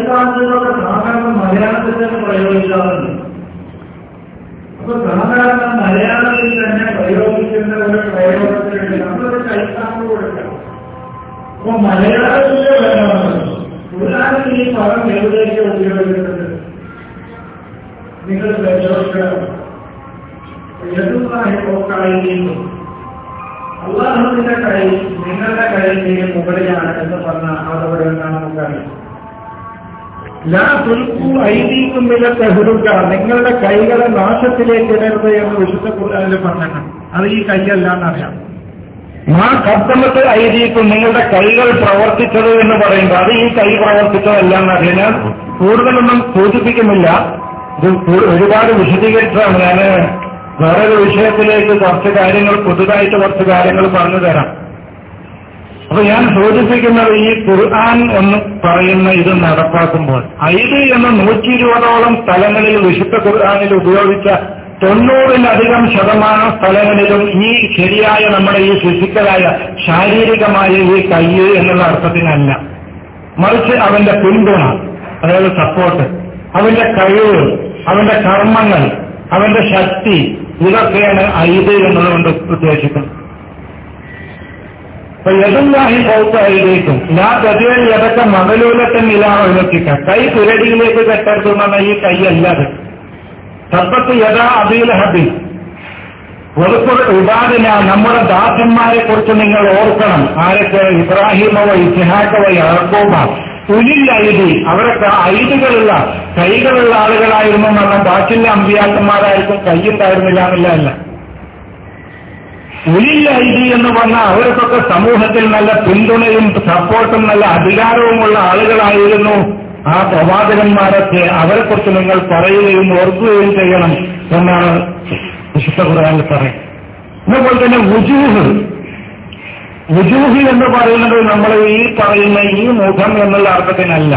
വാക്കുകളൊക്കെ സാധാരണ മലയാളത്തിൽ തന്നെ പ്രയോഗിക്കാറുണ്ട് അപ്പൊ സാധാരണ മലയാളത്തിൽ തന്നെ പ്രയോഗിക്കുന്ന ഒരു പ്രയോഗത്തിന് നമ്മളൊരു കൈത്താങ്ങ് കൊടുക്കണം അപ്പൊ മലയാളത്തിലെ വേണമെന്ന് ഖുർആനിൽ ഈ പദം എവിടേക്ക് ഉപയോഗിക്കുന്നത് നിങ്ങൾ പരിശോധിക്കണം യദുല്ലാഹി പോക്കായിരിക്കും അള്ളാഹുവിന്റെ കൈ നിങ്ങളുടെ കൈയിലേക്ക് മുകളിലാണ് എന്ന് പറഞ്ഞ അതവിടെ എന്താണ് നമുക്കറിയാം ലാ തുൽക്കു ഐദീക്കും വില തെഹുറുക നിങ്ങളുടെ കൈകളെ നാശത്തിലേക്ക് ഇടരുത് എന്ന് വിശുദ്ധ ഖുർആനിൽ പറഞ്ഞിട്ടുണ്ട് അത് ഈ കൈയല്ല എന്നറിയാം ആ കർത്തമത്ത് ഐതിക്കും നിങ്ങളുടെ കൈകൾ പ്രവർത്തിച്ചത് എന്ന് പറയുമ്പോൾ അത് ഈ കൈ പ്രവർത്തിച്ചതല്ല എന്നറിയാം ഞാൻ കൂടുതലൊന്നും സൂചിപ്പിക്കുന്നില്ല ഇത് കൂ- ഒരുപാട് വിശദീകരിച്ചതാണ് ഞാൻ വേറൊരു വിഷയത്തിലേക്ക് കുറച്ച് കാര്യങ്ങൾ പുതുതായിട്ട് കുറച്ച് കാര്യങ്ങൾ പറഞ്ഞു തരാം അപ്പൊ ഞാൻ സൂചിപ്പിക്കുന്നത് ഈ ഖുർആൻ എന്ന് പറയുന്ന ഇത് നടപ്പാക്കുമ്പോൾ ഐദ് എന്ന നൂറ്റി ഇരുപതോളം സ്ഥലങ്ങളിൽ വിശുദ്ധ ഖുർആനിൽ ഉപയോഗിച്ച തൊണ്ണൂറിലധികം ശതമാനം സ്ഥലങ്ങളിലും ഈ ശരിയായ നമ്മുടെ ഈ ഫിസിക്കലായ ശാരീരികമായ ഈ കൈ എന്നുള്ള അർത്ഥത്തിനല്ല മറിച്ച് അവന്റെ പിന്തുണ അതായത് സപ്പോർട്ട് അവന്റെ കഴിവ് അവന്റെ കർമ്മങ്ങൾ അവന്റെ ശക്തി ഇതൊക്കെയാണ് ഐത് എന്നുള്ളതുകൊണ്ട് ഉദ്ദേശിക്കുന്നത് അപ്പൊ യദുല്ലാഹി പൗത്തായിരിക്കും ഞാൻ ഗതിയിൽ ഏതൊക്കെ മകലൂലത്തൻ ഇലാവെത്തിക്ക കൈ പുരടിയിലേക്ക് കെട്ടരുത് എന്നുള്ള ഈ കൈയല്ല അത് സമ്പത്ത് യഥാ അബീൽ ഹബി വെറുപ്പുറ ഉപാദിന നമ്മുടെ ദാസന്മാരെ കുറിച്ച് നിങ്ങൾ ഓർക്കണം ആരൊക്കെ ഇബ്രാഹിമവ ഇസ്ഹാക്കവ യാക്കോബ ഉലിൽ ഐതി അവരൊക്കെ ഐതുകളുള്ള കൈകളുള്ള ആളുകളായിരുന്നു എന്നുള്ള ബാക്കിയുള്ള അമ്പിയാക്കന്മാരായിരിക്കും കൈയുണ്ടായിരുന്നില്ല എന്നില്ല അല്ല ഉലിൽ ഐതി എന്ന് പറഞ്ഞാൽ അവർക്കൊക്കെ സമൂഹത്തിൽ നല്ല പിന്തുണയും സപ്പോർട്ടും നല്ല അധികാരവുമുള്ള ആളുകളായിരുന്നു ആ പ്രവാചകന്മാരൊക്കെ അവരെക്കുറിച്ച് നിങ്ങൾ പറയുകയും ഓർക്കുകയും ചെയ്യണം എന്നാണ് വിശുദ്ധ ഖുർആനിൽ പറയുന്നത് അതുപോലെ തന്നെ വുജൂഹ് വുജൂഹ് എന്ന് പറയുന്നത് നമ്മൾ ഈ പറയുന്ന ഈ മുഖം എന്നുള്ള അർത്ഥത്തിനല്ല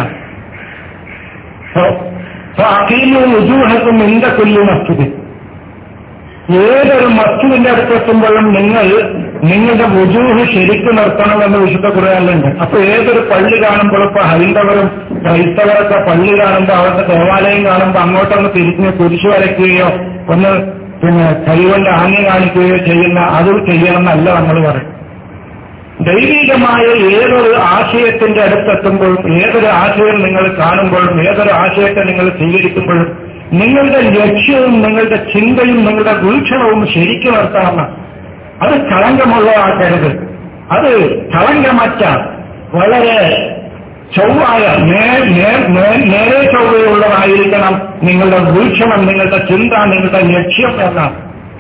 അഖീലു വുജൂഹക്കും ഇന്ത കുല്ലു മസ്ജിദ് ഏതൊരു മസ്ജിദിന്റെ അടുത്തെത്തുമ്പോഴും നിങ്ങൾ നിങ്ങളുടെ വുജൂഹ് ശരിക്കും നിർത്തണമെന്ന് വിശുദ്ധ ഖുർആനിലുണ്ട് അപ്പൊ ഏതൊരു പള്ളി കാണുമ്പോൾ ഇപ്പൊ ഹൈന്ദവരും ക്രൈസ്തവരൊക്കെ പള്ളി കാണുമ്പോൾ അവരുടെ ദേവാലയം കാണുമ്പോൾ അങ്ങോട്ടൊന്ന് തിരിഞ്ഞ് കുരിശു വരയ്ക്കുകയോ ഒന്ന് പിന്നെ കൈകൊണ്ട് ആംഗ്യം കാണിക്കുകയോ ചെയ്യുന്ന അത് ചെയ്യണമെന്നല്ല നമ്മൾ പറയും ദൈവികമായ ഏതൊരു ആശയത്തിന്റെ അടുത്തെത്തുമ്പോഴും ഏതൊരു ആശയം നിങ്ങൾ കാണുമ്പോഴും ഏതൊരു ആശയത്തെ നിങ്ങൾ സ്വീകരിക്കുമ്പോഴും നിങ്ങളുടെ ലക്ഷ്യവും നിങ്ങളുടെ ചിന്തയും നിങ്ങളുടെ വീക്ഷണവും ശരിക്കും നിർത്തണം അത് കളങ്കമുള്ളതാക്കരുത് അത് കളങ്കമറ്റ വളരെ ചൊവ്വായ നേ- നേ- നേ- നേരെ ചൊവ്വയുള്ളതായിരിക്കണം നിങ്ങളുടെ വീക്ഷണം നിങ്ങളുടെ ചിന്ത നിങ്ങളുടെ ലക്ഷ്യം എന്നാണ്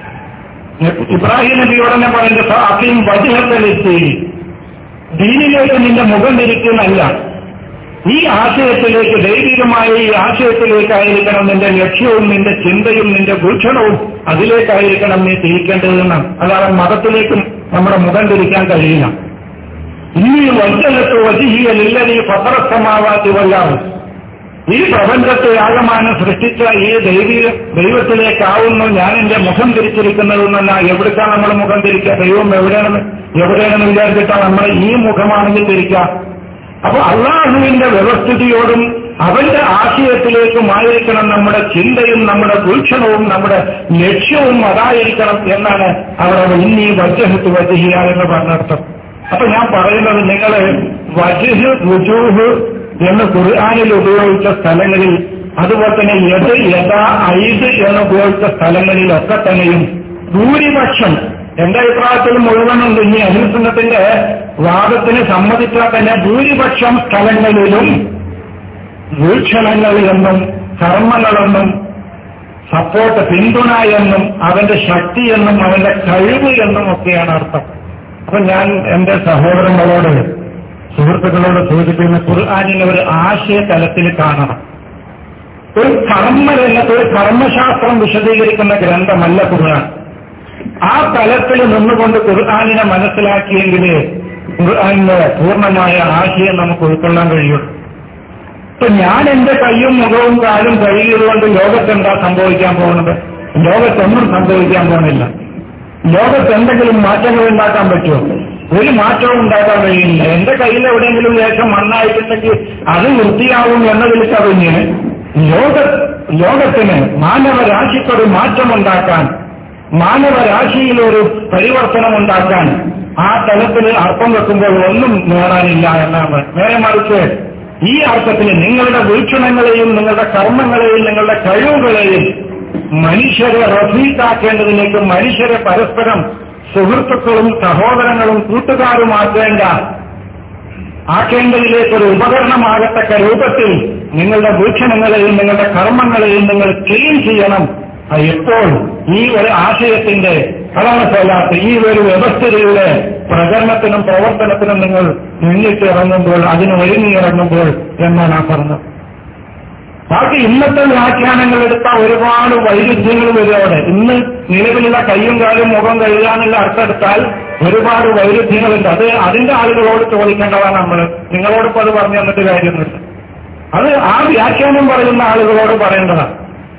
ഇബ്രാഹിം നബിയോട് തന്നെ പറയുന്നത് അഫീം വജുഹത്തലെത്തി ദീനിലേക്ക് നിന്റെ മുഖം തിരിക്കുന്നല്ല ഈ ആശയത്തിലേക്ക് ദൈവികമായ ഈ ആശയത്തിലേക്കായിരിക്കണം നിന്റെ ലക്ഷ്യവും നിന്റെ ചിന്തയും നിന്റെ വീക്ഷണവും അതിലേക്കായിരിക്കണം നീ തിരിക്കേണ്ടതെന്നാണ് അല്ലാതെ മതത്തിലേക്കും നമ്മുടെ മുഖം തിരിക്കാൻ കഴിയില്ല ഈ വഞ്ചനത്ത് വജിഹിയലില്ലതീ പത്രസമാവാത്തി വല്ലാവും ഈ പ്രപഞ്ചത്തെ ആകമാനം സൃഷ്ടിച്ച ഈ ദൈവിക ദൈവത്തിലേക്കാവുന്നു ഞാൻ എന്റെ മുഖം തിരിച്ചിരിക്കുന്നതെന്നല്ല എവിടേക്കാണ് നമ്മൾ മുഖം തിരിക്കുക ദൈവം എവിടെയാണെന്ന് എവിടെയാണെന്ന് വിചാരിച്ചിട്ടാണ് നമ്മൾ ഈ മുഖമാണെങ്കിൽ തിരിക്കുക അപ്പൊ അള്ളാഹുവിന്റെ വ്യവസ്ഥിതിയോടും അവന്റെ ആശയത്തിലേക്കുമായിരിക്കണം നമ്മുടെ ചിന്തയും നമ്മുടെ വീക്ഷണവും നമ്മുടെ ലക്ഷ്യവും അതായിരിക്കണം എന്നാണ് അവിടെ ഇന്നീ വജ്ജഹത്ത് വജ്ജിയ എന്ന് പറഞ്ഞർത്ഥം അപ്പൊ ഞാൻ പറയുന്നത് നിങ്ങൾ വജ്ഹ് വുജൂഹ് എന്ന് ഖുർആാനിൽ ഉപയോഗിച്ച സ്ഥലങ്ങളിൽ അതുപോലെ തന്നെ യത് യഥാ ഐദ് എന്ന് ഉപയോഗിച്ച സ്ഥലങ്ങളിലൊക്കെ തന്നെയും ഭൂരിപക്ഷം എന്റെ അഭിപ്രായത്തിൽ മുഴുവനും ഇനി അഹിംസനത്തിന്റെ വാദത്തിന് സമ്മതിച്ചാൽ തന്നെ ഭൂരിപക്ഷം സ്ഥലങ്ങളിലും വീക്ഷണങ്ങൾ എന്നും കർമ്മങ്ങളെന്നും സപ്പോർട്ട് പിന്തുണ എന്നും അവന്റെ ശക്തി എന്നും അവന്റെ കഴിവ് എന്നും ഒക്കെയാണ് അർത്ഥം അപ്പൊ ഞാൻ എന്റെ സഹോദരങ്ങളോട് സുഹൃത്തുക്കളോട് സൂചിപ്പിക്കുന്ന ഖുർആാനിനെ ഒരു ആശയ തലത്തിൽ കാണണം ഒരു കർമ്മരംഗത്ത് ഒരു കർമ്മശാസ്ത്രം വിശദീകരിക്കുന്ന ഗ്രന്ഥമല്ല ഖുർആൻ ആ തലത്തിൽ നിന്നുകൊണ്ട് ഖുർആാനിനെ മനസ്സിലാക്കിയെങ്കിലേ ഖുർആാനിന്റെ പൂർണ്ണമായ ആശയം നമുക്ക് ഉൾക്കൊള്ളാൻ കഴിയുള്ളൂ ഇപ്പൊ ഞാൻ എന്റെ കയ്യും മുഖവും കാലും കഴുകിയതുകൊണ്ട് ലോകത്ത് എന്താ സംഭവിക്കാൻ പോകുന്നത് ലോകത്തൊന്നും സംഭവിക്കാൻ പോകുന്നില്ല ലോകത്ത് എന്തെങ്കിലും മാറ്റങ്ങൾ ഉണ്ടാക്കാൻ പറ്റുമോ ഒരു മാറ്റവും ഉണ്ടാക്കാൻ കഴിയില്ല എന്റെ കയ്യിൽ എവിടെയെങ്കിലും ലേശം മണ്ണായിട്ടുണ്ടെങ്കിൽ അത് വൃത്തിയാവും എന്നതിൽ കവിഞ്ഞ് ലോക ലോകത്തിന് മാനവരാശിക്കൊരു മാറ്റമുണ്ടാക്കാൻ മാനവരാശിയിൽ ഒരു പരിവർത്തനം ഉണ്ടാക്കാൻ ആ തലത്തിൽ അർത്ഥം വെക്കുമ്പോൾ ഒന്നും നേടാനില്ല എന്നാണ് നേരെ മറിച്ച് ഈ അർത്ഥത്തിൽ നിങ്ങളുടെ വീക്ഷണങ്ങളെയും നിങ്ങളുടെ കർമ്മങ്ങളെയും നിങ്ങളുടെ കഴിവുകളെയും മനുഷ്യരെ റഫീക്കാക്കേണ്ടതിലേക്ക് മനുഷ്യരെ പരസ്പരം സുഹൃത്തുക്കളും സഹോദരങ്ങളും കൂട്ടുകാരുമാക്കേണ്ട ആക്കേണ്ടതിലേക്ക് ഒരു ഉപകരണമാകത്തക്ക രൂപത്തിൽ നിങ്ങളുടെ വീക്ഷണങ്ങളെയും നിങ്ങളുടെ കർമ്മങ്ങളെയും നിങ്ങൾ ക്ലീൻ ചെയ്യണം അത് എപ്പോൾ ഈ ഒരു ആശയത്തിന്റെ കളമസല്ലാത്ത ഈ ഒരു വ്യവസ്ഥതയുടെ പ്രചരണത്തിനും പ്രവർത്തനത്തിനും നിങ്ങൾ മുന്നിട്ട് ഇറങ്ങുമ്പോൾ അതിന് ഒരുങ്ങിയിറങ്ങുമ്പോൾ എന്നാണ് ആ പറഞ്ഞത് ബാക്കി ഇന്നത്തെ വ്യാഖ്യാനങ്ങൾ എടുത്ത ഒരുപാട് വൈരുദ്ധ്യങ്ങൾ വരും അവിടെ ഇന്ന് നിലവിലുള്ള കയ്യും കാലും മുഖം കഴുകാനുള്ള അർത്ഥമെടുത്താൽ ഒരുപാട് വൈരുദ്ധ്യങ്ങളുണ്ട് അത് അതിന്റെ ആളുകളോട് ചോദിക്കേണ്ടതാണ് നമ്മൾ നിങ്ങളോടിപ്പോൾ അത് പറഞ്ഞു തന്നിട്ട് കാര്യമൊന്നുമില്ല അത് ആ വ്യാഖ്യാനം പറയുന്ന ആളുകളോട് പറയേണ്ടതാണ്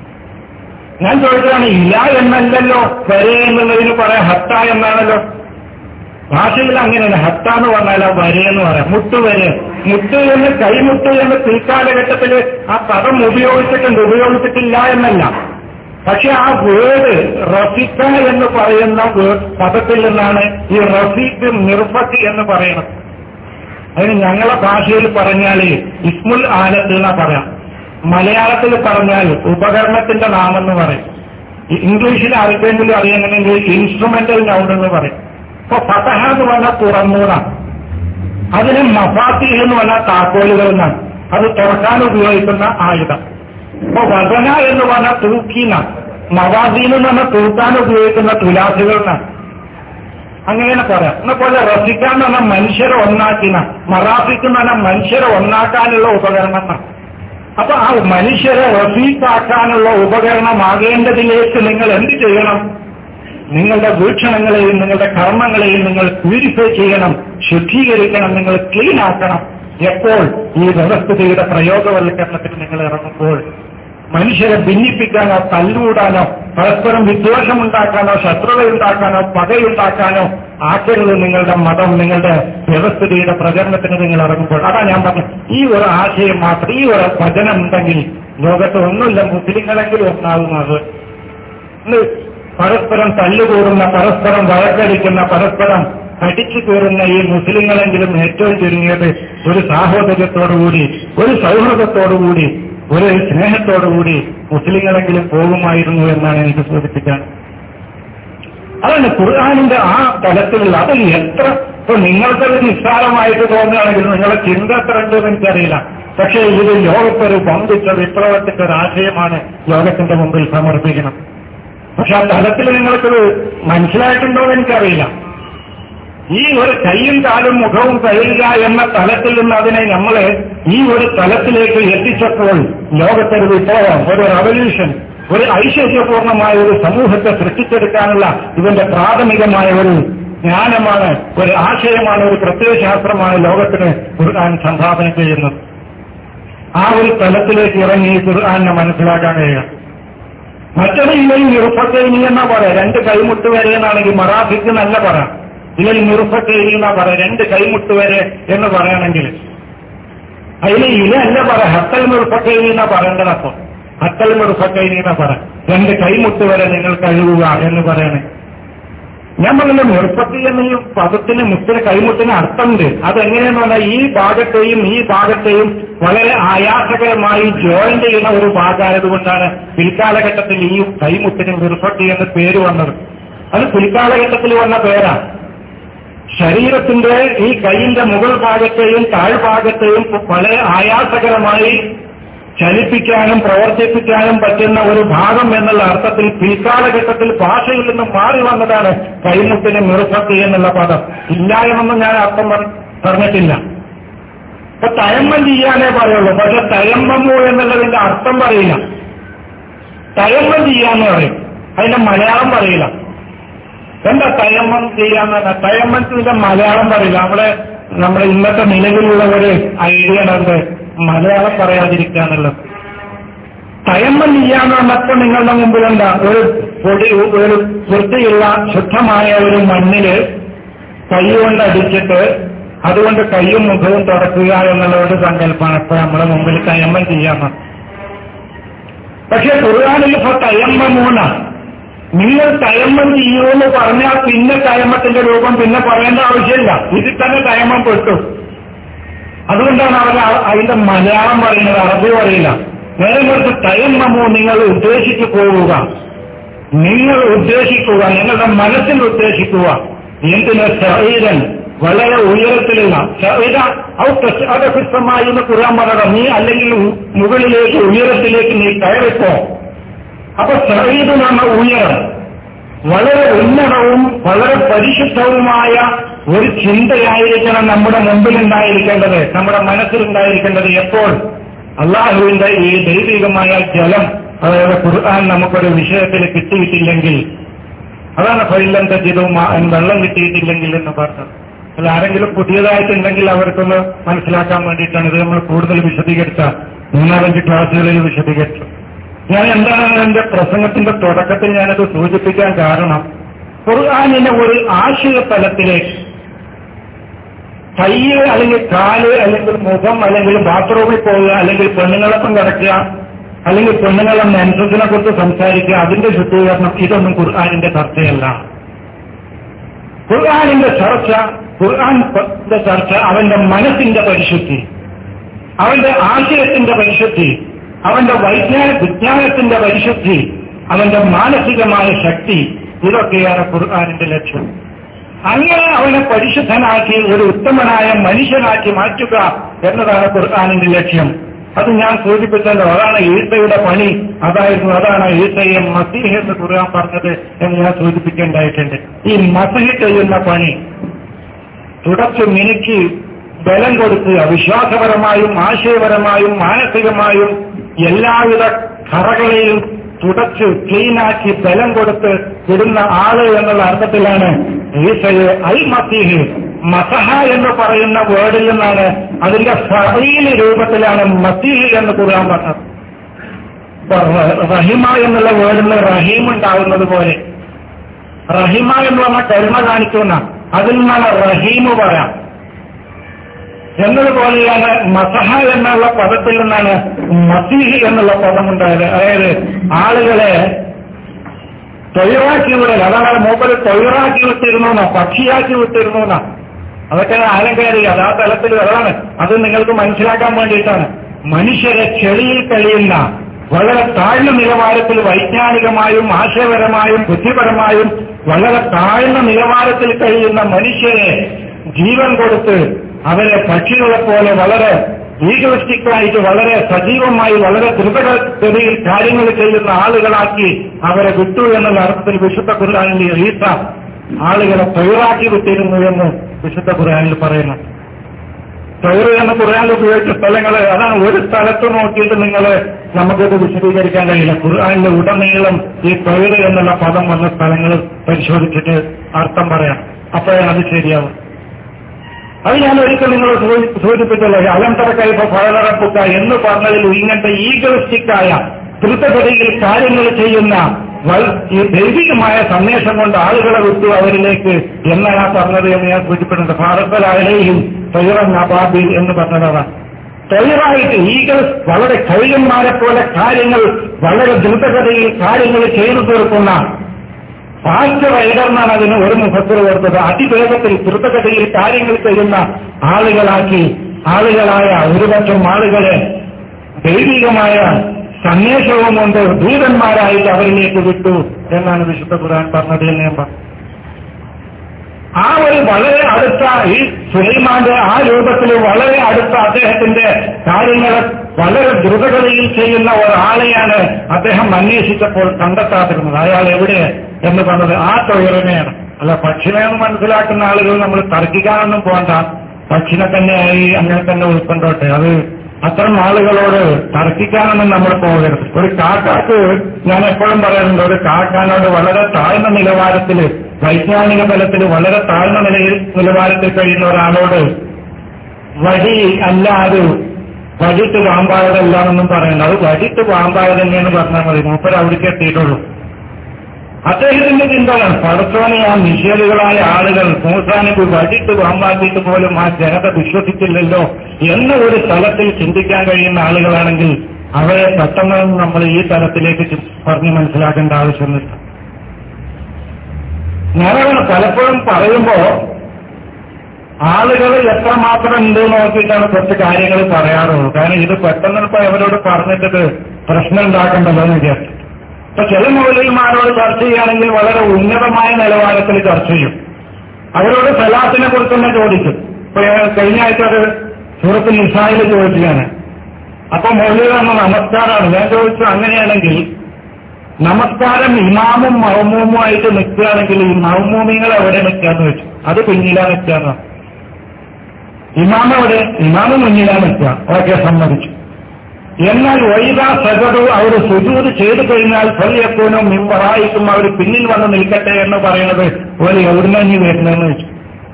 ഞാൻ ചോദിച്ചതാണ് ഇല എന്നല്ലല്ലോ വരെ എന്നുള്ളതിന് പറയാം ഹത്ത എന്നാണല്ലോ ഭാഷയിൽ അങ്ങനെയല്ല ഹത്ത എന്ന് പറഞ്ഞാൽ വരെ എന്ന് പറയാം മുട്ടുവരെ മുട്ട് എന്ന് കൈമുട്ട് എന്ന് പിൽക്കാലഘട്ടത്തിൽ ആ പദം ഉപയോഗിച്ചിട്ടുണ്ട് ഉപയോഗിച്ചിട്ടില്ല എന്നല്ല പക്ഷെ ആ വേർഡ് റഫിക്ക എന്ന് പറയുന്ന word പദത്തിൽ നിന്നാണ് ഈ റഫീഖ് നിർഫത്ത് എന്ന് പറയുന്നത് അതിന് ഞങ്ങളെ ഭാഷയിൽ പറഞ്ഞാൽ ഇസ്മുൽ ആലത്ത് എന്നാ പറയാം മലയാളത്തിൽ പറഞ്ഞാൽ ഉപകരണത്തിന്റെ നാമെന്ന് പറയും ഈ ഇംഗ്ലീഷിൽ ആർക്കെങ്കിലും അറിയണമെങ്കിൽ ഇൻസ്ട്രുമെന്റൽ നൗൺ എന്ന് പറയും ഇപ്പൊ ഫതഹ എന്ന് പറഞ്ഞാൽ തുറന്നൂടാണ് അതിന് മഫാത്തി എന്ന് പറഞ്ഞാൽ താക്കോലുകൾ എന്നാണ് അത് തുറക്കാൻ ഉപയോഗിക്കുന്ന ആയുധം ഇപ്പൊ വസന എന്ന് പറഞ്ഞാൽ തൂക്കീന മവാദീൻ എന്ന് പറഞ്ഞാൽ തൂക്കാൻ ഉപയോഗിക്കുന്ന തുലാസുകൾ എന്നാണ് അങ്ങനെ പറയാം എന്ന പോലെ റസിക്ക എന്ന് പറഞ്ഞാൽ മനുഷ്യരെ ഒന്നാക്കിന മറാഫിക്ക് എന്ന് പറഞ്ഞാൽ മനുഷ്യരെ ഒന്നാക്കാനുള്ള ഉപകരണം എന്നാണ് അപ്പൊ ആ മനുഷ്യരെ റഫീഖാക്കാനുള്ള ഉപകരണമാകേണ്ടതിലേക്ക് നിങ്ങൾ എന്ത് ചെയ്യണം നിങ്ങളുടെ വീക്ഷണങ്ങളെയും നിങ്ങളുടെ കർമ്മങ്ങളെയും നിങ്ങൾ പ്യൂരിഫൈ ചെയ്യണം ശുദ്ധീകരിക്കണം നിങ്ങൾ ക്ലീൻ ആക്കണം എപ്പോൾ ഈ വ്യവസ്ഥിതിയുടെ പ്രയോഗവൽക്കരണത്തിന് നിങ്ങൾ ഇറങ്ങുമ്പോൾ മനുഷ്യരെ ഭിന്നിപ്പിക്കാനോ തല്ലുകൂടാനോ പരസ്പരം വിദ്വേഷമുണ്ടാക്കാനോ ശത്രുതയുണ്ടാക്കാനോ പകയുണ്ടാക്കാനോ ആക്കരുത് നിങ്ങളുടെ മതം നിങ്ങളുടെ വ്യവസ്ഥിതിയുടെ പ്രചരണത്തിന് നിങ്ങൾ ഇറങ്ങുമ്പോൾ അതാ ഞാൻ പറഞ്ഞു ഈ ഒരു ആശയം മാത്രം ഈ ഒരു ഭജനം ഉണ്ടെങ്കിൽ ലോകത്ത് ഒന്നുമില്ല മുസ്ലിങ്ങളെങ്കിലും ഒന്നാകും അത് ഇന്ന് പരസ്പരം തല്ലുകൂടുന്ന പരസ്പരം വഴക്കടിക്കുന്ന പരസ്പരം കടിച്ചു കയറുന്ന ഈ മുസ്ലിങ്ങളെങ്കിലും ഏറ്റവും ചുരുങ്ങിയത് ഒരു സാഹോദര്യത്തോടുകൂടി ഒരു സൗഹൃദത്തോടുകൂടി ഒരു സ്നേഹത്തോടുകൂടി മുസ്ലിങ്ങളെങ്കിലും പോകുമായിരുന്നു എന്നാണ് എനിക്ക് സൂചിപ്പിക്കാൻ അതാണ് ഖുർആാനിന്റെ ആ തലത്തിലുള്ള അത് എത്ര ഇപ്പൊ നിങ്ങൾക്കത് നിസ്സാരമായിട്ട് തോന്നുകയാണെങ്കിൽ നിങ്ങളുടെ ചിന്ത എത്ര ഉണ്ടെന്ന് എനിക്കറിയില്ല പക്ഷേ ഇത് ലോകത്തൊരു പങ്കിച്ച വിപ്ലവത്തിന്റെ ഒരു ആശയമാണ് ലോകത്തിന്റെ മുമ്പിൽ സമർപ്പിക്കണം പക്ഷെ ആ തലത്തിൽ നിങ്ങൾക്കത് മനസ്സിലായിട്ടുണ്ടോ എന്ന് എനിക്കറിയില്ല ഈ ഒരു കൈയും കാലും മുഖവും കഴിയുക എന്ന തലത്തിൽ നിന്ന് അതിനെ നമ്മൾ ഈ ഒരു തലത്തിലേക്ക് എത്തിച്ചപ്പോൾ ലോകത്തൊരു വിപ്ലവം ഒരു റവല്യൂഷൻ ഒരു ഐശ്വര്യപൂർണമായ ഒരു സമൂഹത്തെ സൃഷ്ടിച്ചെടുക്കാനുള്ള ഇതിന്റെ പ്രാഥമികമായ ഒരു ജ്ഞാനമാണ് ഒരു ആശയമാണ് ഒരു പ്രത്യയശാസ്ത്രമാണ് ലോകത്തിന് ഖുർആൻ സംഭാവന ചെയ്യുന്നത് ആ ഒരു തലത്തിലേക്ക് ഇറങ്ങി ഈ ഖുർആാനെ മനസ്സിലാക്കാൻ കഴിയുക മറ്റൊരു ഇല്ലെങ്കിൽ നിറുഫത്തേനി എന്നാ പറയാം രണ്ട് കൈമുട്ട് വരെ എന്നാണെങ്കിൽ മറാഫിക്ക് നല്ല പറയാം ഇല്ലെങ്കിൽ നിറുഫത്തേനി എന്നാ പറയാം രണ്ട് കൈമുട്ട് വരെ എന്ന് പറയണമെങ്കിൽ അതിന് ഇല അല്ല പറയാം ഹത്തൽ നിറുഫത്തേനി എന്നാ പറയേണ്ടത് അപ്പൊ ഹത്തൽ നിറുഫത്തേനി എന്നാ പറയാം രണ്ട് കൈമുട്ട് വരെ നിങ്ങൾ കഴുകുക എന്ന് പറയണേ ഞാൻ പറഞ്ഞ നിർപ്പത്തി എന്ന ഈ പദത്തിന് മുത്തിന് കൈമുട്ടിന് അർത്ഥമുണ്ട് അതെങ്ങനെയെന്ന് പറഞ്ഞാൽ ഈ ഭാഗത്തെയും ഈ ഭാഗത്തെയും വളരെ ആയാസകരമായി ജോയിൻ ചെയ്യുന്ന ഒരു ഭാഗമായതുകൊണ്ടാണ് പിൽക്കാലഘട്ടത്തിൽ ഈ കൈമുട്ടിന് നിർപ്പത്തി എന്ന് പേര് വന്നത് അത് പിൽക്കാലഘട്ടത്തിൽ വന്ന പേരാണ് ശരീരത്തിന്റെ ഈ കൈയിന്റെ മുകൾ ഭാഗത്തെയും താഴ്ഭാഗത്തെയും വളരെ ആയാസകരമായി ചലിപ്പിക്കാനും പ്രവർത്തിപ്പിക്കാനും പറ്റുന്ന ഒരു ഭാഗം എന്നുള്ള അർത്ഥത്തിൽ പിൽക്കാലഘട്ടത്തിൽ ഭാഷയിൽ നിന്ന് മാറി വന്നതാണ് കൈമുട്ടിന് മിറുഫത്തി എന്നുള്ള പദം ഇല്ല എന്നൊന്നും ഞാൻ അർത്ഥം പറ- പറഞ്ഞിട്ടില്ല ഇപ്പൊ തയമ്മം ചെയ്യാനേ പറയുള്ളൂ പക്ഷെ തയമ്മമു എന്നുള്ളതിന്റെ അർത്ഥം പറയില്ല തയമ്മം ചെയ്യാന്ന് പറയും അതിന്റെ മലയാളം പറയില്ല എന്താ തയമ്മം ചെയ്യാന്ന് പറഞ്ഞാൽ തയമ്മത്തിന്റെ മലയാളം പറയില്ല നമ്മുടെ നമ്മുടെ ഇന്നത്തെ നിലവിലുള്ള ഒരു ഐഡിയ ഉണ്ട് മലയാളം പറയാതിരിക്കാന്നുള്ളത് തയമ്മം ചെയ്യാന്ന് പറഞ്ഞപ്പോൾ നിങ്ങളുടെ മുമ്പിൽ എന്താ ഒരു പൊടി ഒരു വൃത്തിയുള്ള ശുദ്ധമായ ഒരു മണ്ണില് കൈ കൊണ്ട് അടിച്ചിട്ട് അതുകൊണ്ട് കൈയും മുഖവും തുറക്കുക എന്നുള്ള ഒരു സങ്കല്പമാണ് ഇപ്പൊ നമ്മുടെ മുമ്പിൽ തയമ്മം ചെയ്യാമെന്ന് പക്ഷെ ഖുർആാനിൽ ഇപ്പൊ തയമ്മ മൂന്ന നിങ്ങൾ തയമ്മം ചെയ്യൂന്ന് പറഞ്ഞാൽ പിന്നെ തയമ്മത്തിന്റെ രൂപം പിന്നെ പറയേണ്ട ആവശ്യമില്ല ഇതിൽ തന്നെ തയമ്മം പെട്ടു അതുകൊണ്ടാണ് അവർ ആ- അതിന്റെ മലയാളം പറയുന്നത് അറബി പറയില്ല നേരെ മറിച്ച് തയമ്മമോ നിങ്ങൾ ഉദ്ദേശിച്ചു പോവുക നിങ്ങൾ ഉദ്ദേശിക്കുക നിങ്ങളുടെ മനസ്സിൽ ഉദ്ദേശിക്കുക എന്തിന് ശരീരൻ വളരെ ഉയരത്തിലുള്ള ശരീര ഔത്തമായി എന്ന് കുറാൻ പറയണം നീ അല്ലെങ്കിൽ ഉ- മുകളിലേക്ക് ഉയരത്തിലേക്ക് നീ കയറിപ്പോ അപ്പൊ ശരീരം എന്ന ഉയരം വളരെ ഉന്നതവും വളരെ പരിശുദ്ധവുമായ ഒരു ചിന്തയായിരിക്കണം നമ്മുടെ മുമ്പിൽ ഉണ്ടായിരിക്കേണ്ടത് നമ്മുടെ മനസ്സിലുണ്ടായിരിക്കേണ്ടത് എപ്പോൾ അള്ളാഹുവിന്റെ ഈ ദൈവികമായ ജലം അതായത് ഖുർആൻ നമുക്കൊരു വിഷയത്തിൽ കിട്ടിയിട്ടില്ലെങ്കിൽ അതാണ് ഫൈലം തജിതവും വെള്ളം കിട്ടിയിട്ടില്ലെങ്കിൽ എന്ന് പറഞ്ഞത് അല്ല ആരെങ്കിലും പുതിയതായിട്ടുണ്ടെങ്കിൽ അവർക്കൊന്ന് മനസ്സിലാക്കാൻ വേണ്ടിയിട്ടാണ് ഇത് നമ്മൾ കൂടുതൽ വിശദീകരിച്ച മൂന്നാലഞ്ച് ക്ലാസ്സുകളിൽ വിശദീകരിച്ചു ഞാൻ എന്താണ് എന്റെ പ്രസംഗത്തിന്റെ തുടക്കത്തിൽ ഞാനത് സൂചിപ്പിക്കാൻ കാരണം ഖുർആാനിനെ ഒരു ആശയ തലത്തിലേക്ക് കൈ അല്ലെങ്കിൽ കാല് അല്ലെങ്കിൽ മുഖം അല്ലെങ്കിൽ ബാത്റൂമിൽ പോവുക അല്ലെങ്കിൽ പെണ്ണുങ്ങളൊപ്പം കിടക്കുക അല്ലെങ്കിൽ പെണ്ണുങ്ങളെ മെൻസസിനെ കുറിച്ച് സംസാരിക്കുക അതിന്റെ ശുദ്ധീകരണം ഇതൊന്നും ഖുർആാനിന്റെ ചർച്ചയല്ല ഖുർആാനിന്റെ ചർച്ച ഖുർആാന്റെ ചർച്ച അവന്റെ മനസ്സിന്റെ പരിശുദ്ധി അവന്റെ ആശയത്തിന്റെ പരിശുദ്ധി അവന്റെ വൈജ്ഞാന വിജ്ഞാനത്തിന്റെ പരിശുദ്ധി അവന്റെ മാനസികമായ ശക്തി ഇതൊക്കെയാണ് ഖുർആാനിന്റെ ലക്ഷ്യം അങ്ങനെ അവനെ പരിശുദ്ധനാക്കി ഒരു ഉത്തമനായ മനുഷ്യനാക്കി മാറ്റുക എന്നതാണ് ഖുർആാനിന്റെ ലക്ഷ്യം അത് ഞാൻ സൂചിപ്പിച്ചല്ലോ അതാണ് ഈസയുടെ പണി അതായിരുന്നു അതാണ് ഈസയെ മസീഹ് എന്ന് ഖുർആൻ പറഞ്ഞത് എന്ന് ഞാൻ സൂചിപ്പിക്കേണ്ടതായിട്ടുണ്ട് ഈ മസീഹ് ചെയ്യുന്ന പണി തുടച്ചു മിനുക്കി ബലം കൊടുക്കുക വിശ്വാസപരമായും ആശയപരമായും മാനസികമായും എല്ലാവിധ കറകളെയും തുടച്ച് ക്ലീനാക്കി ബലം കൊടുത്ത് വിടുന്ന ആള് എന്നുള്ള അർത്ഥത്തിലാണ് ഈസയെ അൽ മസീഹ് മസഹ എന്ന് പറയുന്ന വേർഡിൽ നിന്നാണ് അതിന്റെ ഫറീല് രൂപത്തിലാണ് മസീഹ് എന്ന് ഖുർആൻ പറഞ്ഞത് ഇപ്പൊ റ- റഹിമ എന്നുള്ള വേർഡിൽ നിന്ന് റഹീം ഉണ്ടാകുന്നത് പോലെ റഹിമ എന്ന് പറഞ്ഞ കരുണ കാണിക്കുന്ന അതിൽ നിന്നാണ് റഹീമ് പറയാം എന്നതുപോലെയാണ് മസഹ എന്നുള്ള പദത്തിൽ നിന്നാണ് മസീഹ് എന്നുള്ള പദമുണ്ടായത് അതായത് ആളുകളെ തൊഴിലാക്കി വിടൽ അതാണ് മൂപ്പര് തൊഴിലാക്കി വിട്ടിരുന്നു പക്ഷിയാക്കി വിട്ടിരുന്നു അതൊക്കെ ആലങ്കാരിക അത് ആ തലത്തിൽ അതാണ് അത് നിങ്ങൾക്ക് മനസ്സിലാക്കാൻ വേണ്ടിയിട്ടാണ് മനുഷ്യരെ ചെളിയിൽ കഴിയുന്ന വളരെ താഴ്ന്ന നിലവാരത്തിൽ വൈജ്ഞാനികമായും ആശയപരമായും ബുദ്ധിപരമായും വളരെ താഴ്ന്ന നിലവാരത്തിൽ കഴിയുന്ന മനുഷ്യരെ ജീവൻ കൊടുത്ത് അവരെ പക്ഷികളെ പോലെ വളരെ ഈഗോസ്റ്റിക്കായിട്ട് വളരെ സജീവമായി വളരെ ദ്രുതഗതിയിൽ കാര്യങ്ങൾ ചെയ്യുന്ന ആളുകളാക്കി അവരെ വിട്ടു എന്നുള്ള അർത്ഥത്തിൽ വിശുദ്ധ ഖുർആാനിൽ ഈസ ആളുകളെ തൊഴിലാക്കി വിട്ടിരുന്നു എന്ന് വിശുദ്ധ ഖുർആാനിൽ പറയുന്നു തൊഴിൽ എന്ന ഖുർആാനിൽ ഉപയോഗിച്ച സ്ഥലങ്ങൾ അതാണ് ഒരു സ്ഥലത്ത് നോക്കിയിട്ട് നിങ്ങൾ നമുക്കിത് വിശദീകരിക്കാൻ കഴിയില്ല ഖുർആാനിലെ ഉടനീളം ഈ തൊഴിൽ എന്നുള്ള പദം വന്ന സ്ഥലങ്ങൾ പരിശോധിച്ചിട്ട് അർത്ഥം പറയാം അപ്പോഴാണ് അത് ശരിയാവും അത് ഞാൻ ഒരിക്കൽ നിങ്ങൾ സൂചി- സൂചിപ്പിച്ചല്ലോ അലന്തര കൈഫ ഫലറപ്പുക്ക എന്ന് പറഞ്ഞതിൽ ഇങ്ങനത്തെ ഈഗോസ്റ്റിക്കായ ദ്രുതഗതിയിൽ കാര്യങ്ങൾ ചെയ്യുന്ന വൽ- ഈ ദൈവികമായ സന്ദേശം കൊണ്ട് ആളുകളെ വിട്ടു അവരിലേക്ക് എന്നാണ് ആ പറഞ്ഞത് എന്ന് ഞാൻ സൂചിപ്പിച്ചിട്ടുണ്ട് ഭാരതലായാലും തൊഴിറൻ നബാബിൽ എന്ന് പറഞ്ഞതാണ് തൊഴിലായിട്ട് ഈകൾ വളരെ കഴുകന്മാരെ പോലെ കാര്യങ്ങൾ വളരെ ദ്രുതഗതിയിൽ കാര്യങ്ങൾ ചെയ്തു തീർക്കുന്ന ഫാസ്റ്റ് റൈഡർ എന്നാണ് അതിന് ഒരു മുഖത്തിൽ ഓർത്തത് അതിവേഗത്തിൽ ദ്രുതഗതിയിൽ കാര്യങ്ങൾ ചെയ്യുന്ന ആളുകളാക്കി ആളുകളായ ഒരുപക്ഷം ആളുകളെ ദൈവികമായ സന്ദേശവും കൊണ്ട് ദൂതന്മാരായിട്ട് അവരിലേക്ക് വിട്ടു എന്നാണ് വിശുദ്ധ ഖുർആൻ പറഞ്ഞത് എന്ന് ഞാൻ പറഞ്ഞു ആ ഒരു വളരെ അടുത്ത ഈ സുലൈമാന്റെ ആ രൂപത്തിൽ വളരെ അടുത്ത അദ്ദേഹത്തിന്റെ കാര്യങ്ങൾ വളരെ ദ്രുതഗതിയിൽ ചെയ്യുന്ന ഒരാളെയാണ് അദ്ദേഹം അന്വേഷിച്ചപ്പോൾ കണ്ടെത്താതിരുന്നത് അയാൾ എവിടെ എന്ന് പറഞ്ഞത് ആ തൊഴിലിനെയാണ് അല്ല പക്ഷിനെ എന്ന് മനസ്സിലാക്കുന്ന ആളുകൾ നമ്മൾ തർക്കിക്കാനൊന്നും പോകണ്ട പക്ഷിനെ തന്നെയായി അങ്ങനെ തന്നെ ഉൾക്കൊണ്ടോട്ടെ അത് അത്തരം ആളുകളോട് തർക്കിക്കാനൊന്നും നമ്മൾ പോകരുത് ഒരു കാക്കാക്ക് ഞാൻ എപ്പോഴും പറയാറുണ്ട് ഒരു കാക്കാനോട് വളരെ താഴ്ന്ന നിലവാരത്തിൽ വൈജ്ഞാനിക തലത്തിൽ വളരെ താഴ്ന്ന നിലയിൽ നിലവാരത്തിൽ കഴിയുന്ന ഒരാളോട് വടി അല്ലാതെ വടിട്ട് പാമ്പായതല്ല എന്നൊന്നും പറയണ്ട അത് വടിട്ട് പാമ്പായത് തന്നെയെന്ന് പറഞ്ഞാൽ മതി മൂപ്പർ അവിടേക്ക് എത്തിയിട്ടുള്ളൂ അദ്ദേഹത്തിന്റെ ചിന്തകൾ പടച്ചോനെ ആ നിഷേധികളായ ആളുകൾ മൂസാനബി വടിട്ട് പാമ്പാക്കിയിട്ട് പോലും ആ ജനത വിശ്വസിച്ചില്ലല്ലോ എന്ന ഒരു തലത്തിൽ ചിന്തിക്കാൻ കഴിയുന്ന ആളുകളാണെങ്കിൽ അവരെ പെട്ടെന്ന് നമ്മൾ ഈ തലത്തിലേക്ക് ചി- പറഞ്ഞ് മനസ്സിലാക്കേണ്ട ആവശ്യമൊന്നുമില്ല ഞാനങ്ങനെ പലപ്പോഴും പറയുമ്പോ ആളുകൾ എത്രമാത്രം ഉണ്ട് നോക്കിയിട്ടാണ് കുറച്ച് കാര്യങ്ങൾ പറയാറുള്ളൂ കാരണം ഇത് പെട്ടെന്ന് ഇപ്പൊ അവരോട് പറഞ്ഞിട്ടത് പ്രശ്നം ഉണ്ടാക്കണ്ടല്ലോ എന്ന് വിചാരിച്ചു ഇപ്പൊ ചില മൗലികന്മാരോട് ചർച്ച ചെയ്യുകയാണെങ്കിൽ വളരെ ഉന്നതമായ നിലവാരത്തിൽ ചർച്ച ചെയ്യും അവരോട് സലാത്തിനെ കുറിച്ച് തന്നെ ചോദിക്കും ഇപ്പൊ ഞാൻ കഴിഞ്ഞ ആഴ്ച അത് സൂറത്ത് നിസായിൽ ചോദിച്ചു ഞാൻ അപ്പൊ മൗലിക എന്ന നമസ്കാരമാണ് ഞാൻ ചോദിച്ചു അങ്ങനെയാണെങ്കിൽ നമസ്കാരം ഇമാമും മൗമൂമുമായിട്ട് നിൽക്കുകയാണെങ്കിൽ ഈ മൗമൂമിങ്ങൾ എവിടെ നിൽക്കാന്ന് വെച്ചു അത് പിന്നിലാ നിൽക്കാന്ന് ഇമാമ എവിടെ ഇമാമ് മുന്നിലാ നിൽക്കുക ഓക്കെ സമ്മതിച്ചു എന്നാൽ വൈദ സജതു അവർ സുജൂത് ചെയ്തു കഴിഞ്ഞാൽ ഫലിയക്കൂനും മിമ്പറായിക്കും അവർ പിന്നിൽ വന്ന് നിൽക്കട്ടെ എന്ന് പറയുന്നത് ഒരു എവിടുന്നഞ്ഞി വരുന്നതെന്ന് വെച്ചു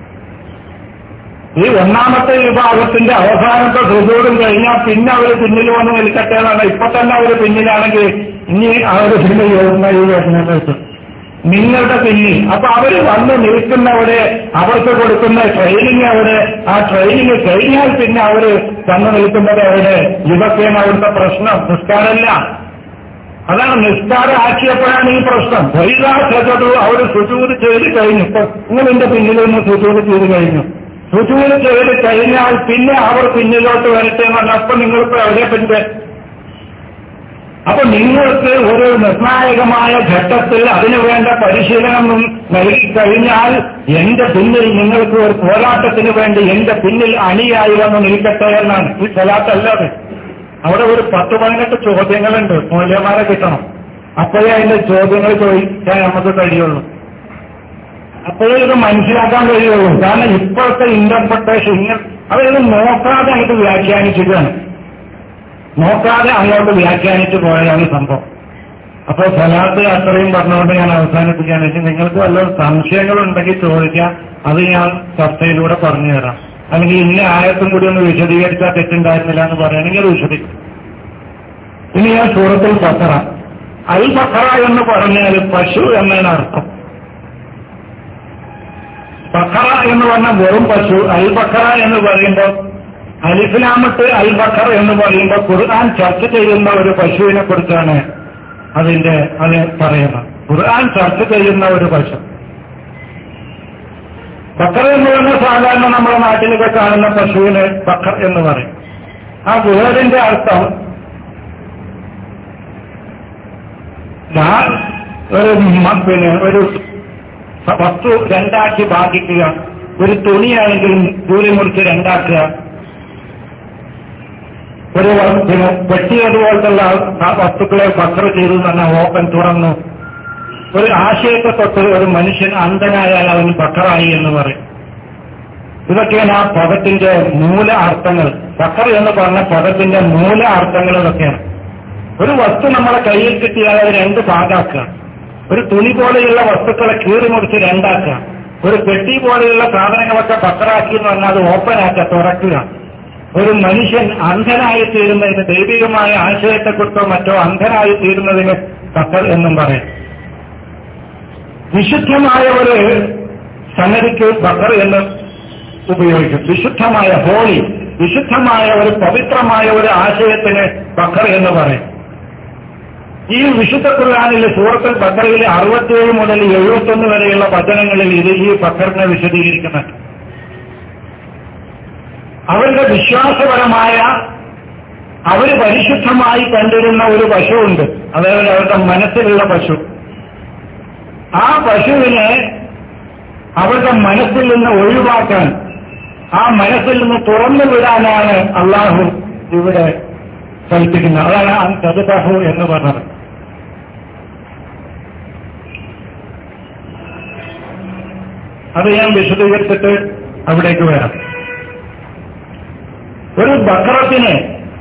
ഈ ഒന്നാമത്തെ വിഭാഗത്തിന്റെ അവസാനത്തെ സുജൂടും കഴിഞ്ഞാൽ പിന്നെ അവർ പിന്നിൽ വന്ന് നിൽക്കട്ടെ എന്നാണ് ഇപ്പൊ തന്നെ അവർ പിന്നിലാണെങ്കിൽ ഇനി അവർ പിന്നെ എവിടുന്നഞ്ഞി വരുന്നതെന്ന് വെച്ചു നിങ്ങളുടെ പിന്നിൽ അപ്പൊ അവർ വന്ന് നിൽക്കുന്നവിടെ അവർക്ക് കൊടുക്കുന്ന ട്രെയിനിങ് അവിടെ ആ ട്രെയിനിങ് കഴിഞ്ഞാൽ പിന്നെ അവര് വന്ന് നിൽക്കുന്നത് അവിടെ ഇതൊക്കെയാണ് അവിടുത്തെ പ്രശ്നം നിസ്കാരമല്ല അതാണ് നിസ്കാരം ആക്കിയപ്പോഴാണ് ഈ പ്രശ്നം വൈകാസതു അവർ സുചൂത് ചെയ്ത് കഴിഞ്ഞു ഇപ്പൊ നിങ്ങൾ എന്റെ പിന്നിൽ നിന്ന് സുചൂത് ചെയ്ത് കഴിഞ്ഞു സുചൂത് ചെയ്ത് കഴിഞ്ഞാൽ പിന്നെ അവർ പിന്നിലോട്ട് വരട്ടെ എന്ന് പറഞ്ഞാൽ അപ്പൊ നിങ്ങൾക്ക് എവിടെ പിന്നെ അപ്പൊ നിങ്ങൾക്ക് ഒരു നിർണായകമായ ഘട്ടത്തിൽ അതിനു വേണ്ട പരിശീലനം നൽകി കഴിഞ്ഞാൽ എന്റെ പിന്നിൽ നിങ്ങൾക്ക് ഒരു പോരാട്ടത്തിന് വേണ്ടി എന്റെ പിന്നിൽ അണിയായി വന്ന് നിൽക്കട്ടെ എന്നാണ് ഈ സ്ഥലത്തല്ലാതെ അവിടെ ഒരു പത്ത് പതിനെട്ട് ചോദ്യങ്ങളുണ്ട് മൂല്യമാരെ കിട്ടണം അപ്പോഴേ അതിന്റെ ചോദ്യങ്ങൾ ചോദിക്കാൻ നമുക്ക് കഴിയുള്ളൂ അപ്പോഴേ ഇത് മനസ്സിലാക്കാൻ കഴിയുള്ളൂ കാരണം ഇപ്പോഴത്തെ ഇന്റർപ്രിട്ടേഷൻ ഇങ്ങനെ അവരിത് നോക്കാതെ അങ്ങോട്ട് വ്യാഖ്യാനിച്ചിട്ടാണ് നോക്കാതെ അങ്ങോട്ട് വ്യാഖ്യാനിച്ചു പോയതാണ് സംഭവം അപ്പോൾ ഫലാത്ത് അത്രയും പറഞ്ഞുകൊണ്ട് ഞാൻ അവസാനിപ്പിക്കാൻ വെച്ച് നിങ്ങൾക്ക് വല്ല സംശയങ്ങളുണ്ടെങ്കിൽ ചോദിക്കാം അത് ഞാൻ ചർച്ചയിലൂടെ പറഞ്ഞു തരാം അല്ലെങ്കിൽ ഇന്ന ആയത്തും കൂടി ഒന്ന് വിശദീകരിച്ചാൽ തെറ്റുണ്ടായിരുന്നില്ല എന്ന് പറയുകയാണെങ്കിൽ അത് വിശദീകരിക്കും ഇനി ഞാൻ സൂറത്തിൽ ബക്കറ അൽ ബക്കറ എന്ന് പറഞ്ഞാൽ പശു എന്നാണ് അർത്ഥം ബക്കറ എന്ന് പറഞ്ഞ വെറും പശു അൽ ബക്കറ എന്ന് പറയുമ്പോൾ അലിഫിലാമത്ത് അൽ ബക്കർ എന്ന് പറയുമ്പോൾ ഖുർആൻ ചർച്ച ചെയ്യുന്ന ഒരു പശുവിനെ കുറിച്ചാണ് അതിന്റെ അത് പറയുന്നത് ഖുർആൻ ചർച്ച ചെയ്യുന്ന ഒരു പശു ബക്കർ എന്ന് പറഞ്ഞ സാധാരണ നമ്മുടെ നാട്ടിലൊക്കെ കാണുന്ന പശുവിന് ബക്കർ എന്ന് പറയും ആ വേർഡിന്റെ അർത്ഥം ഞാൻ ഒരു മ- പിന്നെ ഒരു വസ്തു രണ്ടാക്കി ഭാഗിക്കുക ഒരു തുണിയാണെങ്കിൽ ദൂരെ മുറിച്ച് രണ്ടാക്കുക ഒരു വ- പിന്നെ വെട്ടിയതുപോലത്തുള്ള ആ വസ്തുക്കളെ ബക്കർ ചെയ്തു തന്നെ ഓപ്പൻ തുറന്നു ഒരു ആശയത്തെ തൊട്ട് ഒരു മനുഷ്യൻ അന്ധനായാൽ അവന് ബക്കറായി എന്ന് പറയും ഇതൊക്കെയാണ് ആ പദത്തിന്റെ മൂല അർത്ഥങ്ങൾ ബക്കർ എന്ന് പറഞ്ഞ പദത്തിന്റെ മൂല അർത്ഥങ്ങൾ ഇതൊക്കെയാണ് ഒരു വസ്തു നമ്മളെ കയ്യിൽ കിട്ടിയാൽ അത് രണ്ട് ഭാഗാക്കുക ഒരു തുണി പോലെയുള്ള വസ്തുക്കളെ കീറി മുറിച്ച് രണ്ടാക്കുക ഒരു പെട്ടി പോലെയുള്ള സാധനങ്ങളൊക്കെ ബക്കറാക്കി എന്ന് പറഞ്ഞാൽ അത് ഓപ്പനാക്കുക തുറക്കുക ഒരു മനുഷ്യൻ അന്ധനായി തീരുന്നതിന് ദൈവികമായ ആശയത്തെക്കുറിച്ചോ മറ്റോ അന്ധനായി തീരുന്നതിന് ബക്കർ എന്നും പറയും വിശുദ്ധമായ ഒരു സംഗതിക്ക് ബക്കർ എന്ന് ഉപയോഗിക്കും വിശുദ്ധമായ ഹോളി വിശുദ്ധമായ ഒരു പവിത്രമായ ഒരു ആശയത്തിന് ബക്കർ എന്ന് പറയും ഈ വിശുദ്ധ ഖുർആാനിലെ സൂറത്തുൽ ബക്കറയിലെ അറുപത്തിയേഴ് മുതൽ എഴുപത്തൊന്ന് വരെയുള്ള വചനങ്ങളിൽ ഇത് ഈ ബക്കറിനെ വിശദീകരിക്കുന്നുണ്ട് അവരുടെ വിശ്വാസപരമായ അവര് പരിശുദ്ധമായി കണ്ടിരുന്ന ഒരു പശുവുണ്ട് അതായത് അവരുടെ മനസ്സിലുള്ള പശു ആ പശുവിനെ അവരുടെ മനസ്സിൽ നിന്ന് ഒഴിവാക്കാൻ ആ മനസ്സിൽ നിന്ന് തുറന്നു വിടാനാണ് അള്ളാഹു ഇവിടെ കൽപ്പിക്കുന്നത് അതാണ് ആ തതുബഹു എന്ന് പറഞ്ഞത് അത് ഞാൻ വിശദീകരിച്ചിട്ട് അവിടേക്ക് വരാം ഒരു ബക്രത്തിന്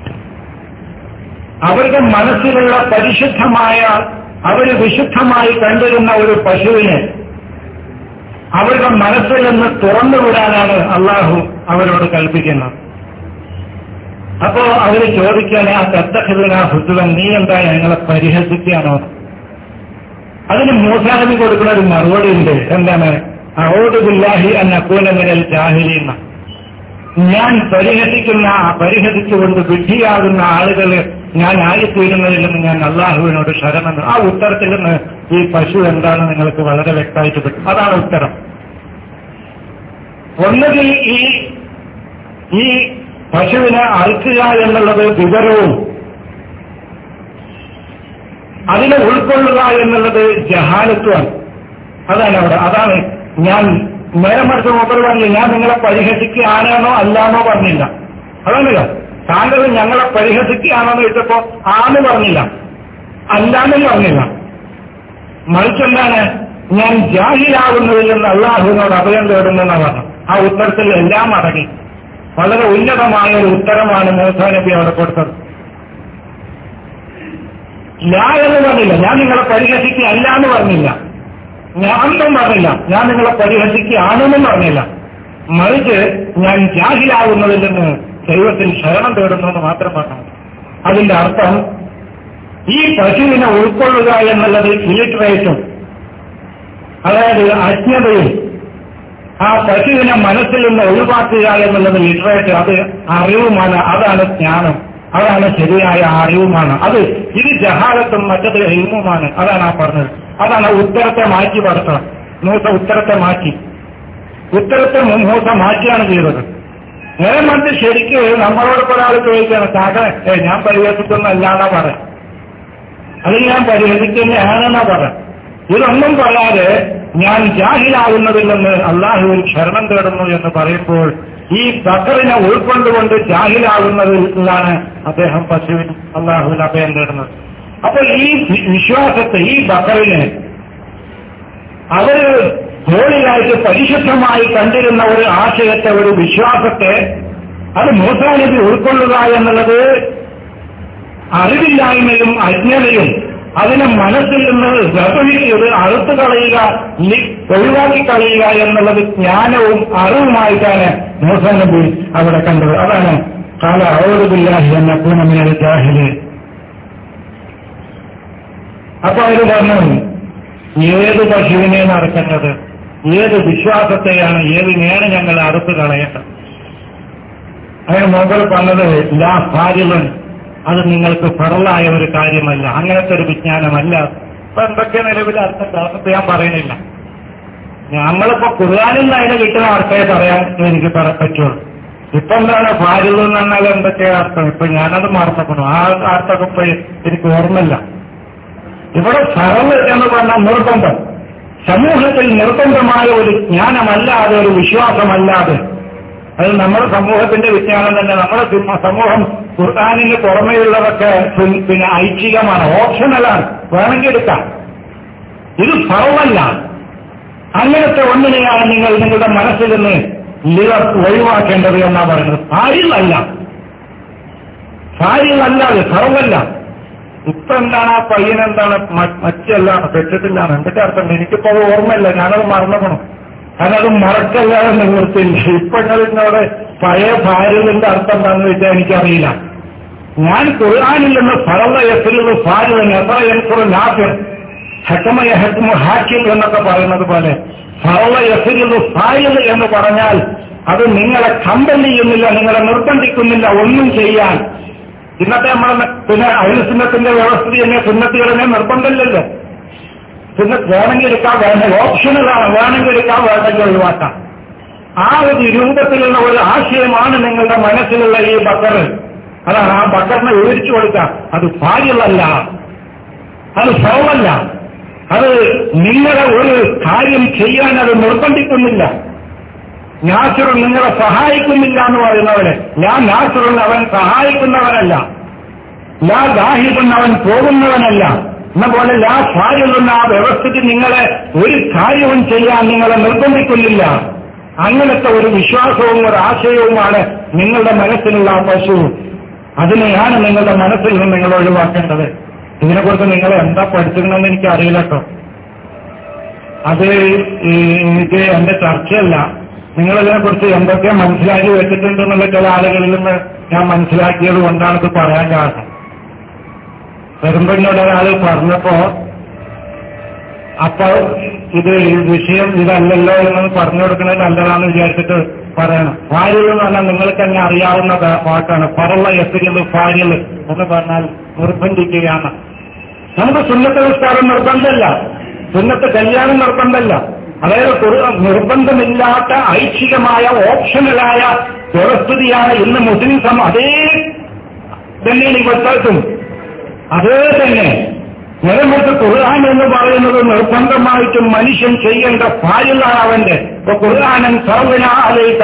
അവരുടെ മനസ്സിലുള്ള പരിശുദ്ധമായ അവര് വിശുദ്ധമായി കണ്ടിരുന്ന ഒരു പശുവിനെ അവരുടെ മനസ്സിൽ നിന്ന് തുറന്നുവിടാനാണ് അള്ളാഹു അവരോട് കൽപ്പിക്കുന്നത് അപ്പോ അവര് ചോദിക്കാൻ ആ തത്തഹിതന ഹുദ്വൻ നീ എന്താ ഞങ്ങളെ പരിഹസിക്കുകയാണോ അതിന് മൂസാനബി കൊടുക്കുന്ന ഒരു മറുപടി ഉണ്ട് എന്താണ് അഹോദ് ബില്ലാഹി അന്നക്കൂനമിനൽ ജാഹിലിന്ന ഞാൻ പരിഹസിക്കുന്ന പരിഹസിച്ചുകൊണ്ട് വിഡ്ഢിയാകുന്ന ആളുകള് ഞാൻ ആയിത്തീരുന്നതിൽ നിന്ന് ഞാൻ അള്ളാഹുവിനോട് ശരണമെന്ന് ആ ഉത്തരത്തിൽ നിന്ന് ഈ പശു എന്താണെന്ന് നിങ്ങൾക്ക് വളരെ വ്യക്തമായിട്ട് കിട്ടും അതാണ് ഉത്തരം ഒന്നുകിൽ ഈ ഈ പശുവിനെ അറുക്കുക എന്നുള്ളത് വിവരവും അതിനെ ഉൾക്കൊള്ളുക എന്നുള്ളത് ജഹാലത്വമാണ് അതാണ് അവിടെ അതാണ് ഞാൻ നേരെ മറിച്ച് മൂപ്പർ പറഞ്ഞില്ല ഞാൻ നിങ്ങളെ പരിഹസിക്കുകയാണോ അല്ലാന്നോ പറഞ്ഞില്ല അതാണില്ല താങ്കൾ ഞങ്ങളെ പരിഹസിക്കുകയാണോ എന്ന് ചോദിച്ചപ്പോ ആന്ന് പറഞ്ഞില്ല അല്ലാന്നും പറഞ്ഞില്ല മറിച്ച് എന്താണ് ഞാൻ ജാഹിലാകുന്നതിൽ നിന്ന് അള്ളാഹുവിനോട് അഭയം തേടുന്നെന്നാണ് പറഞ്ഞു ആ ഉത്തരത്തിൽ എല്ലാം അടങ്ങി വളരെ ഉന്നതമായ ഒരു ഉത്തരമാണ് മൂസാ നബി അവിടെ കൊടുത്തത് ലാ എന്ന് പറഞ്ഞില്ല ഞാൻ നിങ്ങളെ പരിഹസിക്കുക അല്ല എന്ന് പറഞ്ഞില്ല ഞാനൊന്നും പറഞ്ഞില്ല ഞാൻ നിങ്ങളെ പരിഹസിക്കുകയാണെന്നും പറഞ്ഞില്ല മറിച്ച് ഞാൻ ജാഹിലാവുന്നതിൽ നിന്ന് ദൈവത്തിൽ ശരണം തേടുന്നു എന്ന് മാത്രം പറഞ്ഞു അതിന്റെ അർത്ഥം ഈ പശുവിനെ ഉൾക്കൊള്ളുക എന്നുള്ളത് ഇലിറ്ററേറ്റും അതായത് അജ്ഞതയും ആ പശുവിനെ മനസ്സിൽ നിന്ന് ഒഴിവാക്കുക എന്നുള്ളത് ലിറ്ററേറ്റ് അത് അറിവുമാണ് അതാണ് ജ്ഞാനം അതാണ് ശരിയായ അറിവുമാണ് അത് ഇത് ജഹാലത്തും മറ്റത് എൽമുമാണ് അതാണ് ആ പറഞ്ഞത് അതാണ് ആ ഉത്തരത്തെ മാറ്റി പറഞ്ഞത് മൂസ ഉത്തരത്തെ മാറ്റി ഉത്തരത്തെ മൂസ മാറ്റിയാണ് ചെയ്തത് നേരെ മറ്റ് ശരിക്ക് നമ്മളോട് ഒരാൾ ചോദിക്കുകയാണ് കാക്ക ഏ ഞാൻ പരിഹസിക്കുന്നല്ലാന്നാ പറയാം അത് ഞാൻ പരിഹസിക്കുന്നതാണെന്നാ പറയാം ഇതൊന്നും പറയാതെ ഞാൻ ജാഹിലാകുന്നതിൽ നിന്ന് അള്ളാഹുവിൽ ശരണം തേടുന്നു എന്ന് പറയുമ്പോൾ ഈ ബക്കറിനെ ഉൾക്കൊണ്ടുകൊണ്ട് ജാഹിലാകുന്നതിലാണ് അദ്ദേഹം പശുവിൻ അള്ളാഹുവിൽ അഭയം തേടുന്നത് അപ്പൊ ഈ വിശ്വാസത്തെ ഈ ബക്കറിനെ അവര് ഹോളിയായിട്ട് പരിശുദ്ധമായി കണ്ടിരുന്ന ഒരു ആശയത്തെ ഒരു വിശ്വാസത്തെ അത് മൂസാനബി ഉൾക്കൊള്ളുക എന്നുള്ളത് അറിവില്ലായ്മയും അജ്ഞതയും അതിനെ മനസ്സിൽ നിന്ന് വ്യവഹരിച്ചത് അറുത്തു കളയുക ലി- ഒഴിവാക്കി കളയുക എന്നുള്ളത് ജ്ഞാനവും അറിവുമായിട്ടാണ് മൂസാനബി അവിടെ കണ്ടത് അതാണ് കാല അവോദില്ലാഹി എന്ന പൂനമിനെ ജാഹില് അപ്പൊ അവർ പറഞ്ഞു ഏത് പശുവിനെ നടക്കുന്നത് ഏത് വിശ്വാസത്തെയാണ് ഏതിനെയാണ് ഞങ്ങൾ അറുത്ത് കളയേണ്ടത് അങ്ങനെ മുകൾ പറഞ്ഞത് ലാ ഫാരിലൻ അത് നിങ്ങൾക്ക് ഫറലായ ഒരു കാര്യമല്ല അങ്ങനത്തെ ഒരു വിജ്ഞാനമല്ല ഇപ്പൊ എന്തൊക്കെ നിലവിൽ അർത്ഥം അർത്ഥത്തെ ഞാൻ പറയുന്നില്ല നമ്മളിപ്പോ ഖുർആാനിൽ നിന്ന് അതിന് കിട്ടുന്ന അർത്ഥമേ പറയാൻ എനിക്ക് പറ- പറ്റുള്ളൂ ഇപ്പൊ എന്താണ് ഫാരിൽ എന്നാൽ എന്തൊക്കെ അർത്ഥം ഇപ്പൊ ഞാനത് മറന്നു ആ അർത്ഥമൊക്കെ ഇപ്പൊ എനിക്ക് ഓർമ്മയില്ല ഇവിടെ ഫറവ് എന്ന് പറഞ്ഞ നിർബന്ധം സമൂഹത്തിൽ നിർബന്ധമായ ഒരു ജ്ഞാനമല്ലാതെ ഒരു വിശ്വാസമല്ലാതെ അത് നമ്മുടെ സമൂഹത്തിന്റെ വിജ്ഞാനം തന്നെ നമ്മുടെ സിമ- സമൂഹം ഖുർആാനിന് പുറമെയുള്ളതൊക്കെ പി- പിന്നെ ഐച്ഛികമാണ് ഓപ്ഷണലാണ് വേണമെങ്കിൽ എടുക്കാം ഇത് ഫറവല്ല അങ്ങനത്തെ ഒന്നിനെയാണ് നിങ്ങൾ നിങ്ങളുടെ മനസ്സിൽ നിന്ന് ലിവർ ഒഴിവാക്കേണ്ടത് എന്നാ പറയുന്നത് ഫാരിലല്ല ഫാരിലല്ലാതെ ഫറവല്ല ഇപ്പൊ എന്താണ് ആ പയ്യൻ എന്താണ് മ- മറ്റെല്ലാം തെറ്റിട്ടില്ലാണ് എന്തൊക്കെ അർത്ഥം എനിക്കിപ്പോ അത് ഓർമ്മയില്ല ഞാനത് മറന്നണം ഞാനത് മറക്കല്ലാതെ നിവൃത്തിയില്ല ഇപ്പൊ നിങ്ങൾ എന്നോട് പഴയ ഭാര്യന്റെ അർത്ഥം എന്താണെന്ന് വെച്ചാൽ എനിക്കറിയില്ല ഞാൻ ഖുർആാനിൽ നിന്ന് ഫറവ എഫിലുള്ള ഫാരിവൻ എത്ര എനിക്കൊരു നാഫിർ ഹക്കമയ ഹക്കുമ ഹാക്കിം എന്നൊക്കെ പറയുന്നത് പോലെ ഫറവ എഫിലുള്ള ഫാരിൽ എന്ന് പറഞ്ഞാൽ അത് നിങ്ങളെ കമ്പൽ ചെയ്യുന്നില്ല നിങ്ങളെ നിർബന്ധിക്കുന്നില്ല ഒന്നും ചെയ്യാൻ ഇന്നത്തെ നമ്മളെ പിന്നെ അയൽസിന്നത്തിന്റെ വ്യവസ്ഥ തന്നെ സുന്നത്തികളെ നിർബന്ധമില്ലല്ലോ പിന്നെ വേണമെങ്കിൽ എടുക്കാം വേണ്ട ഓപ്ഷനുകളാണ് വേണമെങ്കിൽ എടുക്കാം വേണമെങ്കിൽ ഒഴിവാക്കാം ആ ഒരു രൂപത്തിലുള്ള ഒരു ആശയമാണ് നിങ്ങളുടെ മനസ്സിലുള്ള ഈ ബക്കർ അതാണ് ആ ബക്കറിനെ വിവരിച്ചു കൊടുക്കാം അത് ഭാര്യകളല്ല അത് സ്വമല്ല അത് നിങ്ങളെ ഒരു കാര്യം ചെയ്യാൻ അത് നിർബന്ധിക്കുന്നില്ല നാസുറൻ നിങ്ങളെ സഹായിക്കുന്നില്ല എന്ന് പറയുന്നവരെ ഞാൻ നാസുറൻ അവൻ സഹായിക്കുന്നവനല്ല ലാ ദാഹിബൻ അവൻ പോകുന്നവനല്ല എന്ന പോലെ ലാ ഫാരിലുള്ള ആ വ്യവസ്ഥയ്ക്ക് നിങ്ങളെ ഒരു കാര്യവും ചെയ്യാൻ നിങ്ങളെ നിർബന്ധിക്കുന്നില്ല അങ്ങനത്തെ ഒരു വിശ്വാസവും ഒരു ആശയവുമാണ് നിങ്ങളുടെ മനസ്സിലുള്ള ആ പശു അതിനെയാണ് നിങ്ങളുടെ മനസ്സിൽ നിന്ന് നിങ്ങൾ ഒഴിവാക്കേണ്ടത് ഇതിനെക്കുറിച്ച് നിങ്ങൾ എന്താ പഠിച്ചിരുന്നെന്ന് എനിക്ക് അറിയില്ല കേട്ടോ അത് ഈ എനിക്ക് എന്റെ ചർച്ചയല്ല നിങ്ങളിതിനെക്കുറിച്ച് എന്തൊക്കെ മനസ്സിലാക്കി വെച്ചിട്ടുണ്ടെന്നുള്ള ചില ആളുകളിൽ നിന്ന് ഞാൻ മനസ്സിലാക്കിയത് കൊണ്ടാണ് ഇത് പറയാൻ കാരണം വരുമ്പോ എന്നോട് ഒരാൾ പറഞ്ഞപ്പോ അപ്പോൾ ഇത് ഈ വിഷയം ഇതല്ലല്ലോ എന്ന് പറഞ്ഞു കൊടുക്കുന്നത് നല്ലതാണെന്ന് വിചാരിച്ചിട്ട് പറയണം ഫാരിൽ എന്ന് പറഞ്ഞാൽ നിങ്ങൾക്ക് തന്നെ അറിയാവുന്ന ക- വാക്കാണ് പറള്ള എത്തിരിയത് ഫാരിൽ എന്ന് പറഞ്ഞാൽ നിർബന്ധിക്കുകയാണ് നമുക്ക് സുന്നത്ത് നിസ്കാരം നിർബന്ധമല്ല സുന്നത്ത് കല്യാണം നിർബന്ധമല്ല അതായത് ഖുർആൻ നിർബന്ധമില്ലാത്ത ഐച്ഛികമായ ഓപ്ഷണലായ വ്യവസ്ഥിതിയാണ് ഇന്ന് മുസ്ലിം സമ അതേ തന്നെയാണ് ഇവിടുത്തും അതേ തന്നെ നിലമത്ത് ഖുർആൻ എന്ന് പറയുന്നത് നിർബന്ധമായിട്ടും മനുഷ്യൻ ചെയ്യേണ്ട ഫായിലാണ് അവന്റെ ഇപ്പൊ ഖുർആാനൻ സർവന ആലയിക്ക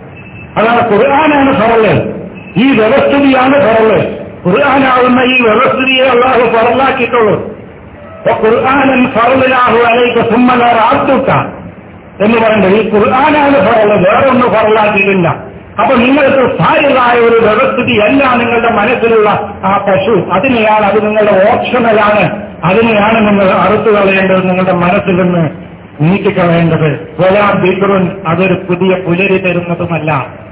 അതാണ് ഖുർആനാണ് ഫറല് ഈ വ്യവസ്ഥിതിയാണ് ഫറല് ഖുർആനാവുന്ന ഈ വ്യവസ്ഥിതിയെ അള്ളാഹു ഫറലാക്കിയിട്ടുള്ളൂ അപ്പൊ ഖുർആാനൻ ഫറലാഹു അലൈക്ക സുമ്മലാർ ആത്തുക്ക എന്ന് പറയുന്നത് ഈ ഖുർആനാണ് ഫറല് വേറെ ഒന്നും ഫറലാക്കിയിട്ടില്ല അപ്പൊ നിങ്ങൾക്ക് സ്ഥായികളായ ഒരു വ്യവസ്ഥിതിയല്ല നിങ്ങളുടെ മനസ്സിലുള്ള ആ പശു അതിനെയാണ് അത് നിങ്ങളുടെ ഓപ്ഷണലാണ് അതിനെയാണ് നിങ്ങൾ അറുത്തു കളയേണ്ടത് നിങ്ങളുടെ മനസ്സിൽ നിന്ന് നീക്കിക്കളയേണ്ടത് വലാ ബിക്റുൻ അതൊരു പുതിയ പുലരി തരുന്നതുമല്ല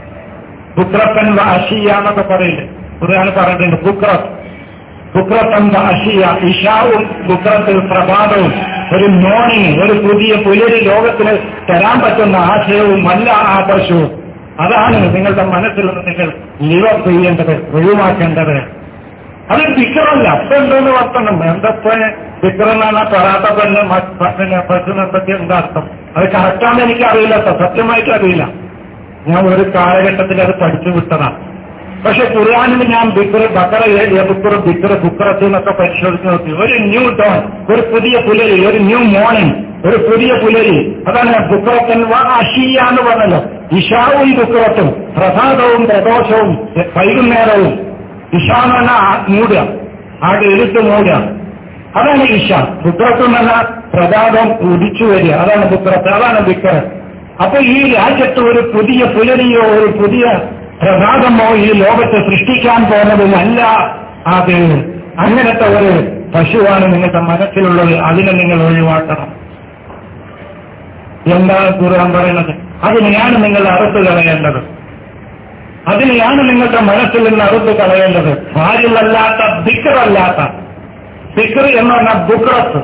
ബുക്രപ്പൻ വ അഷിയ എന്നൊക്കെ പറയില്ലേ ഖുർആൻ പറഞ്ഞിട്ടുണ്ട് ബുക്രത്ത് ബുക്രത്തൻ വ അഷിയ ഇഷാവും ബുക്രത്തിൽ പ്രഭാതവും ഒരു മോർണിംഗ് ഒരു പുതിയ പുലരി ലോകത്തിന് തരാൻ പറ്റുന്ന ആശയവും അല്ല ആ പശു അതാണ് നിങ്ങളുടെ മനസ്സിൽ നിന്ന് നിങ്ങൾ ലിവർ ചെയ്യേണ്ടത് ഒഴിവാക്കേണ്ടത് അത് വിക്രമല്ല അപ്പൊ എന്തോന്ന് വർത്തണം എന്തപ്പോ വിക്രമെന്നാണ് പെടാത്ത പെണ്ണ് മ- പിന്നെ പശുവിനെ എന്തൊക്കെ എന്താ അർത്ഥം അത് കറക്റ്റാന്ന് എനിക്ക് അറിയില്ല കേട്ടോ സത്യമായിട്ട് അറിയില്ല ഞാൻ ഒരു കാലഘട്ടത്തിൽ അത് പഠിച്ചു വിട്ടതാണ് പക്ഷെ ഖുർആാനിൽ ഞാൻ ബിക്ര ബക്കറ ബുക്കർ ബിക്ര ബുക്കറത്ത് എന്നൊക്കെ പരിശോധിച്ച് നോക്കി ഒരു ന്യൂ ഡോൺ ഒരു പുതിയ പുലരി ഒരു ന്യൂ മോർണിംഗ് ഒരു പുതിയ പുലരി അതാണ് ബുക്കറത്തൻ അഷിയ എന്ന് പറഞ്ഞല്ലോ ഇഷാവും ബുക്കറത്തും പ്രസാദവും പ്രദോഷവും വൈകുന്നേരവും ഇഷ എന്ന് പറഞ്ഞാൽ ആ മൂടുക ആകെ ഇരുട്ട് മൂടുക അതാണ് ഇഷ ബുക്കറത്ത് എന്ന് പറഞ്ഞാൽ പ്രതാപം ഉദിച്ചു വരിക അതാണ് ബുക്കറത്ത് അതാണ് ബിക്കർ അപ്പൊ ഈ രാജ്യത്ത് ഒരു പുതിയ പുലരിയോ ഒരു പുതിയ പ്രഭാതമോ ഈ ലോകത്ത് സൃഷ്ടിക്കാൻ പോകുന്നതുമല്ല അത് അങ്ങനത്തെ ഒരു പശുവാണ് നിങ്ങളുടെ മനസ്സിലുള്ളത് അതിനെ നിങ്ങൾ ഒഴിവാക്കണം എന്താണ് ഖുർആൻ പറയുന്നത് അതിനെയാണ് നിങ്ങൾ അറുത്ത് കളയേണ്ടത് അതിനെയാണ് നിങ്ങളുടെ മനസ്സിൽ നിന്ന് അറുത്ത് കളയേണ്ടത് ഭാര്യലല്ലാത്ത ബിക്കറല്ലാത്ത ബിക്കർ എന്ന് പറഞ്ഞാൽ ബുക്രത്ത്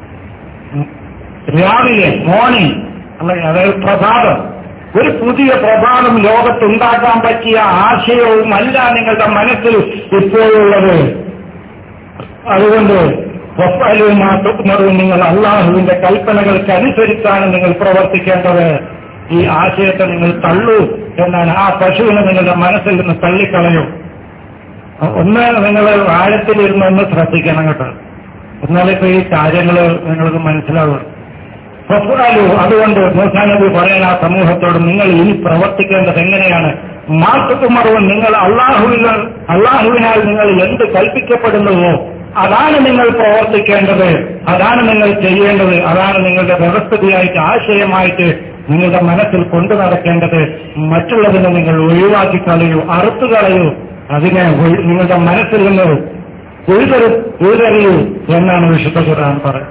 രാവിലെ മോർണിംഗ് അല്ലെങ്കിൽ അതായത് പ്രഭാതം ഒരു പുതിയ പ്രഭാതം ലോകത്തുണ്ടാക്കാൻ പറ്റിയ ആശയവും അല്ല നിങ്ങളുടെ മനസ്സിൽ ഇപ്പോഴുള്ളത് അതുകൊണ്ട് വഫലുമാറും നിങ്ങൾ അള്ളാഹുവിന്റെ കൽപ്പനകൾക്ക് അനുസരിച്ചാണ് നിങ്ങൾ പ്രവർത്തിക്കേണ്ടത് ഈ ആശയത്തെ നിങ്ങൾ തള്ളൂ എന്നാണ് ആ പശുവിനെ നിങ്ങളുടെ മനസ്സിൽ നിന്ന് തള്ളിക്കളയൂ ഒന്ന് നിങ്ങൾ ആഴത്തിലിരുന്ന് ഒന്ന് ശ്രദ്ധിക്കണം കേട്ടോ എന്നാലിപ്പോ ഈ കാര്യങ്ങൾ നിങ്ങൾക്ക് മനസ്സിലാവുള്ളൂ ഫസ്വാലു അതുകൊണ്ട് മൂസാനബി പറയുന്ന ആ സമൂഹത്തോട് നിങ്ങൾ ഇനി പ്രവർത്തിക്കേണ്ടത് എങ്ങനെയാണ് മാസക്കുമറവും നിങ്ങൾ അള്ളാഹുവിനാൽ അള്ളാഹുവിനാൽ നിങ്ങൾ എന്ത് കൽപ്പിക്കപ്പെടുന്നുവോ അതാണ് നിങ്ങൾ പ്രവർത്തിക്കേണ്ടത് അതാണ് നിങ്ങൾ ചെയ്യേണ്ടത് അതാണ് നിങ്ങളുടെ വ്യവസ്ഥിതിയായിട്ട് ആശയമായിട്ട് നിങ്ങളുടെ മനസ്സിൽ കൊണ്ടു നടക്കേണ്ടത് മറ്റുള്ളതിനെ നിങ്ങൾ ഒഴിവാക്കി കളയൂ അറുത്തു കളയൂ അതിനെ ഒഴി- നിങ്ങളുടെ മനസ്സിൽ നിന്ന് ഉഴുതരു ഉഴുതറിയൂ എന്നാണ് വിശുദ്ധ ഖുർആൻ പറയുന്നത്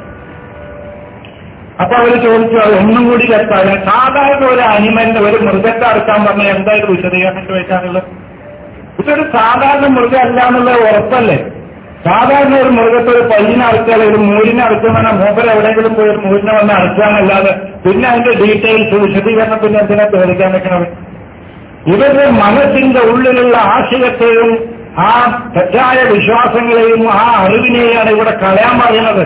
അപ്പൊ അവര് ചോദിച്ചു അത് ഒന്നും കൂടി വ്യക്തമാണ് സാധാരണ ഒരു അനിമലിന് ഒരു മൃഗത്തെ അറുക്കാൻ പറഞ്ഞാൽ എന്തായാലും വിശദീകരണം ചോദിക്കാനുള്ളത് ഇതൊരു സാധാരണ മൃഗം അല്ല എന്നുള്ളത് ഉറപ്പല്ലേ സാധാരണ ഒരു മൃഗത്തെ ഒരു പയ്യനെ അറുക്കാൻ ഒരു മൂലിനെ അറുക്കുന്ന മൂപ്പർ എവിടെയെങ്കിലും പോയി ഒരു മൂലിനെ വന്ന് അറുക്കാന്നല്ലാതെ പിന്നെ അതിന്റെ ഡീറ്റെയിൽസ് വിശദീകരണം പിന്നെ എന്തിനാ ചോദിക്കാൻ വെക്കണത് ഇവരുടെ മനസ്സിന്റെ ഉള്ളിലുള്ള ആശയത്തെയും ആ തെറ്റായ വിശ്വാസങ്ങളെയും ആ അറിവിനെയാണ് ഇവിടെ കളയാൻ പറയുന്നത്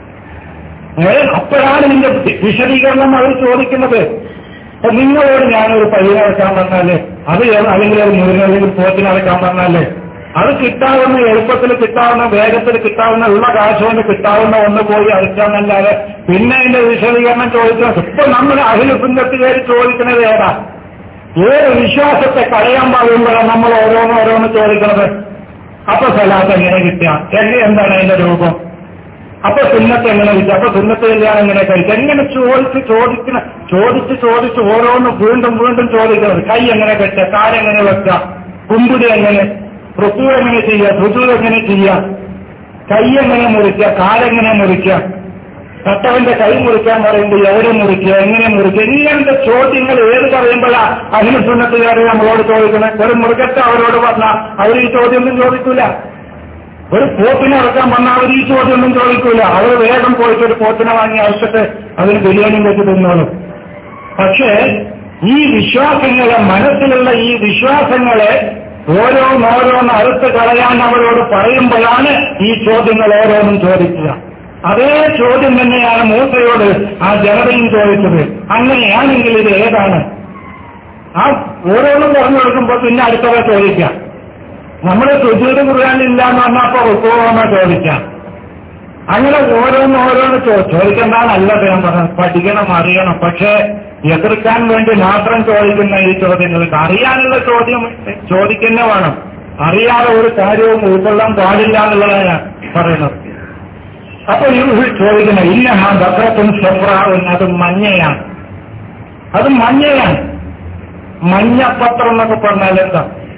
ഏ, അപ്പോഴാണ് ഇതിന്റെ വിശദീകരണം അവർ ചോദിക്കുന്നത് അപ്പൊ നിങ്ങളോട് ഞാനൊരു പയ്യനെ വെക്കാൻ പറഞ്ഞാല് അത് ഏ- അല്ലെങ്കിൽ ഒരു മുരുകൻ അല്ലെങ്കിൽ പോത്തിനെ വെക്കാൻ പറഞ്ഞാല് അത് കിട്ടാവുന്ന എളുപ്പത്തിൽ കിട്ടാവുന്ന വേഗത്തിൽ കിട്ടാവുന്ന ഉള്ള കാശുകൊണ്ട് കിട്ടാവുന്ന ഒന്ന് പോയി അടിക്കാന്നല്ലാതെ പിന്നെ അതിന്റെ വിശദീകരണം ചോദിക്കുന്നത് ഇപ്പൊ നമ്മൾ അഖിലസുന്ദത്തുകാർ ചോദിക്കുന്നത് ഏതാ ഏത് വിശ്വാസത്തെ കളയാൻ പറയുമ്പോഴാണ് നമ്മൾ ഓരോന്ന് ഓരോന്ന് ചോദിക്കുന്നത് അപ്പൊ സലാത്ത് എങ്ങനെ കിട്ടുക എങ്ങനെ എന്താണ് അതിന്റെ രൂപം അപ്പൊ സുന്നത്ത് എങ്ങനെ കിട്ടുക അപ്പൊ സുന്നത്ത് കല്യാണം എങ്ങനെ കഴിക്കുക എങ്ങനെ ചോദിച്ച് ചോദിക്കുന്ന ചോദിച്ച് ചോദിച്ച് ഓരോന്ന് വീണ്ടും വീണ്ടും ചോദിക്കുന്നത് കൈ എങ്ങനെ കെട്ടുക കാലെങ്ങനെ വെക്കുക കുമ്പുടി എങ്ങനെ ഋതു എങ്ങനെ ചെയ്യുക ഋതു എങ്ങനെ ചെയ്യുക കൈ എങ്ങനെ മുറിക്കുക കാലെങ്ങനെ മുറിക്കുക കട്ടവന്റെ കൈ മുറിക്കാൻ പറയുമ്പോൾ എവിടെ മുറിക്കുക എങ്ങനെ മുറിക്കുക ഇങ്ങനത്തെ ചോദ്യങ്ങൾ ഏത് പറയുമ്പോഴാ അതിന് സുന്നത്തുകാരെ നമ്മളോട് ചോദിക്കണേ ഒരു മൃഗത്തെ അവരോട് പറഞ്ഞാൽ അവർ ഈ ചോദ്യമൊന്നും ചോദിക്കൂല ഒരു പോത്തിനെ ഇറക്കാൻ വന്നാൽ അവർ ഈ ചോദ്യമൊന്നും ചോദിക്കൂല അവർ വേഗം പോയിട്ട് ഒരു പോത്തിനെ വാങ്ങി അയച്ചിട്ട് അതിന് ബിരിയാണിയും വെച്ച് തിന്നോളും പക്ഷേ ഈ വിശ്വാസങ്ങളെ മനസ്സിലുള്ള ഈ വിശ്വാസങ്ങളെ ഓരോന്നോരോന്ന് അറുത്ത് കളയാൻ അവരോട് പറയുമ്പോഴാണ് ഈ ചോദ്യങ്ങൾ ഓരോന്നും ചോദിക്കുക അതേ ചോദ്യം തന്നെയാണ് മൂസയോട് ആ ജനതയും ചോദിച്ചത് അങ്ങനെയാണെങ്കിൽ ഇത് ഏതാണ് ആ ഓരോന്നും പറഞ്ഞു കൊടുക്കുമ്പോൾ പിന്നെ അടുത്തവ ചോദിക്കാം നമ്മൾ സുജീത് കുറാനില്ല എന്ന് പറഞ്ഞപ്പോ റുക്കുവെന്ന് ചോദിക്കാം അങ്ങനെ ഓരോന്ന് ഓരോന്ന് ചോ- ചോദിക്കേണ്ടതാണ് നല്ലത് ഞാൻ പറഞ്ഞത് പഠിക്കണം അറിയണം പക്ഷേ എതിർക്കാൻ വേണ്ടി മാത്രം ചോദിക്കുന്ന ഈ ചോദ്യങ്ങൾക്ക് അറിയാനുള്ള ചോദ്യം ചോദിക്കുന്ന വേണം അറിയാതെ ഒരു കാര്യവും ഉൾക്കൊള്ളാൻ പാടില്ല എന്നുള്ളതാണ് ഞാൻ പറയുന്നത് അപ്പൊ ഈ ചോദിക്കുന്ന ഇല്ല ആ ബക്രത്തും സെഫ്രാറും അത് മഞ്ഞയാണ് അത് മഞ്ഞയാണ് മഞ്ഞപ്പത്രം എന്നൊക്കെ പറഞ്ഞാൽ എന്താ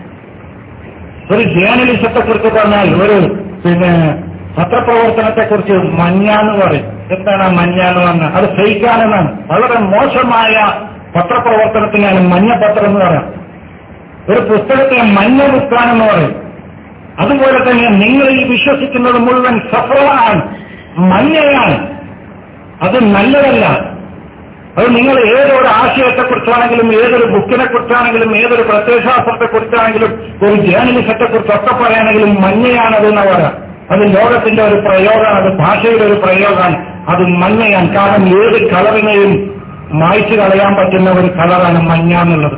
ഒരു ജേർണലിസത്തെ കുറിച്ച് പറഞ്ഞാൽ ഒരു പിന്നെ പത്രപ്രവർത്തനത്തെ കുറിച്ച് മഞ്ഞാന്ന് പറയും എന്താണ് ആ മഞ്ഞാന്ന് പറഞ്ഞാൽ അത് ഫേക്കാണെന്നാണ് വളരെ മോശമായ പത്രപ്രവർത്തനത്തിനാണ് മഞ്ഞപത്രം എന്ന് പറയാം ഒരു പുസ്തകത്തെ മഞ്ഞ ബുക്കാണെന്ന് പറയും അതുപോലെ തന്നെ നിങ്ങൾ ഈ വിശ്വസിക്കുന്നത് മുഴുവൻ സഫറാണ് മഞ്ഞയാണ് അത് നല്ലതല്ല അത് നിങ്ങൾ ഏതൊരു ആശയത്തെക്കുറിച്ചാണെങ്കിലും ഏതൊരു ബുക്കിനെ കുറിച്ചാണെങ്കിലും ഏതൊരു പ്രത്യയശാസ്ത്രത്തെ കുറിച്ചാണെങ്കിലും ഒരു ജേർണലിസത്തെ കുറിച്ചൊക്കെ പറയുകയാണെങ്കിലും മഞ്ഞയാണത് എന്ന് പറയാം അത് ലോകത്തിന്റെ ഒരു പ്രയോഗമാണ് അത് ഭാഷയുടെ ഒരു പ്രയോഗമാണ് അത് മഞ്ഞയാണ് കാരണം ഏത് കളറിനെയും മായ്ച്ചു കളയാൻ പറ്റുന്ന ഒരു കളറാണ് മഞ്ഞ എന്നുള്ളത്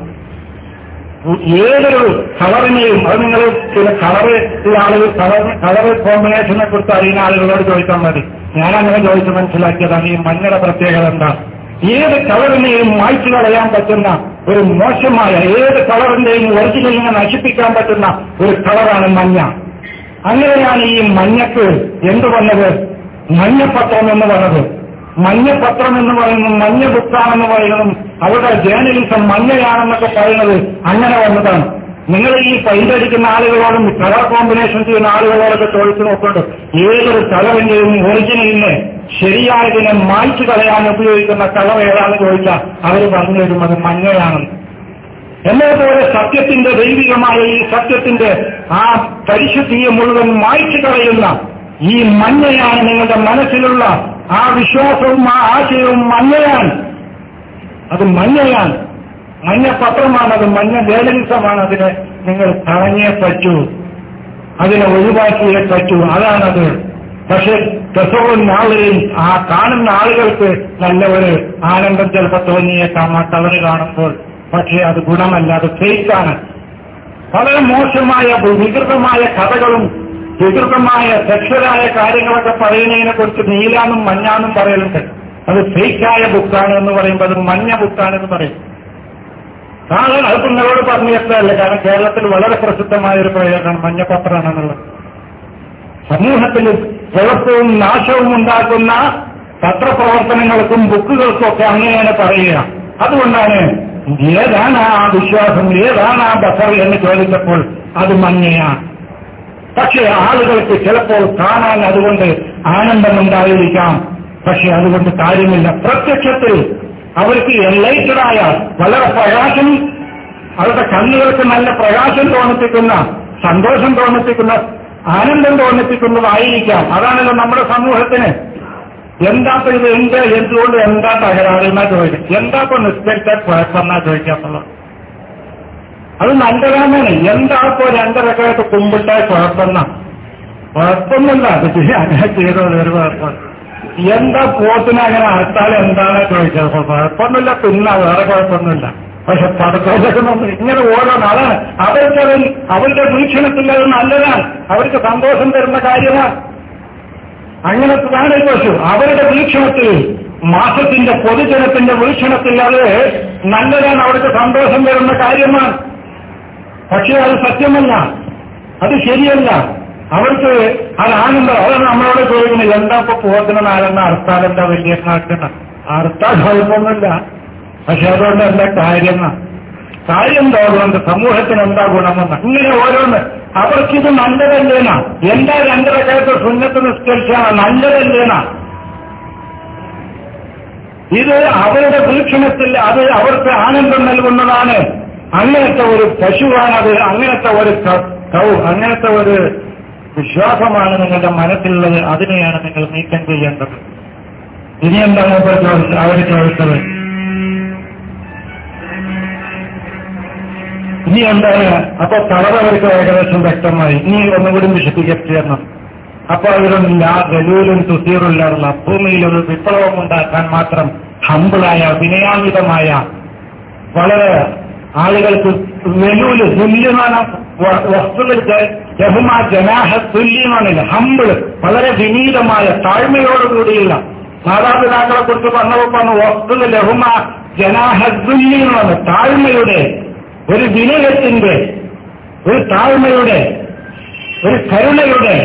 ഏതൊരു കളറിനെയും അത് നിങ്ങൾ ചില കളറ് ഉള്ള ആളുകൾ കളർ കളറ് കോമ്പിനേഷനെ കുറിച്ച് അറിയുന്ന ആളുകളോട് ചോദിച്ചാൽ മതി ഞാനങ്ങനെ ചോദിച്ച് മനസ്സിലാക്കിയതാണ് ഈ മഞ്ഞയുടെ പ്രത്യേകത എന്താ ഏത് കളറിനെയും മായ്ച്ചു കളയാൻ പറ്റുന്ന ഒരു മോശമായ ഏത് കളറിന്റെയും ഒറിജിനലിനെ നശിപ്പിക്കാൻ പറ്റുന്ന ഒരു കളറാണ് മഞ്ഞ അങ്ങനെയാണ് ഈ മഞ്ഞക്ക് എന്ത് വന്നത് മഞ്ഞപ്പത്രം എന്ന് പറഞ്ഞത് മഞ്ഞപത്രം എന്ന് പറയുന്നത് മഞ്ഞ ബുക്കാണെന്ന് പറയുന്നതും അവരുടെ ജേർണലിസം മഞ്ഞയാണെന്നൊക്കെ പറയുന്നത് അങ്ങനെ വന്നതാണ് നിങ്ങൾ ഈ പെയിന്റ് അടിക്കുന്ന ആളുകളോടും കളർ കോമ്പിനേഷൻ ചെയ്യുന്ന ആളുകളോടൊക്കെ ചോദിച്ചു നോക്കുന്നുണ്ട് ഏതൊരു കളറിന്റെയും ഒറിജിനലിനെ ശരിയായതിനെ മായ്ച്ചു കളയാൻ ഉപയോഗിക്കുന്ന കളർ ഏതാണെന്ന് ചോദിച്ചാൽ അവർ പറഞ്ഞു തരും അത് മഞ്ഞയാണെന്ന് എന്നതുപോലെ സത്യത്തിന്റെ ദൈവികമായ ഈ സത്യത്തിന്റെ ആ പരിശുദ്ധിയെ മുഴുവൻ മായ്ച്ചു കളയുന്ന ഈ മഞ്ഞയാണ് നിങ്ങളുടെ മനസ്സിലുള്ള ആ വിശ്വാസവും ആ ആശയവും മഞ്ഞയാണ് അത് മഞ്ഞയാണ് മഞ്ഞ പത്രമാണ് അത് മഞ്ഞ ജേർണലിസമാണ് അതിനെ നിങ്ങൾ കളഞ്ഞേ പറ്റൂ അതിനെ ഒഴിവാക്കിയേ പറ്റൂ അതാണത് പക്ഷെ പ്രസവം ആളുകളിൽ ആ കാണുന്ന ആളുകൾക്ക് നല്ല ഒരു ആനന്ദം ചിലപ്പോൾ തോന്നിയേക്കാം ആ കളറ് കാണുമ്പോൾ പക്ഷേ അത് ഗുണമല്ല അത് ഫേക്കാണ് വളരെ മോശമായ വികൃതമായ കഥകളും വികൃതമായ സെക്ഷലായ കാര്യങ്ങളൊക്കെ പറയുന്നതിനെ കുറിച്ച് നീലാന്നും മഞ്ഞാന്നും പറയലുണ്ട് അത് ഫേക്കായ ബുക്കാണ് എന്ന് പറയുമ്പോൾ അത് മഞ്ഞ ബുക്കാണെന്ന് പറയും കാരണം അത് നിങ്ങളോട് പറഞ്ഞു എത്തല്ല കാരണം കേരളത്തിൽ വളരെ പ്രസിദ്ധമായ ഒരു പ്രയോഗമാണ് മഞ്ഞപത്രമാണെന്നുള്ളത് സമൂഹത്തിൽ കുഴപ്പവും നാശവും ഉണ്ടാക്കുന്ന പത്രപ്രവർത്തനങ്ങൾക്കും ബുക്കുകൾക്കും ഒക്കെ അങ്ങനെയാണ് പറയുക അതുകൊണ്ടാണ് ഏതാണ് ആ വിശ്വാസം ഏതാണ് ആ ബസർ എന്ന് ചോദിച്ചപ്പോൾ അത് മഞ്ഞയാണ് പക്ഷേ ആളുകൾക്ക് ചിലപ്പോൾ കാണാൻ അതുകൊണ്ട് ആനന്ദമുണ്ടായിരിക്കാം പക്ഷെ അതുകൊണ്ട് കാര്യമില്ല പ്രത്യക്ഷത്തിൽ അവർക്ക് എൻലൈറ്റഡായ വളരെ പ്രകാശം അവരുടെ കണ്ണുകൾക്ക് നല്ല പ്രകാശം തോന്നിപ്പിക്കുന്ന സന്തോഷം തോന്നിപ്പിക്കുന്ന ആനന്ദം തോന്നിപ്പിക്കുന്നതായിരിക്കാം അതാണല്ലോ നമ്മുടെ സമൂഹത്തിന് എന്താ ഇത് എന്ത് എന്തുകൊണ്ട് എന്താ തകരാറെന്നാ ചോദിക്കും എന്താ ഇപ്പൊ നിസ്കരിച്ചാൽ കുഴപ്പമെന്നാ ചോദിക്കാത്തുള്ളത് അത് നല്ലതാണെന്ന് എന്താ ഇപ്പോ രണ്ടരക്കായിട്ട് കുമ്പിട്ടാൽ കുഴപ്പമെന്നാ കുഴപ്പമൊന്നുമില്ല അത് ചെയ്യാൻ അങ്ങനെ ചെയ്തത് ഒരു കുഴപ്പം എന്താ പോത്തിന് അങ്ങനെ അറുത്താൽ എന്താണ് ചോദിച്ചത് അപ്പൊ കുഴപ്പമൊന്നുമില്ല പിന്നെ വേറെ കുഴപ്പമൊന്നുമില്ല പക്ഷെ പടത്തോട്ടൊന്നും ഇങ്ങനെ ഓരോന്ന് അതാണ് അവർക്ക് അത് അവരുടെ വീക്ഷണത്തിൽ അത് നല്ലതാണ് അവർക്ക് സന്തോഷം തരുന്ന കാര്യമാണ് അങ്ങനത്താണ് ഈ പശു അവരുടെ വീക്ഷണത്തിൽ മാസത്തിന്റെ പൊതുജനത്തിന്റെ വീക്ഷണത്തിൽ അത് നല്ലതാണ് അവർക്ക് സന്തോഷം തരുന്ന കാര്യമാണ് പക്ഷേ അത് സത്യമല്ല അത് ശരിയല്ല അവർക്ക് അത് ആനന്ദം അതാണ് നമ്മളോട് ചോദിക്കുന്നത് എന്താ ഇപ്പൊ പോകത്തിന് നാലെണ്ണ അർത്താൽ എന്താ വലിയ കാക്കുന്ന അർത്താൽ കുഴപ്പമൊന്നുമില്ല പക്ഷെ അതുകൊണ്ട് എന്താ കാര്യം കാര്യം തോന്നുന്നുണ്ട് സമൂഹത്തിന് എന്താ ഗുണമെന്ന് ഇങ്ങനെ ഓരോന്ന് അവർക്കിത് നല്ലതല്ലേന എന്താ രണ്ടരക്കാലത്ത് സുന്നത്ത് നിസ്കരിച്ചാണ് നല്ലതല്ലേന ഇത് അവരുടെ വീക്ഷണത്തിൽ അത് അവർക്ക് ആനന്ദം നൽകുന്നതാണ് അങ്ങനത്തെ ഒരു പശുവാണത് അങ്ങനത്തെ ഒരു ക- കൗ അങ്ങനത്തെ ഒരു വിശ്വാസമാണ് നിങ്ങളുടെ മനസ്സിലുള്ളത് അതിനെയാണ് നിങ്ങൾ നീക്കം ചെയ്യേണ്ടത് ഇനി എന്താണ് ഇപ്പോൾ ചോദിച്ചത് അവർ ചോദിച്ചത് ഇനി എന്താണ് അപ്പൊ കളർ അവർക്ക് ഏകദേശം വ്യക്തമായി ഇനി ഒന്നുകൂടി വിശദീകരിച്ചു തരണം അപ്പൊ അവരൊന്നില്ല ഗലൂലും തുസീറുള്ള ഭൂമിയിൽ ഒരു വിപ്ലവം ഉണ്ടാക്കാൻ മാത്രം ഹമ്പിളായ വിനയാന്വിതമായ വളരെ ആളുകൾക്ക് വെലൂല് തുല്യമാണ് വസ്തുക്കൾ ജഹുമ ജനാഹ തുല്യമാണില്ല ഹമ്പിള് വളരെ വിനീതമായ താഴ്മയോടുകൂടിയുള്ള മാതാപിതാക്കളെ കുറിച്ച് പറഞ്ഞപ്പോൾ പറഞ്ഞു വസ്തുക്കൾ ലഹുമ ജനാഹ തുല്യമാണ് താഴ്മയുടെ ഒരു വിനയത്തിന്റെ ഒരു താഴ്മയുടെ ഒരു കരുണയുടെ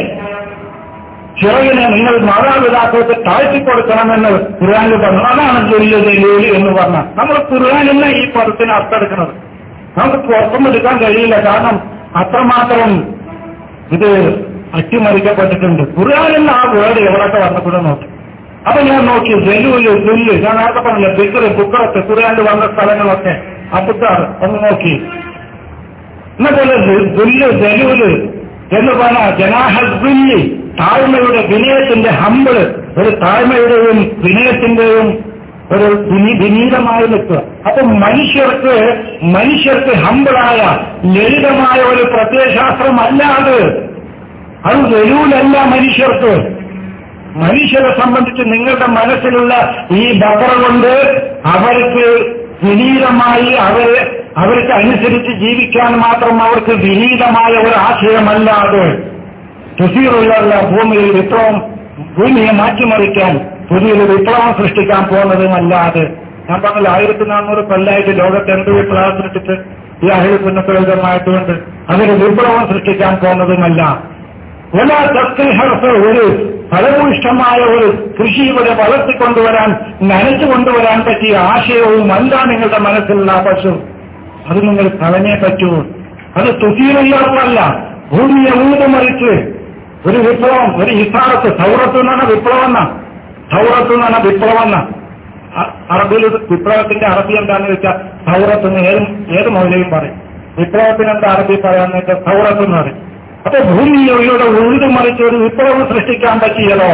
ചിറകിനെ നിങ്ങൾ മാതാപിതാക്കൾക്ക് താഴ്ത്തിക്കൊടുക്കണമെന്ന് ഖുർആാനിൽ പറഞ്ഞു അതാണ് ജൊല്ലു ജലൂലി എന്ന് പറഞ്ഞ നമ്മൾ ഖുർആാനിന്ന് ഈ പദത്തിന് അർത്ഥമെടുക്കുന്നത് നമുക്ക് പുറത്തും എടുക്കാൻ കഴിയില്ല കാരണം അത്രമാത്രം ഇത് അട്ടിമറിക്കപ്പെട്ടിട്ടുണ്ട് ഖുർആാനിൽ ആ വേർഡ് എവിടെയൊക്കെ വന്നപ്പോഴും നോക്കി അപ്പൊ ഞാൻ നോക്കി ജലൂല് ദുല്ല് ഞാൻ നേരത്തെ പറഞ്ഞില്ല ബിക്കറ് ബുക്കറത്ത് ഖുർആാനിൽ വന്ന സ്ഥലങ്ങളൊക്കെ അപ്പുത്താർ ഒന്ന് നോക്കി എന്നപോലെ ദുല്ല് ജലൂല് എന്ന് പറഞ്ഞ ജനാഹുല്ലി താഴ്മയുടെ വിനയത്തിന്റെ ഹമ്പിള് ഒരു താഴ്മയുടെയും വിനയത്തിന്റെയും ഒരു വിനി- വിനീതമായി നിൽക്കുക അപ്പൊ മനുഷ്യർക്ക് മനുഷ്യർക്ക് ഹമ്പിളായ ലളിതമായ ഒരു പ്രത്യയശാസ്ത്രമല്ല അത് അത് വെലൂലല്ല മനുഷ്യർക്ക് മനുഷ്യരെ സംബന്ധിച്ച് നിങ്ങളുടെ മനസ്സിലുള്ള ഈ ബക്കറ കൊണ്ട് അവർക്ക് വിനീതമായി അവരെ അവർക്ക് അനുസരിച്ച് ജീവിക്കാൻ മാത്രം അവർക്ക് വിനീതമായ ഒരു ആശയമല്ല അത് തുസീറുള്ള ഭൂമിയിൽ വിപ്ലവം ഭൂമിയെ മാറ്റിമറിക്കാൻ പുതിയൊരു വിപ്ലവം സൃഷ്ടിക്കാൻ പോകുന്നതുമല്ല അത് ഞാൻ പറഞ്ഞില്ല ആയിരത്തി നാനൂറ് കൊല്ലായിട്ട് ലോകത്ത് എന്ത് വിപ്ലവം സൃഷ്ടിച്ച് ഈ അഹിൽ പുന്നപ്രയോജനമായതുകൊണ്ട് അതൊരു വിപ്ലവം സൃഷ്ടിക്കാൻ പോകുന്നതുമല്ല എല്ലാ തസ്കൃഹർക്ക് ഒരു ഫലഭൂയിഷ്ടമായ ഒരു കൃഷി ഇവിടെ വളർത്തിക്കൊണ്ടുവരാൻ നനച്ചു കൊണ്ടുവരാൻ പറ്റിയ ആശയവും അല്ല നിങ്ങളുടെ മനസ്സിലുള്ള ആ പശു അത് നിങ്ങൾ കളഞ്ഞേ പറ്റൂ അത് തുകീറുള്ളതല്ല ഭൂമിയെ ഊതുമറിച്ച് ഒരു വിപ്ലവം ഒരു ഇസാറത്ത് സൗറത്ത് എന്നാണ് വിപ്ലവം എന്നാ സൗറത്ത് എന്നാണ് വിപ്ലവം എന്നാ അ- അറബിയിൽ ഇത് വിപ്ലവത്തിന്റെ അറബി എന്താന്ന് വെച്ചാൽ സൗറത്ത് എന്ന് ഏത് ഏത് മൗലയും പറയും വിപ്ലവത്തിന് എന്താ അറബി പറയാന്ന് വെച്ചാൽ സൗറത്ത് എന്ന് പറയും അപ്പൊ ഭൂമിയുടെ ഉഴുതുമറിച്ച് ഒരു വിപ്ലവം സൃഷ്ടിക്കാൻ പറ്റിയതോ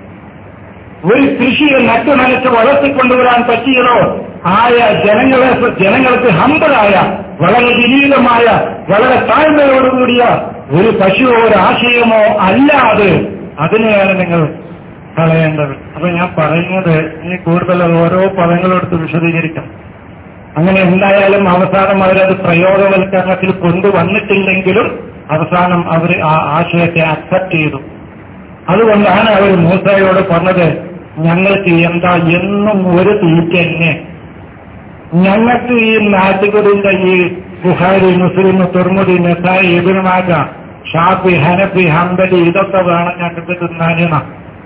ഒരു കൃഷിയെ നട്ടു നനച്ച് വളർത്തിക്കൊണ്ടുവരാൻ പറ്റിയതോ ആയ ജനങ്ങളെ ജനങ്ങൾക്ക് ഹമ്പലായ വളരെ വിനീതമായ വളരെ താഴ്മയോടുകൂടിയ ഒരു പശുവോ ഒരു ആശയമോ അല്ല അത് അതിനെയാണ് നിങ്ങൾ കളയേണ്ടത് അപ്പൊ ഞാൻ പറയുന്നത് ഇനി കൂടുതൽ ഓരോ പദങ്ങളെടുത്ത് വിശദീകരിക്കാം അങ്ങനെ എന്തായാലും അവസാനം അവരത് പ്രയോഗവൽക്കരണത്തിൽ കൊണ്ടുവന്നിട്ടില്ലെങ്കിലും അവസാനം അവർ ആ ആശയത്തെ അക്സെപ്റ്റ് ചെയ്തു അതുകൊണ്ടാണ് അവർ മൂസയോട് പറഞ്ഞത് ഞങ്ങൾക്ക് എന്താ എന്നും ഒരു തീറ്റ തന്നെ ഞങ്ങൾക്ക് ഈ നാട്ടുകളിലെ ഈ ബുഹാരി മുസ്ലിം തുർമുദി നസായി ഇബിനുമാജ ഷാഫി ഹനഫി ഹംബലി ഇതൊക്കെ വേണം ഞങ്ങൾക്ക് തിന്നാനിന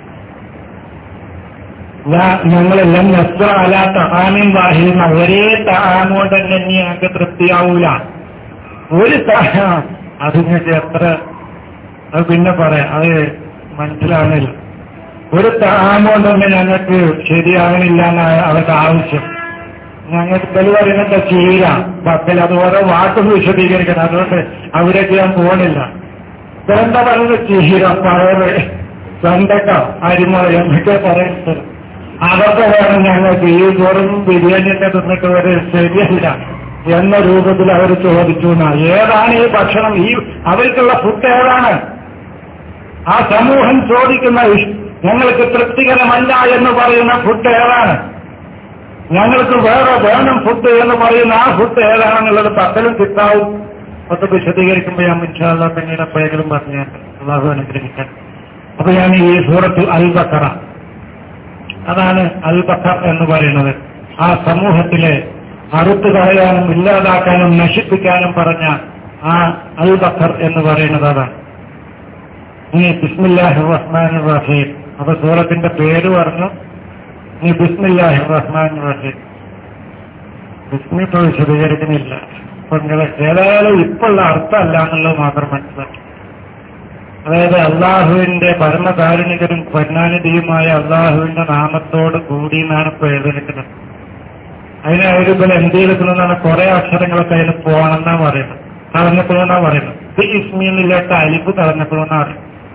ഞങ്ങളെല്ലാം നസ്ര അല തഹാനും വാഹിന്ന ഒരേ തഹാൻ കൊണ്ട് തന്നെ ഇനി ഞങ്ങൾക്ക് തൃപ്തിയാവൂല ഒരു തഹ അതിങ്ങൾക്ക് എത്ര അത് പിന്നെ പറയാം അത് മനസ്സിലാവുന്നില്ല ഒരു തഹാൻ കൊണ്ടൊന്നും ഞങ്ങൾക്ക് ശരിയാകണില്ല എന്നാണ് അവരുടെ ആവശ്യം ഞങ്ങൾക്ക് തെളിവറിയുന്നത് ചീര പക്കൽ അത് ഓരോ വാക്കും വിശദീകരിക്കണം അതുകൊണ്ട് അവിടേക്ക് ഞാൻ പോകണില്ല ഇതെന്താ പറയുന്നത് ചീര പയറ് വെണ്ടക്ക അരിമുള എന്നൊക്കെ പറയുന്നത് അതൊക്കെ വേണം ഞങ്ങൾക്ക് ഈ ചോറും ബിരിയാണിയൊക്കെ തിന്നിട്ട് ഒരു ശരിയല്ല എന്ന രൂപത്തിൽ അവർ ചോദിച്ചു എന്നാ ഏതാണ് ഈ ഭക്ഷണം ഈ അവർക്കുള്ള ഫുഡ് ഏതാണ് ആ സമൂഹം ചോദിക്കുന്ന ഇഷ്- ഞങ്ങൾക്ക് തൃപ്തികരമല്ല എന്ന് പറയുന്ന ഫുഡ് ഏതാണ് ഞങ്ങൾക്ക് വേറെ വേണം ഫുഡ് എന്ന് പറയുന്ന ആ ഫുഡ് ഏതാണെന്നുള്ളത് പക്കലും കിട്ടാവും ഒക്കെ വിശദീകരിക്കുമ്പോൾ ഞാൻ ഇൻഷാല്ല പിന്നീട് എപ്പോഴെങ്കിലും പറഞ്ഞു അള്ളാഹു അനുഗ്രഹിക്കാൻ അപ്പൊ ഞാൻ ഈ സൂറത്ത് അൽ ബക്കറ അതാണ് അൽ ബക്കർ എന്ന് പറയുന്നത് ആ സമൂഹത്തിലെ അറുത്തു കളയാനും ഇല്ലാതാക്കാനും നശിപ്പിക്കാനും പറഞ്ഞ ആ അൽ ബക്കർ എന്ന് പറയുന്നത് അതാണ് ഇനി ബിസ്മില്ലാഹി റഹ്മാൻ റഹീം അപ്പൊ സൂറത്തിന്റെ പേര് പറഞ്ഞു ഇനി ബിസ്മില്ലാഹി റഹ്മാൻ റഹീം ബിസ്മി ഇപ്പോൾ വിശദീകരിക്കുന്നില്ല അപ്പൊ നിങ്ങൾ ഏതായാലും ഇപ്പോഴുള്ള അർത്ഥമല്ല എന്നുള്ളത് മാത്രം മനസ്സിലാക്കി അതായത് അള്ളാഹുവിന്റെ പരമകാരുണികരും കരുണാനിധിയുമായ അള്ളാഹുവിന്റെ നാമത്തോട് കൂടി എന്നാണ് ഇപ്പൊ എഴുതിയിരിക്കുന്നത് അതിനെ അവരിപ്പോൾ എന്ത് ചെയ്തിട്ടുണ്ടെന്നാണ് കുറെ അക്ഷരങ്ങളൊക്കെ അതിന് പോകണമെന്നാ പറയുന്നത് കളഞ്ഞപ്പോഴെന്നാ പറയുന്നത് ഈ ഇസ്മിന്നില്ലാത്ത അലിപ്പ് കളഞ്ഞപ്പോഴെന്നാ പറയും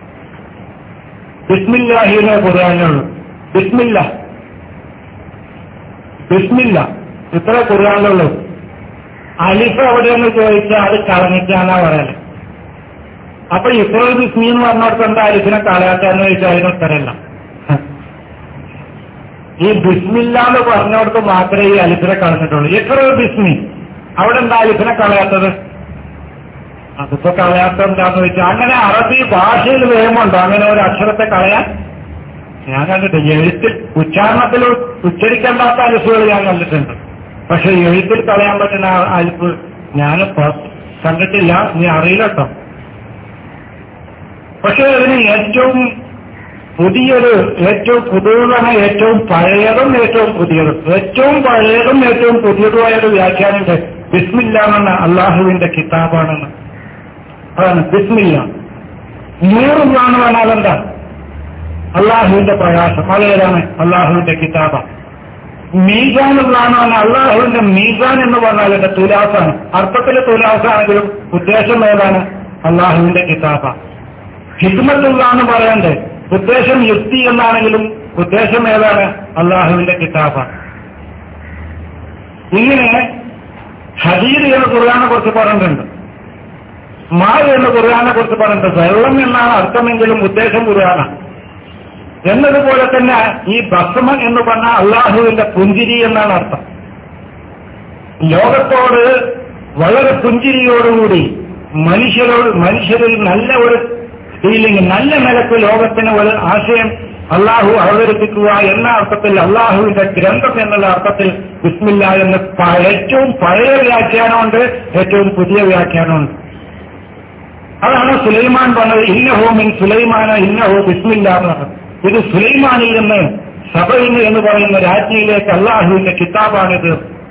ബിസ്മില്ലാഹിനെ ഖുർആാനുള്ളൂ ബിസ്മില്ല ബിസ്മില്ല ഇത്ര ഖുർആാനുള്ളൂ അലിഫ് എവിടെയെന്ന് ചോദിച്ചാൽ അത് കളഞ്ഞിട്ടാന്നാ പറയല് അപ്പൊ ഇത്ര ബിസ്മി എന്ന് പറഞ്ഞോടത്ത് എന്താ അലിഫിനെ കളയാത്തെന്ന് ചോദിച്ചാൽ അതിന് ഉത്തരമില്ല ഈ ബിസ്മില്ല എന്ന് പറഞ്ഞോടത്ത് മാത്രമേ ഈ അലിഫിനെ കളഞ്ഞിട്ടുള്ളൂ ഇത്ര ബിസ്മി അവിടെ എന്താ അലിഫിനെ കളയാത്തത് അതിപ്പോ കളയാത്ത എന്താന്ന് വെച്ചാൽ അങ്ങനെ അറബി ഭാഷയിൽ നിയമമുണ്ടോ അങ്ങനെ ഒരു അക്ഷരത്തെ കളയാൻ ഞാൻ കണ്ടിട്ട് എഴുത്തിൽ ഉച്ചാരണത്തിൽ ഉച്ചരിക്കേണ്ടാത്ത അലിഫുകൾ ഞാൻ കണ്ടിട്ടുണ്ട് പക്ഷെ എഴുത്തിൽ കളയാൻ പറ്റുന്ന ആ അലിഫ് ഞാൻ കണ്ടിട്ടില്ല നീ അറിയില്ല കേട്ടോ പക്ഷെ അതിന് ഏറ്റവും പുതിയൊരു ഏറ്റവും പുതിയതാണ് ഏറ്റവും പഴയതും ഏറ്റവും പുതിയതും ഏറ്റവും പഴയതും ഏറ്റവും പുതിയതുമായ ഒരു വ്യാഖ്യാനമുണ്ട് ബിസ്മില്ല എന്ന അള്ളാഹുവിന്റെ കിതാബാണെന്ന് അതാണ് ബിസ്മില്ല നൂറുള്ളാന്ന് പറഞ്ഞാൽ എന്താ അള്ളാഹുവിന്റെ പ്രകാശം അതേതാണ് അള്ളാഹുവിന്റെ കിതാബ മീസാനുള്ളാന്ന് പറഞ്ഞാൽ അള്ളാഹുവിന്റെ മീസാൻ എന്ന് പറഞ്ഞാൽ എന്റെ തുലാസാണ് അർത്ഥത്തിലെ തുലാസാണെങ്കിലും ഉദ്ദേശം ഏതാണ് അള്ളാഹുവിന്റെ കിതാബ ഹിദ്മത്തുള്ള എന്ന് പറയണ്ടേ ഉദ്ദേശം യുക്തി എന്നാണെങ്കിലും ഉദ്ദേശം ഏതാണ് അള്ളാഹുവിന്റെ കിതാബാണ് ഇങ്ങനെ ഹജീദ് എന്ന് ഖുർആാനെ കുറിച്ച് പറഞ്ഞിട്ടുണ്ട് മാ എന്ന് ഖുർആാനെ കുറിച്ച് പറഞ്ഞിട്ടുണ്ട് വെള്ളം എന്നാണ് അർത്ഥമെങ്കിലും ഉദ്ദേശം ഖുർആാനാണ് എന്നതുപോലെ തന്നെ ഈ ബസ്മ എന്ന് പറഞ്ഞ അള്ളാഹുവിന്റെ പുഞ്ചിരി എന്നാണ് അർത്ഥം ലോകത്തോട് വളരെ പുഞ്ചിരിയോടുകൂടി മനുഷ്യരോട് മനുഷ്യരിൽ നല്ല ഒരു ഫീലിംഗ് നല്ല നിലക്ക് ലോകത്തിന് ഒരു ആശയം അള്ളാഹു അവതരിപ്പിക്കുക എന്ന അർത്ഥത്തിൽ അള്ളാഹുവിന്റെ ഗ്രന്ഥം എന്നുള്ള അർത്ഥത്തിൽ ബിസ്മില്ല എന്ന് പ- ഏറ്റവും പഴയ വ്യാഖ്യാനമുണ്ട് ഏറ്റവും പുതിയ വ്യാഖ്യാനമുണ്ട് അതാണ് സുലൈമാൻ പറഞ്ഞത് ഇന്നഹോ മിൻ സുലൈമാന ഇന്നഹോ ബിസ്മില്ല എന്ന് പറഞ്ഞത് ഇത് സുലൈമാനിൽ നിന്ന് സബയിൽ എന്ന് പറയുന്ന രാജ്ഞിയിലേക്ക് അള്ളാഹുവിന്റെ കിതാബാണിത്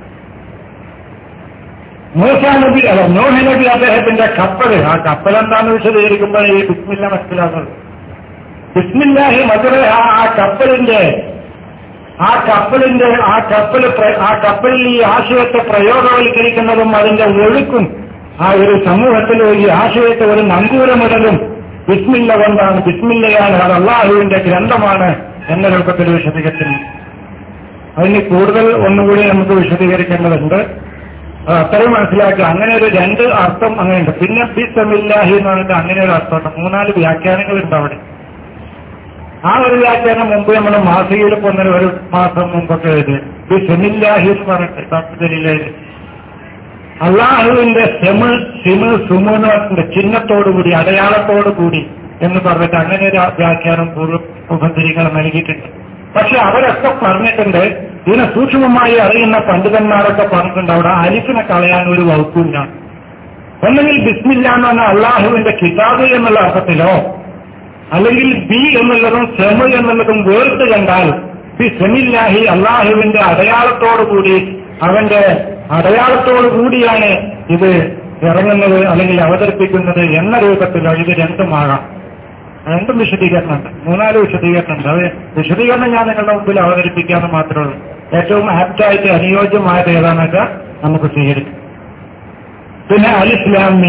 മൂസാ നബി അല്ല നോഹ നബി അദ്ദേഹത്തിന്റെ കപ്പല് ആ കപ്പൽ എന്താണെന്ന് വിശദീകരിക്കുമ്പോൾ ഈ ബിസ്മില്ല മനസ്സിലാക്കുന്നത് ബിസ്മില്ലാഹി മധുര ആ ആ കപ്പലിന്റെ ആ കപ്പലിന്റെ ആ കപ്പൽ പ്ര- ആ കപ്പലിൽ ഈ ആശയത്തെ പ്രയോഗവൽക്കരിക്കുന്നതും അതിന്റെ ഒഴുക്കും ആ ഒരു സമൂഹത്തിൽ ഈ ആശയത്തെ ഒരു നങ്കൂരമിടലും ബിസ്മില്ല കൊണ്ടാണ് ബിസ്മില്ലയാണ് അത് അള്ളാഹുവിന്റെ ഗ്രന്ഥമാണ് എന്ന രൂപത്തിൽ വിശദീകരിക്കുന്നു അതിന് കൂടുതൽ ഒന്നുകൂടി നമുക്ക് വിശദീകരിക്കേണ്ടതുണ്ട് അത് അത്രയും മനസ്സിലാക്കുക അങ്ങനെ ഒരു രണ്ട് അർത്ഥം അങ്ങനെയുണ്ട് പിന്നെ ബിസ്മില്ലാഹി എന്ന് പറഞ്ഞിട്ട് അങ്ങനെ ഒരു അർത്ഥമുണ്ട് മൂന്നാല് വ്യാഖ്യാനങ്ങളുണ്ട് അവിടെ ആ ഒരു വ്യാഖ്യാനം മുമ്പ് നമ്മൾ മാസികയിൽ പോകുന്ന ഒരു മാസം മുമ്പൊക്കെ എഴുതി ബിസ്മില്ലാഹി എന്ന് പറഞ്ഞിട്ട് തപ്പതിലേക്ക് അള്ളാഹുവിന്റെ സെമ് സിമ് സുമു എന്ന് പറഞ്ഞിട്ടുണ്ട് ചിഹ്നത്തോടുകൂടി അടയാളത്തോടുകൂടി എന്ന് പറഞ്ഞിട്ട് അങ്ങനെ ഒരു വ്യാഖ്യാനം പൂർവ്വ ഉപദ്രികൾ നൽകിയിട്ടുണ്ട് പക്ഷെ അവരൊക്കെ പറഞ്ഞിട്ടുണ്ട് ഇതിനെ സൂക്ഷ്മമായി അറിയുന്ന പണ്ഡിതന്മാരൊക്കെ പറഞ്ഞിട്ടുണ്ട് അവിടെ അലിഫിനെ കളയാൻ ഒരു വകുപ്പില്ല ഒന്നെങ്കിൽ ബിസ്മില്ല എന്ന് പറഞ്ഞാൽ അള്ളാഹുവിന്റെ കിതാബ് എന്നുള്ള അർത്ഥത്തിലോ അല്ലെങ്കിൽ ബി എന്നുള്ളതും സെമ് എന്നുള്ളതും വേർത്ത് കണ്ടാൽ ബി സെമില്ലാഹി അള്ളാഹുവിന്റെ അടയാളത്തോടുകൂടി അവന്റെ അടയാളത്തോടു കൂടിയാണ് ഇത് ഇറങ്ങുന്നത് അല്ലെങ്കിൽ അവതരിപ്പിക്കുന്നത് എന്ന രൂപത്തിലോ ഇത് രണ്ടുമാകാം രണ്ടും വിശദീകരണമുണ്ട് മൂന്നാല് വിശദീകരണമുണ്ട് അത് വിശദീകരണം ഞാൻ നിങ്ങളുടെ മുമ്പിൽ അവതരിപ്പിക്കാമെന്ന് മാത്രമേ ഉള്ളൂ ഏറ്റവും ആപ്റ്റായിട്ട് അനുയോജ്യമായത് ഏതാണെന്ന് വെച്ചാൽ നമുക്ക് സ്വീകരിക്കും പിന്നെ അൽ ഇസ്ലാമി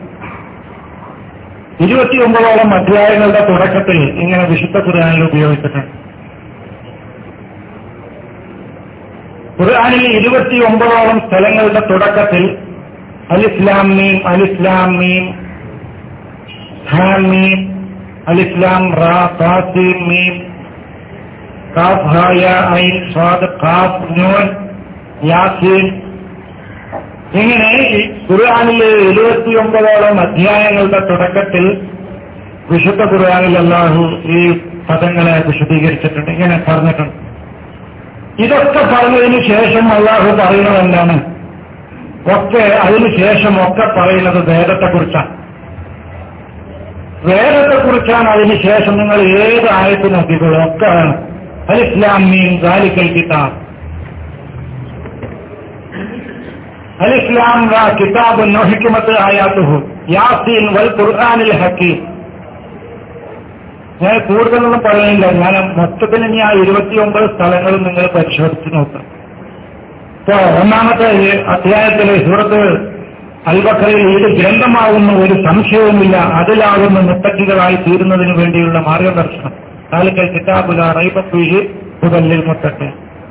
ഇരുപത്തിയൊമ്പതോളം അധ്യായങ്ങളുടെ തുടക്കത്തിൽ ഇങ്ങനെ വിശുദ്ധ ഖുർആാനിൽ ഉപയോഗിച്ചിട്ടുണ്ട് ഖുർആാനിൽ ഇരുപത്തിയൊമ്പതോളം സ്ഥലങ്ങളുടെ തുടക്കത്തിൽ അലിസ്ലാം മീം അലിസ്ലാം മീം ഹാം മീം അലിസ്ലാം റാ കാസിം മീം കാഫ് ഹായ ഐൻ സ്വാദ് കാഫ് നൂൻ യാസീൻ ഇങ്ങനെ ഈ ഖുർആാനിലെ എഴുപത്തിയൊമ്പതോളം അധ്യായങ്ങളുടെ തുടക്കത്തിൽ വിശുദ്ധ ഖുർആാനിൽ അള്ളാഹു ഈ പദങ്ങളെ വിശദീകരിച്ചിട്ടുണ്ട് ഇങ്ങനെ പറഞ്ഞിട്ടുണ്ട് ഇതൊക്കെ പറഞ്ഞതിന് ശേഷം അള്ളാഹു പറയുന്നത് എന്താണ് ഒക്കെ അതിനുശേഷം ഒക്കെ പറയുന്നത് വേദത്തെക്കുറിച്ചാണ് വേദത്തെക്കുറിച്ചാണ് അതിനുശേഷം നിങ്ങൾ ഏത് ആയത്ത് നോക്കിക്കോളൂ ഒക്കെ അൽ ഇസ്ലാം മീൻ ഗാലിക്കൽ കിതാബ് അൽ ഇസ്ലാം വ കിതാബ് നൊഹിക്കുമത്ത് ആയാത്തുഹു യാസീൻ വൽ ഖുർആാനിൽ ഹക്കീം ഞാൻ കൂടുതലൊന്നും പറയുന്നില്ല ഞാൻ മൊത്തത്തിൽ ഇനി ആ ഇരുപത്തിയൊമ്പത് സ്ഥലങ്ങളും നിങ്ങൾ പരിശോധിച്ച് നോക്കാം ഇപ്പോ ഒന്നാമത്തെ ഈ അധ്യായത്തിലെ സൂറത്ത് അൽബക്കറിൽ ഇത് ഗ്രന്ഥമാകുന്ന ഒരു സംശയവുമില്ല അതിലാകുന്ന മുത്തക്കികളായി തീരുന്നതിന് വേണ്ടിയുള്ള മാർഗദർശനം താലിക്കൽ കിതാബുല റൈബീഹ് പുതല്ലിൽ മുത്തക്ക്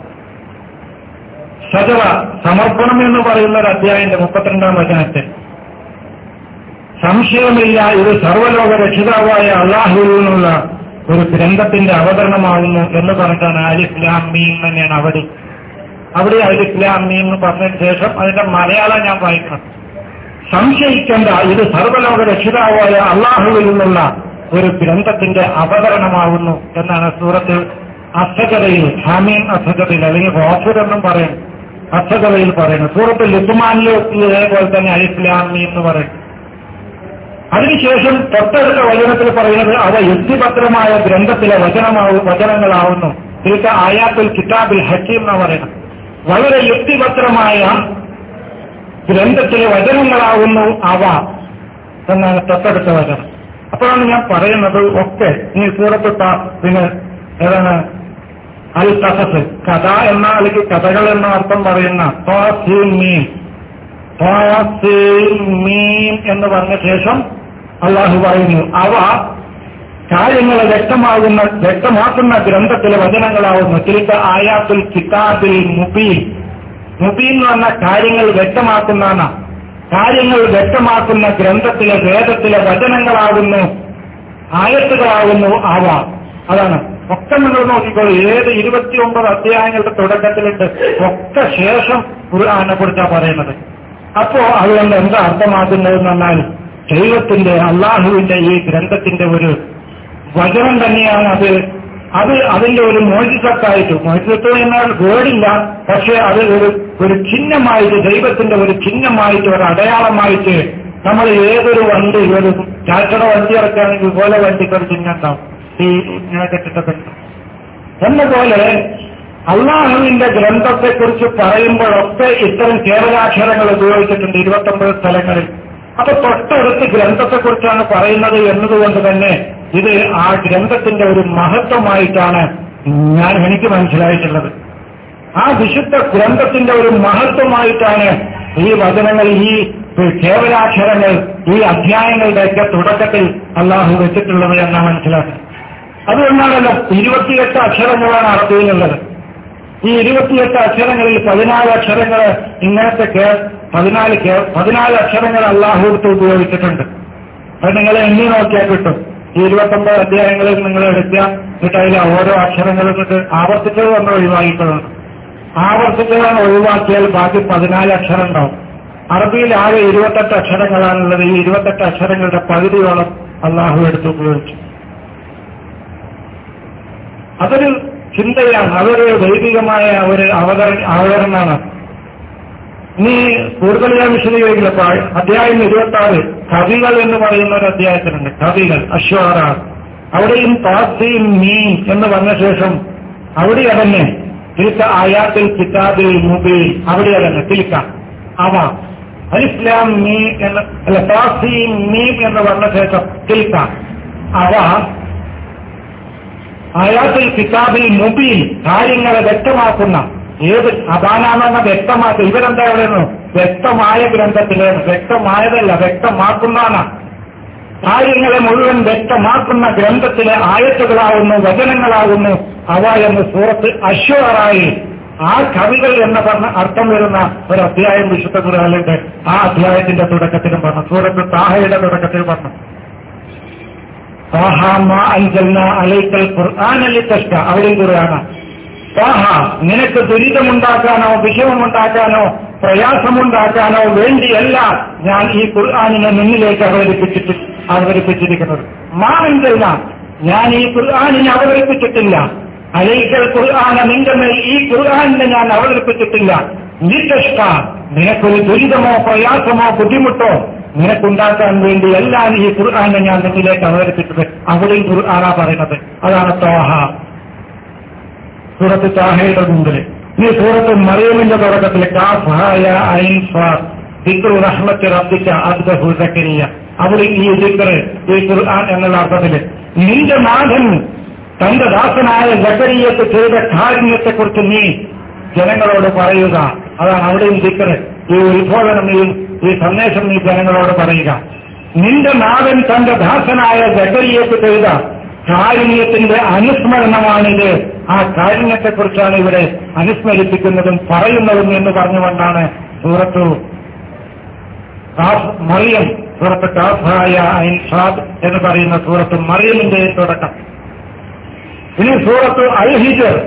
സജവ സമർപ്പണം എന്ന് പറയുന്ന ഒരു അധ്യായന്റെ മുപ്പത്തിരണ്ടാം വചനത്തിൽ സംശയമില്ല ഇത് സർവ്വലോക രക്ഷിതാവായ അള്ളാഹുവിൽ നിന്നുള്ള ഒരു ഗ്രന്ഥത്തിന്റെ അവതരണമാകുന്നു എന്ന് പറഞ്ഞിട്ടാണ് അലിഫ്ലാം മീൻ തന്നെയാണ് അവിടെ അവിടെ അലിഫ്ലാം മീൻ എന്ന് പറഞ്ഞതിന് ശേഷം അതിന്റെ മലയാളം ഞാൻ വായിക്കണം സംശയിക്കേണ്ട ഇത് സർവ്വലോക രക്ഷിതാവായ അള്ളാഹുവിൽ നിന്നുള്ള ഒരു ഗ്രന്ഥത്തിന്റെ അവതരണമാകുന്നു എന്നാണ് സൂറത്ത് അസഗതയിൽ ഹാമീൻ അസഗതയിൽ അല്ലെങ്കിൽ ഗോഫുർ എന്നും പറയും അസഗതയിൽ പറയുന്നത് സൂറത്ത് ലുക്കുമാനിലും ഇതേപോലെ തന്നെ അലിഫ്ലാമി എന്ന് പറയും അതിനുശേഷം തൊട്ടടുത്ത വചനത്തിൽ പറയുന്നത് അവ യുക്തിപത്രമായ ഗ്രന്ഥത്തിലെ വചനമാവും വചനങ്ങളാവുന്നു ഇതിൽക്ക് ആയാത്തുൽ കിതാബിൽ ഹക്കീം എന്ന് പറയുന്നത് വളരെ യുക്തിപത്രമായ ഗ്രന്ഥത്തിലെ വചനങ്ങളാവുന്നു അവ എന്നാണ് തൊട്ടടുത്ത വചനം അപ്പോഴാണ് ഞാൻ പറയുന്നത് ഒക്കെ ഈ സൂറത്ത് ത- പിന്നെ ഏതാണ് അൽ തസസ് കഥ എന്ന അല്ലെങ്കിൽ കഥകൾ എന്ന അർത്ഥം പറയുന്ന തോസീം മീൻ തോസീം മീൻ എന്ന് പറഞ്ഞ ശേഷം അള്ളാഹു പറയുന്നു അവ കാര്യങ്ങൾ വ്യക്തമാകുന്ന വ്യക്തമാക്കുന്ന ഗ്രന്ഥത്തിലെ വചനങ്ങളാവുന്നു തിരിച്ച ആയാത്തുൽ കിതാബിൽ മുബീൻ മുബീൻ എന്ന് പറഞ്ഞ കാര്യങ്ങൾ വ്യക്തമാക്കുന്ന കാര്യങ്ങൾ വ്യക്തമാക്കുന്ന ഗ്രന്ഥത്തിലെ വേദത്തിലെ വചനങ്ങളാകുന്നു ആയത്തുകളാകുന്നു അവ അതാണ് ഒക്കെ നിങ്ങൾ നോക്കിക്കോളൂ ഏത് ഇരുപത്തിയൊമ്പത് അധ്യായങ്ങളുടെ തുടക്കത്തിലുണ്ട് ഒക്കെ ശേഷം ഖുർആനെ കുറിച്ചാണ് പറയുന്നത് അപ്പോ അതുകൊണ്ട് എന്താ അർത്ഥമാക്കുന്നതെന്ന് പറഞ്ഞാൽ ദൈവത്തിന്റെ അള്ളാഹുവിന്റെ ഈ ഗ്രന്ഥത്തിന്റെ ഒരു വചനം തന്നെയാണ് അത് അത് അതിന്റെ ഒരു മോചിതത്തായിട്ട് മോചിതത്വം എന്നാൽ വേടില്ല പക്ഷെ അത് ഒരു ഒരു ചിഹ്നമായിട്ട് ദൈവത്തിന്റെ ഒരു ചിഹ്നമായിട്ട് ഒരു അടയാളമായിട്ട് നമ്മൾ ഏതൊരു വണ്ടി ഒരു ചാച്ചട വണ്ടി ഇറക്കുകയാണെങ്കിൽ പോലെ വണ്ടിക്ക് ഒരു ചിഹ്നം ഉണ്ടാവും ഈ ഇങ്ങനെ കെട്ടിട്ടൊക്കെ എന്നപോലെ അള്ളാഹുവിന്റെ ഗ്രന്ഥത്തെക്കുറിച്ച് പറയുമ്പോഴൊക്കെ ഇത്തരം കേരളാക്ഷരങ്ങൾ ഉപയോഗിച്ചിട്ടുണ്ട് ഇരുപത്തൊമ്പത് സ്ഥലങ്ങളിൽ അപ്പൊ തൊട്ടടുത്ത് ഗ്രന്ഥത്തെക്കുറിച്ചാണ് പറയുന്നത് എന്നതുകൊണ്ട് തന്നെ ഇത് ആ ഗ്രന്ഥത്തിന്റെ ഒരു മഹത്വമായിട്ടാണ് ഞാൻ എനിക്ക് മനസ്സിലായിട്ടുള്ളത് ആ വിശുദ്ധ ഗ്രന്ഥത്തിന്റെ ഒരു മഹത്വമായിട്ടാണ് ഈ വചനങ്ങൾ ഈ കേവലാക്ഷരങ്ങൾ ഈ അധ്യായങ്ങളുടെയൊക്കെ തുടക്കത്തിൽ അള്ളാഹു വെച്ചിട്ടുള്ളത് എന്നാണ് മനസ്സിലാക്കുന്നത് അതുകൊണ്ടാണല്ലോ ഇരുപത്തിയെട്ട് അക്ഷരങ്ങളാണ് അറബിയിലുള്ളത് ഈ ഇരുപത്തിയെട്ട് അക്ഷരങ്ങളിൽ പതിനാല് അക്ഷരങ്ങൾ ഇങ്ങനത്തെ കേ പതിനാല് കേ പതിനാല് അക്ഷരങ്ങൾ അള്ളാഹു എടുത്ത് ഉപയോഗിച്ചിട്ടുണ്ട് അത് നിങ്ങൾ എണ്ണി നോക്കിയാൽ കിട്ടും ഈ ഇരുപത്തൊമ്പത് അധ്യായങ്ങളിൽ നിങ്ങൾ എടുക്കുക എന്നിട്ട് അതിലെ ഓരോ അക്ഷരങ്ങളും എന്നിട്ട് ആവർത്തിച്ചത് നമ്മൾ ഒഴിവാക്കിയിട്ടുണ്ട് ആവർത്തിച്ചതാണ് ഒഴിവാക്കിയാൽ ബാക്കി പതിനാല് അക്ഷരം ഉണ്ടാവും അറബിയിൽ ആകെ ഇരുപത്തെട്ട് അക്ഷരങ്ങളാണുള്ളത് ഈ ഇരുപത്തെട്ട് അക്ഷരങ്ങളുടെ പകുതിയോളം അള്ളാഹു എടുത്ത് ഉപയോഗിച്ചു അതൊരു ചിന്തയാണ് അതൊരു ദൈവികമായ ഒരു അവതര അവതരണമാണ് ഇനി കൂടുതൽ ഞാൻ വിശദീകരിക്കില്ല അധ്യായം ഇരുപത്തി ആറ് കവികൾ എന്ന് പറയുന്ന ഒരു അധ്യായത്തിലുണ്ട് കവികൾ അശ്വാറ അവിടെയും താസീം മീൻ എന്ന് പറഞ്ഞ ശേഷം അവിടെ അതന്നെ തിൽക്ക ആയാത്തിൽ കിതാബിൽ മുബീൻ അവിടെ അതന്നെ തിൽക്ക അവ അലിസ്ലാം മീ എന്ന് അല്ല താസീം മീൻ എന്ന് പറഞ്ഞ ശേഷം തിൽക്ക അവ ആയാത്തിൽ കിതാബിൽ മുബീൻ കാര്യങ്ങളെ വ്യക്തമാക്കുന്ന ഏത് അപാനാമെന്ന വ്യക്തമാക്കുക ഇവരെന്താ പറയുന്നു വ്യക്തമായ ഗ്രന്ഥത്തിലാണ് വ്യക്തമായതല്ല വ്യക്തമാക്കുന്നതാണ് കാര്യങ്ങളെ മുഴുവൻ വ്യക്തമാക്കുന്ന ഗ്രന്ഥത്തിലെ ആയത്തുകളാകുന്നു വചനങ്ങളാകുന്നു അവ എന്ന് സൂറത്ത് അശ്വറായി ആ കവികൾ എന്ന പറഞ്ഞ അർത്ഥം വരുന്ന ഒരു അധ്യായം വിശുദ്ധ ഖുർആാനിലുണ്ട് ആ അധ്യായത്തിന്റെ തുടക്കത്തിലും പറഞ്ഞു സൂറത്ത് താഹയുടെ തുടക്കത്തിൽ പറഞ്ഞു താഹ മാ അൻജൽന അലൈക്കൽ ഖുർആാനല്ലി തഷ്ക അവിടെയും ഖുർആാന താഹ നിനക്ക് ദുരിതമുണ്ടാക്കാനോ വിഷമമുണ്ടാക്കാനോ പ്രയാസമുണ്ടാക്കാനോ വേണ്ടിയല്ല ഞാൻ ഈ ഖുർആാനിനെ നിന്നിലേക്ക് അവതരിപ്പിച്ചിട്ട് അവതരിപ്പിച്ചിരിക്കുന്നത് മാ അൻജൽന ഞാൻ ഈ ഖുർആാനിനെ അവതരിപ്പിച്ചിട്ടില്ല അലൈക്കൽ ഖുർആാന നിന്റെ മേൽ ഈ ഖുർആാനിനെ ഞാൻ അവതരിപ്പിച്ചിട്ടില്ല നിതഷ്ക നിനക്കൊരു ദുരിതമോ പ്രയാസമോ ബുദ്ധിമുട്ടോ നിനക്കുണ്ടാക്കാൻ വേണ്ടി എല്ലാം ഈ ഖുർആാനെ ഞാൻ നിന്നിലേക്ക് അവതരിപ്പിച്ചത് അവിടെയും ഖുർആാനാ പറയുന്നത് അതാണ് തോഹ സൂറത്ത് താഹയുടെ മുമ്പിൽ ഈ സൂറത്ത് മറിയമിന്റെ തുടക്കത്തിൽ കാഫായ ഐൻ ദിക്റു റഹ്മത്ത് റബ്ബിക്ക അബ്ദഹു സക്കരിയ അവിടെ ഈ ദിക്ർ ഈ ഖുർആൻ എന്നുള്ള അർത്ഥത്തിൽ നിന്റെ നാഥൻ തന്റെ ദാസനായ ജക്കരിയത്ത് ചെയ്ത കാരുണ്യത്തെക്കുറിച്ച് നീ ജനങ്ങളോട് പറയുക അതാണ് അവിടെയും ദിക്ർ ഈ ഉത്ബോധനം ഈ ഈ സന്ദേശം നീ ജനങ്ങളോട് പറയുക നിന്റെ നാഥൻ തന്റെ ദാസനായ ജക്കരിയത്ത് ചെയ്ത കാരുണ്യത്തിന്റെ അനുസ്മരണമാണിത് ആ കാരുണ്യത്തെക്കുറിച്ചാണ് ഇവിടെ അനുസ്മരിപ്പിക്കുന്നതും പറയുന്നതും എന്ന് പറഞ്ഞുകൊണ്ടാണ് സൂറത്തു കാഫ് മറിയം സൂറത്ത് കാഫായ ഐൻ ഷാദ് എന്ന് പറയുന്ന സൂറത്ത് മറിയമിന്റെ തുടക്കം ഇനി സൂറത്ത് അൽ ഹിജർ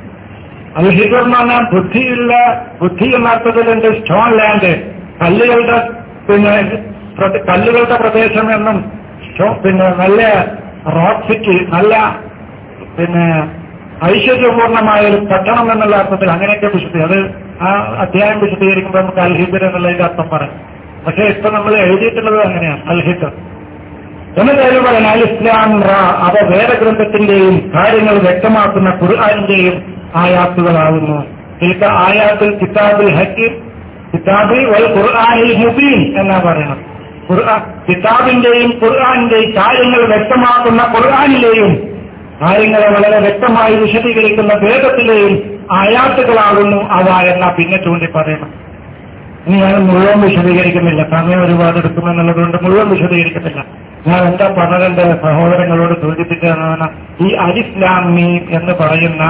അൽ ഹിജർ എന്ന് പറഞ്ഞാൽ ബുദ്ധിയുള്ള ബുദ്ധി എന്ന അർത്ഥത്തിലുണ്ട് സ്റ്റോൺ ലാൻഡ് കല്ലുകളുടെ പിന്നെ പ്ര- കല്ലുകളുടെ പ്രദേശം എന്നും സ്റ്റോ- പിന്നെ നല്ല റോക്ക് സിറ്റി നല്ല പിന്നെ ഐശ്വര്യപൂർണമായ ഒരു പട്ടണം എന്നുള്ള അർത്ഥത്തിൽ അങ്ങനെയൊക്കെ വിശുദ്ധി അത് ആ അധ്യായം വിശദീകരിക്കുമ്പോൾ നമുക്ക് അൽഹിദർ എന്നുള്ളതിന്റെ അർത്ഥം പറയാം പക്ഷെ ഇപ്പൊ നമ്മൾ എഴുതിയിട്ടുള്ളത് അങ്ങനെയാണ് അൽഹിദർ എന്ന് കാര്യം പറഞ്ഞാൽ ഇസ്ലാം റ അവ വേദഗ്രന്ഥത്തിന്റെയും കാര്യങ്ങൾ വ്യക്തമാക്കുന്ന ഖുർആാനിന്റെയും ആയാത്തുകളാകുന്നു ഇതിൽക്ക് ആയാത്തുൽ കിതാബുൽ ഹക്കീം കിതാബിൽ വൽ ഖുർആാനിൽ മുബീൻ എന്നാ പറയണം ഖുർആൻ കിതാബിന്റെയും ഖുർആാനിന്റെയും കാര്യങ്ങൾ വ്യക്തമാക്കുന്ന ഖുർആാനിലെയും കാര്യങ്ങളെ വളരെ വ്യക്തമായി വിശദീകരിക്കുന്ന വേദത്തിലെയും ആയാത്തുകളാകുന്നു അവ എന്ന പിന്നെ ചൂണ്ടി പറയണം ഇനി ഞാൻ മുഴുവൻ വിശദീകരിക്കുന്നില്ല സമയം ഒരുപാട് എടുക്കുമെന്നുള്ളതുകൊണ്ട് മുഴുവൻ വിശദീകരിക്കുന്നില്ല ഞാൻ എന്താ പറഞ്ഞതിന്റെ സഹോദരങ്ങളോട് സൂചിപ്പിച്ചതാണ് ഈ അലിസ്ലാം മീൻ എന്ന് പറയുന്ന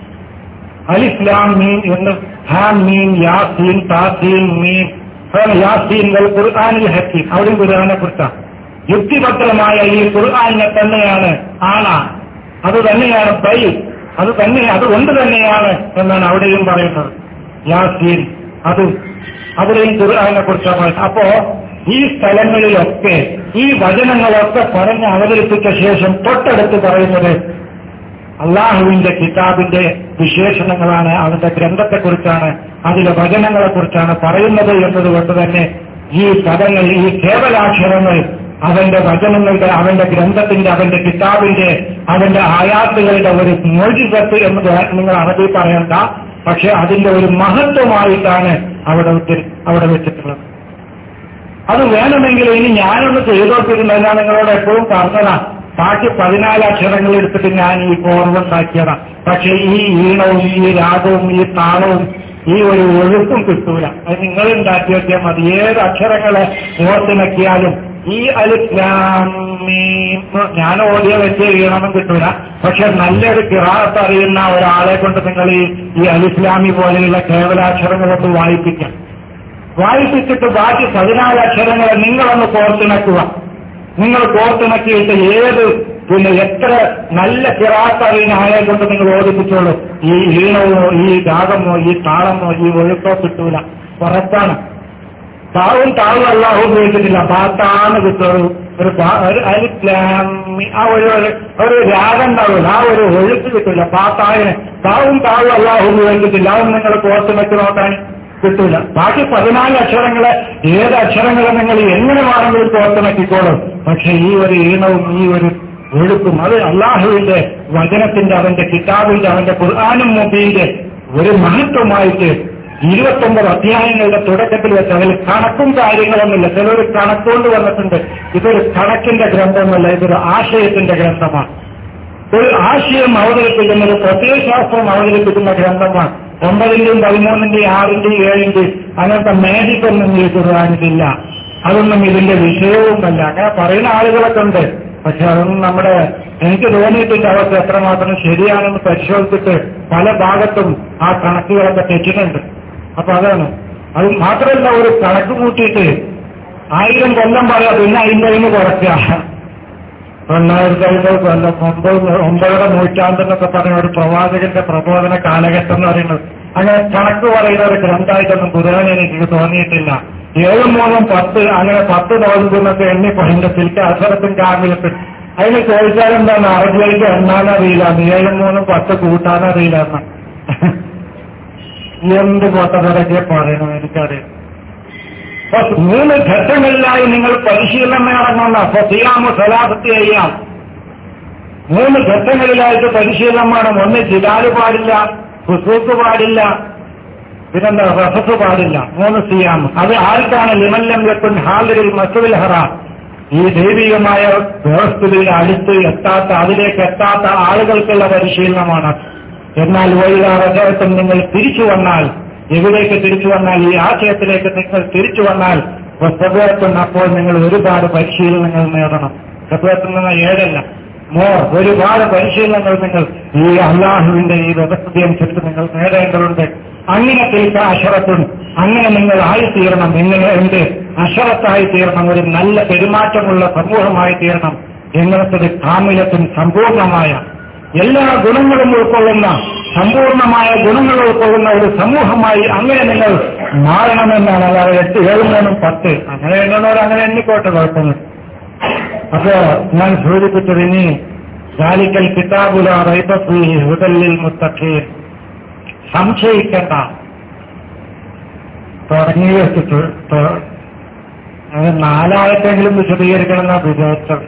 അലിസ്ലാം മീൻ എന്ന് ഹാം മീൻ യാസീൻ താസീൻ മീൻ അതാണ് യാസീൻ വൽ ഖുർആാനിൽ ഹക്കീം അവിടെയും ഖുർആാനെ കുറിച്ചാണ് യുക്തിഭദ്രമായ ഈ ഖുർആാനിനെ തന്നെയാണ് ആണ അത് തന്നെയാണ് ബൈ അത് തന്നെ അതുകൊണ്ട് തന്നെയാണ് എന്നാണ് അവിടെയും പറയുന്നത് യാസീൻ അത് അവിടെയും ഖുർആാനെ കുറിച്ചാണ് പറയുന്നത് അപ്പോ ഈ സ്ഥലങ്ങളിലൊക്കെ ഈ വചനങ്ങളൊക്കെ പറഞ്ഞ് അവതരിപ്പിച്ച ശേഷം തൊട്ടടുത്ത് പറയുന്നത് അള്ളാഹുവിന്റെ കിതാബിന്റെ വിശേഷണങ്ങളാണ് അവന്റെ ഗ്രന്ഥത്തെക്കുറിച്ചാണ് അതിലെ വചനങ്ങളെക്കുറിച്ചാണ് പറയുന്നത് എന്നതുകൊണ്ട് തന്നെ ഈ പദങ്ങൾ ഈ കേവലാക്ഷരങ്ങൾ അവന്റെ വചനങ്ങളുടെ അവന്റെ ഗ്രന്ഥത്തിന്റെ അവന്റെ കിതാബിന്റെ അവന്റെ ആയാത്തുകളുടെ ഒരു മോചിതത്ത് എന്ന് വേ- നിങ്ങൾ അറബി പറയണ്ട പക്ഷെ അതിന്റെ ഒരു മഹത്വമായിട്ടാണ് അവിടെ ഉദ്ധരി- അവിടെ വെച്ചിട്ടുള്ളത് അത് വേണമെങ്കിൽ ഇനി ഞാനൊന്ന് ചെയ്തോട്ടിരുന്ന ഞാൻ നിങ്ങളോട് എപ്പോഴും പറഞ്ഞതാ ബാക്കി പതിനാല് അക്ഷരങ്ങൾ എടുത്തിട്ട് ഞാൻ ഈ കോർവുണ്ടാക്കിയതാ പക്ഷെ ഈ ഈണവും ഈ രാഗവും ഈ താളവും ഈ ഒരു ഒഴുക്കും കിട്ടൂല അത് നിങ്ങൾ ഉണ്ടാക്കി വെച്ചാൽ മതി ഏത് അക്ഷരങ്ങളെ ഓർത്തിണക്കിയാലും ഈ അലിസ്ലാമീം ഞാൻ ഓടിയ വെച്ച് ഈണമെന്നും കിട്ടൂല പക്ഷെ നല്ലൊരു കിറാത്ത് അറിയുന്ന ഒരാളെ കൊണ്ട് നിങ്ങൾ ഈ ഈ അലിസ്ലാമി പോലെയുള്ള കേവലാക്ഷരങ്ങളൊക്കെ വായിപ്പിക്കാം വായിപ്പിച്ചിട്ട് ബാക്കി പതിനാല് അക്ഷരങ്ങളെ നിങ്ങളൊന്ന് കോർത്തിണക്കുക നിങ്ങൾ കോർത്തിണക്കിയിട്ട് ഏത് പിന്നെ എത്ര നല്ല കിറാത്ത് അറിയുന്ന ആളെ കൊണ്ട് നിങ്ങൾ ഓടിപ്പിച്ചോളൂ ഈ ഈണമോ ഈ രാഗമോ ഈ താളമോ ഈ ഒഴുക്കോ കിട്ടൂല ഉറപ്പാണ് താവും താവും അല്ലാഹു ഉപയോഗിച്ചിട്ടില്ല ബാത്താണ് കിട്ടുന്നത് ഒരു ബാ- ഒരു അലിസ്ലാമി ആ ഒരു ഒരു- ഒരു രാഗം ഉണ്ടാവില്ല ആ ഒരു ഒഴുക്ക് കിട്ടില്ല ബാത്തായന് താവും താവും അല്ലാഹു ഉപയോഗിച്ചിട്ടില്ല അതും നിങ്ങൾ കോർത്ത് വെച്ച് നോക്കാൻ കിട്ടൂല ബാക്കി പതിനാല് അക്ഷരങ്ങളെ ഏത് അക്ഷരങ്ങളെ നിങ്ങൾ എങ്ങനെ വേണമെങ്കിലും കോർത്തിണക്കിക്കോളും പക്ഷെ ഈ ഒരു ഈണവും ഈ ഒരു ഒഴുക്കും അത് അള്ളാഹുവിന്റെ വചനത്തിന്റെ അവന്റെ കിതാബിന്റെ അവന്റെ ഖുർആാനും മുബീന്റെ ഒരു മഹത്വമായിട്ട് ഇരുപത്തൊമ്പത് അധ്യായങ്ങളുടെ തുടക്കത്തിൽ വെച്ച് അതിൽ കണക്കും കാര്യങ്ങളൊന്നുമില്ല ചിലർ കണക്കുകൊണ്ട് വന്നിട്ടുണ്ട് ഇതൊരു കണക്കിന്റെ ഗ്രന്ഥമല്ല ഇതൊരു ആശയത്തിന്റെ ഗ്രന്ഥമാണ് ഒരു ആശയം അവതരിപ്പിക്കുന്ന ഒരു പ്രത്യയശാസ്ത്രം അവതരിപ്പിക്കുന്ന ഗ്രന്ഥമാണ് ഒമ്പതിന്റെയും പതിമൂന്നിന്റെയും ആറിന്റെയും ഏഴിന്റെയും അങ്ങനത്തെ മാജിക് ഒന്നും ഈ ഖുർആാനിലില്ല അതൊന്നും ഇതിന്റെ വിഷയവുമല്ല അങ്ങനെ പറയുന്ന ആളുകളൊക്കെ ഉണ്ട് പക്ഷെ അതൊന്നും നമ്മുടെ എനിക്ക് തോന്നിയിട്ടില്ല അവർക്ക് എത്രമാത്രം ശരിയാണെന്ന് പരിശോധിച്ചിട്ട് പല ഭാഗത്തും ആ കണക്കുകളൊക്കെ തെറ്റിട്ടുണ്ട് അപ്പൊ അതാണ് അത് മാത്രമല്ല ഒരു കണക്ക് കൂട്ടിയിട്ട് ആയിരം കൊല്ലം പറയാം പിന്നെ അതിൻ്റെ നിന്ന് കുറയ്ക്കുക തൊള്ളായിരത്തി അമ്പത് കൊല്ലം ഒമ്പത് ഒമ്പതര നൂറ്റാണ്ടെന്നൊക്കെ പറഞ്ഞ ഒരു പ്രവാചകന്റെ പ്രബോധന കാലഘട്ടം എന്ന് പറയുന്നത് അങ്ങനെ കണക്ക് പറയുന്ന ഒരു ഗ്രന്ഥമായിട്ടൊന്നും ഖുർആൻ എനിക്ക് തോന്നിയിട്ടില്ല ഏഴും മൂന്നും പത്ത് അങ്ങനെ പത്ത് നോക്കുന്നൊക്കെ എണ്ണി പറയുന്ന സിൽക്ക് അസരത്തും കാമിലത്തും അതിന് ചോദിച്ചാലെന്താണ് അറബിയിലേക്ക് എണ്ണാനറിയില്ല ഏഴും മൂന്നും പത്ത് കൂട്ടാനറിയില്ല എന്ന് എന്ത് പൊട്ടതൊക്കെ പറയണം എനിക്കറിയാം അപ്പൊ മൂന്ന് ഘട്ടങ്ങളിലായി നിങ്ങൾ പരിശീലനം ഇറങ്ങുന്ന അപ്പൊ സിയാമു സലാസത്തി ചെയ്യാം മൂന്ന് ഘട്ടങ്ങളിലായിട്ട് പരിശീലനം വേണം ഒന്ന് ജിലാല് പാടില്ല ഹുസൂക്ക് പാടില്ല പിന്നെന്താ റഫസ് പാടില്ല മൂന്ന് സിയാം അത് ആർക്കാണ് ലിമല്ലം ലക്കുൻ ഹാലിൽ മസുവിൽ ഹറാം ഈ ദൈവികമായ വ്യവസ്ഥയിൽ അടുത്ത് എത്താത്ത അതിലേക്ക് എത്താത്ത ആളുകൾക്കുള്ള പരിശീലനമാണ് എന്നാൽ വൈകാറകത്തും നിങ്ങൾ തിരിച്ചു വന്നാൽ എവിടേക്ക് തിരിച്ചു വന്നാൽ ഈ ആശയത്തിലേക്ക് നിങ്ങൾ തിരിച്ചു വന്നാൽ സഭയത്തും അപ്പോൾ നിങ്ങൾ ഒരുപാട് പരിശീലനങ്ങൾ നേടണം സഭയത്തിൽ നിന്ന് ഏഴല്ല മോർ ഒരുപാട് പരിശീലനങ്ങൾ നിങ്ങൾ ഈ അള്ളാഹുവിന്റെ ഈ വ്യവസ്ഥ അനുസരിച്ച് നിങ്ങൾ നേടേണ്ടതുണ്ട് അങ്ങനെ തീർച്ച അഷറത്തും അങ്ങനെ നിങ്ങൾ ആയിത്തീരണം ഇങ്ങനെ എന്ത് അഷറത്തായി തീരണം ഒരു നല്ല പെരുമാറ്റമുള്ള സമൂഹമായി തീരണം എങ്ങനത്തത് കാമിലത്തും സമ്പൂർണമായ എല്ലാ ഗുണങ്ങളും ഉൾക്കൊള്ളുന്ന സമ്പൂർണമായ ഗുണങ്ങൾ ഉൾക്കൊള്ളുന്ന ഒരു സമൂഹമായി അങ്ങനെ നിങ്ങൾ മാറണമെന്നാണ് അതായത് എട്ട് ഏഴ് മൂന്നും പത്ത് അങ്ങനെ എണ്ണുന്നവർ അങ്ങനെ എണ്ണിക്കോട്ടെ കുഴപ്പമില്ല അപ്പോ ഞാൻ സൂചിപ്പിച്ചത് ഇനി ജാലിക്കൽ കിതാബുല റൈബി ഹുദല്ലിൽ മുത്തഖീൻ സംശയിക്കേണ്ട തുടങ്ങി വെച്ചിട്ട് തൊ- അത് നാലായത്തെങ്കിലും വിശദീകരിക്കണം എന്നാ വിചാരിച്ചത്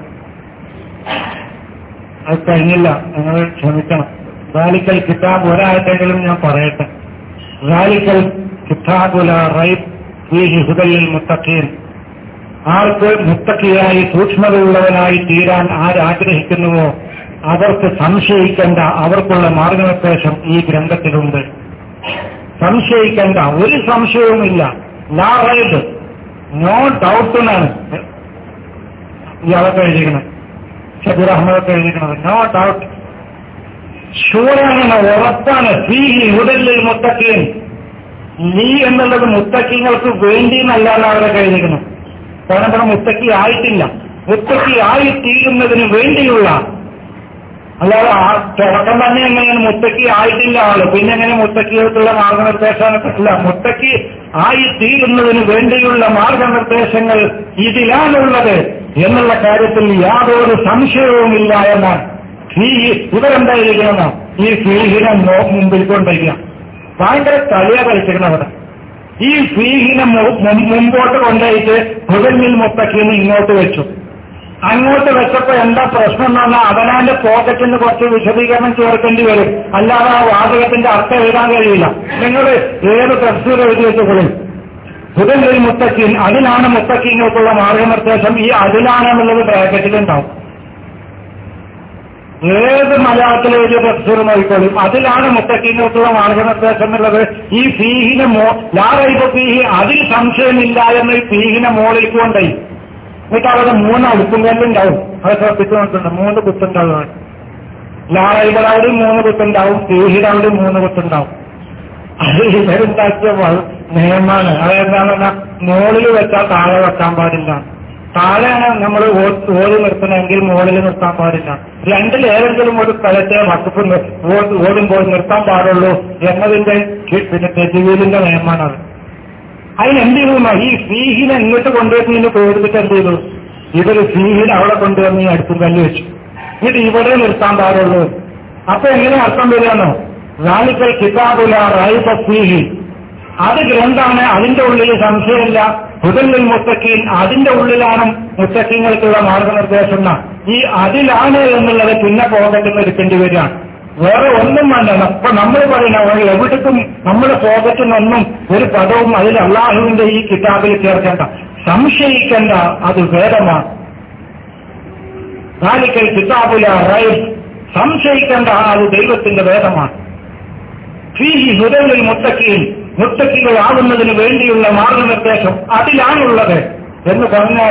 അത് കഴിഞ്ഞില്ല നിങ്ങൾ ക്ഷമിക്കണം റാലിക്കൽ കിതാബ് ഒരായത്തെങ്കിലും ഞാൻ പറയട്ടെ റാലിക്കൽ കിതാബുല റൈബ് ഫീഹി ഹുദല്ലിൽ മുത്തഖീൻ ആർക്ക് മുത്തക്കിയായി സൂക്ഷ്മതയുള്ളവനായി തീരാൻ ആരാഗ്രഹിക്കുന്നുവോ അവർക്ക് സംശയിക്കേണ്ട അവർക്കുള്ള മാർഗനിർദ്ദേശം ഈ ഗ്രന്ഥത്തിലുണ്ട് സംശയിക്കേണ്ട ഒരു സംശയവുമില്ല ലാ റൈഡ് നോ ഡൗട്ട് എന്നാണ് ഇയാളൊക്കെ എഴുതിക്കണം ഷബീർ അഹമ്മദൊക്കെ എഴുതിക്കണത് നോ ഡൗട്ട് ഷൂറാണ് ഉറപ്പാണ് ഫീഹി ഹുദല്ലിൽ മുത്തക്കീൻ നീ എന്നുള്ളത് മുത്തക്കിങ്ങൾക്ക് വേണ്ടി എന്നല്ലാതെ അവരൊക്കെ എഴുതിക്കണം കാരണം ഇവിടെ മുത്തക്കി ആയിട്ടില്ല മുത്തക്കി ആയി തീരുന്നതിന് വേണ്ടിയുള്ള അല്ലാതെ ആ തുടക്കം തന്നെ എങ്ങനെയാണ് മുത്തക്കി ആയിട്ടില്ല ആള് പിന്നെ എങ്ങനെ മുത്തക്കികൾക്കുള്ള മാർഗനിർദ്ദേശം ഇല്ല മുത്തക്കി ആയി തീരുന്നതിന് വേണ്ടിയുള്ള മാർഗനിർദ്ദേശങ്ങൾ ഇതിലാണുള്ളത് എന്നുള്ള കാര്യത്തിൽ യാതൊരു സംശയവുമില്ല എന്നാണ് ഈ ഇവരെന്തായിരിക്കണം ഈ ഫീഹിനെ നോ മുമ്പിൽ കൊണ്ടിരിക്കുക ഭയങ്കര കളിയാ കളിച്ചിരിക്കണം അവിടെ ഈ ഫീഹിനെ മു- മു- മുമ്പോട്ട് കൊണ്ടുപോയിട്ട് ഹുദലിൽ മുത്തക്കിന്ന് ഇങ്ങോട്ട് വെച്ചു അങ്ങോട്ട് വെച്ചപ്പോ എന്താ പ്രശ്നം എന്ന് പറഞ്ഞാൽ അവനാന്റെ പോക്കറ്റിൽ നിന്ന് കുറച്ച് വിശദീകരണം ചേർക്കേണ്ടി വരും അല്ലാതെ ആ വാചകത്തിന്റെ അർത്ഥം എഴുതാൻ കഴിയില്ല നിങ്ങൾ ഏത് തഫ്സീർ എഴുതി വെച്ചുകൊള്ളും ഹുദലിൽ മുത്തക്കിൻ അതിലാണ് മുത്തക്കിങ്ങൾക്കുള്ള മാർഗനിർദ്ദേശം ഈ അതിലാണെന്നുള്ളത് ബ്രാക്കറ്റിലുണ്ടാവും ഏത് മലയാളത്തിൽ എഴുതിയ തഫ്സീർ നോക്കിക്കോളും അതിലാണ് മുത്തക്കിങ്ങൾക്കുള്ള മാർഗനിർദ്ദേശം എന്നുള്ളത് ഈ ഫീഹിനെ മോ ലാറൈബ ഫീഹി അതിൽ സംശയമില്ല എന്ന് ഈ ഫീഹിനെ മോളിലേക്ക് കൊണ്ടായി എന്നിട്ട് അവിടെ മൂന്ന് അടുക്കും കല്ലുണ്ടാവും അത് ശ്രദ്ധിച്ചു നോക്കുന്നുണ്ട് മൂന്ന് കുത്തുണ്ടാവും ലാറൈബിടെ മൂന്ന് കുത്തുണ്ടാവും ഫീഹിയുടെ അവിടെ മൂന്ന് കുത്തുണ്ടാവും അത് ഇവരുണ്ടാക്കിയ വ- നിയമമാണ് അതെന്താണെന്ന് പറഞ്ഞാൽ മുകളിൽ വെച്ചാൽ താഴെ വെക്കാൻ പാടില്ല താഴെയാണ് നമ്മൾ ഓടി നിർത്തണമെങ്കിൽ മുകളിൽ നിർത്താൻ പാടില്ല രണ്ടിൽ ഏതെങ്കിലും ഒരു സ്ഥലത്തെ വകുപ്പ് നി- ഓ- ഓടുമ്പോൾ നിർത്താൻ പാടുള്ളൂ എന്നതിന്റെ കി- പിന്നെ തെജുവീലിന്റെ നിയമമാണത് അതിനെന്ത് ചെയ്തു ഈ ഫീഹിനെ ഇങ്ങോട്ട് കൊണ്ടുവരുന്നതിന് പേടിച്ചിട്ട് എന്ത് ചെയ്തു ഇവര് ഫീഹിനെ അവിടെ കൊണ്ടുവന്ന് ഈ അടുത്തും കല്ല് വെച്ചു എന്നിട്ട് ഇവിടെ നിർത്താൻ പാടുള്ളൂ അപ്പൊ എങ്ങനെ അർത്ഥം വരികയാണോ റാണിക്കൽ കിതാബുല റൈബ ഫീഹി അത് ഗ്രന്ഥാണ് അതിന്റെ ഉള്ളിൽ സംശയമില്ല ഹുദല്ലിൽ മുത്തക്കീൻ അതിന്റെ ഉള്ളിലാണ് മുത്തക്കീങ്ങൾക്കുള്ള മാർഗനിർദ്ദേശം എന്നാ. ഈ അതിലാണ് എന്നുള്ളത് പിന്നെ പോകട്ടെന്ന് എടുക്കേണ്ടി വരികയാണ് വേറെ ഒന്നും വേണ്ട അപ്പൊ നമ്മൾ പറയുന്ന എവിടേക്കും നമ്മുടെ പോകറ്റിൽ നിന്നൊന്നും ഒരു പദവും അതിൽ അള്ളാഹുവിന്റെ ഈ കിതാബിൽ ചേർക്കേണ്ട സംശയിക്കേണ്ട അത് വേദമാണ് റാലിക്കൽ കിതാബുല റൈബ് സംശയിക്കേണ്ട അത് ദൈവത്തിന്റെ വേദമാണ് ഫീഹി ഹുദലിൽ മുത്തക്കിയിൽ മുത്തക്കികളാകുന്നതിന് വേണ്ടിയുള്ള മാർഗനിർദ്ദേശം അതിലാണുള്ളത് എന്ന് പറഞ്ഞാൽ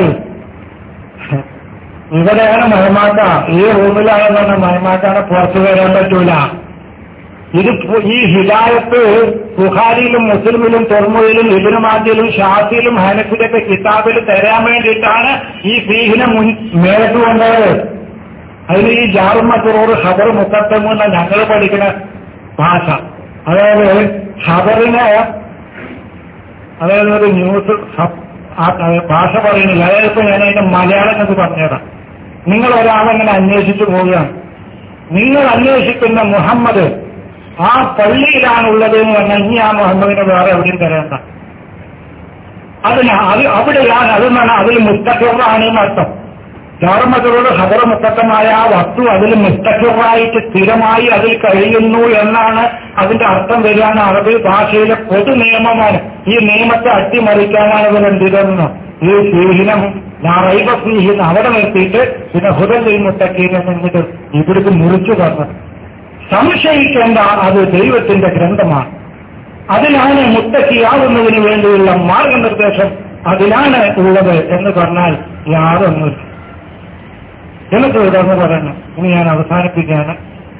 ഇവിടെയാണ് മഹമാക്ക ഈ റൂമിലാണെന്ന് പറഞ്ഞ മഹമാക്കാണ് പുറത്തു വരാൻ പറ്റൂല ഇത് പു- ഈ ഹിദായത്ത് ബുഖാരിയിലും മുസ്ലിമിലും തൊർമുയിലും ഇബിനുമാറ്റിയിലും ഷാഫിയിലും ഹനഫിലൊക്കെ കിതാബിൽ തരാൻ വേണ്ടിയിട്ടാണ് ഈ ഫീഹിനെ മുൻ മേലത്ത് കൊണ്ടത് അതിന് ഈ ജാറും മറ്റൂറ് ഖബർ മുക്കത്തം എന്ന ഞങ്ങൾ പഠിക്കുന്ന ഭാഷ അതായത് ഖബറിനെ അതായത് ഒരു ന്യൂസ് ഹബ്- ആ- ആ ഭാഷ പറയുന്നില്ല അതായത് ഇപ്പൊ ഞാൻ അതിന്റെ മലയാളം എന്ന് പറഞ്ഞുതരാം നിങ്ങൾ ഒരാളെങ്ങനെ അന്വേഷിച്ചു പോവുകയാണ് നിങ്ങൾ അന്വേഷിക്കുന്ന മുഹമ്മദ് ആ പള്ളിയിലാണുള്ളത് എന്ന് പറഞ്ഞാൽ ഇനി ആ മുഹമ്മദിനെ വേറെ എവിടെയും തരേണ്ട അതിന് അത് അവിടെയാണ് അതെന്നാണ് അതിൽ മുസ്തഖറാണ് എന്നർത്ഥം ധർമ്മത്തിലൂടെ ഹബറ മുത്തക്കമായ ആ വസ്തു അതിൽ മുസ്തഖറായിട്ട് സ്ഥിരമായി അതിൽ കഴിയുന്നു എന്നാണ് അതിന്റെ അർത്ഥം വരികയാണ് അറബി ഭാഷയിലെ പൊതു നിയമമാണ് ഈ നിയമത്തെ അട്ടിമറിക്കാനാണ് ഇവർ എന്തിരുന്നു ഈ ഫീഹിനം റൈബ ഫീഹിൻ അവിടെ നിർത്തിയിട്ട് പിന്നെ ഹുദൽ മുത്തക്കീനെ എന്നിട്ട് ഇവിടേക്ക് മുറിച്ചു പറഞ്ഞത് സംശയിക്കേണ്ട അത് ദൈവത്തിന്റെ ഗ്രന്ഥമാണ് അതിലാണ് മുത്തക്കിയാവുന്നതിന് വേണ്ടിയുള്ള മാർഗനിർദ്ദേശം അതിലാണ് ഉള്ളത് എന്ന് പറഞ്ഞാൽ യാതൊന്നുമില്ല എന്നിട്ട് ഇതൊന്ന് പറയണം ഇനി ഞാൻ അവസാനിപ്പിക്കുകയാണ്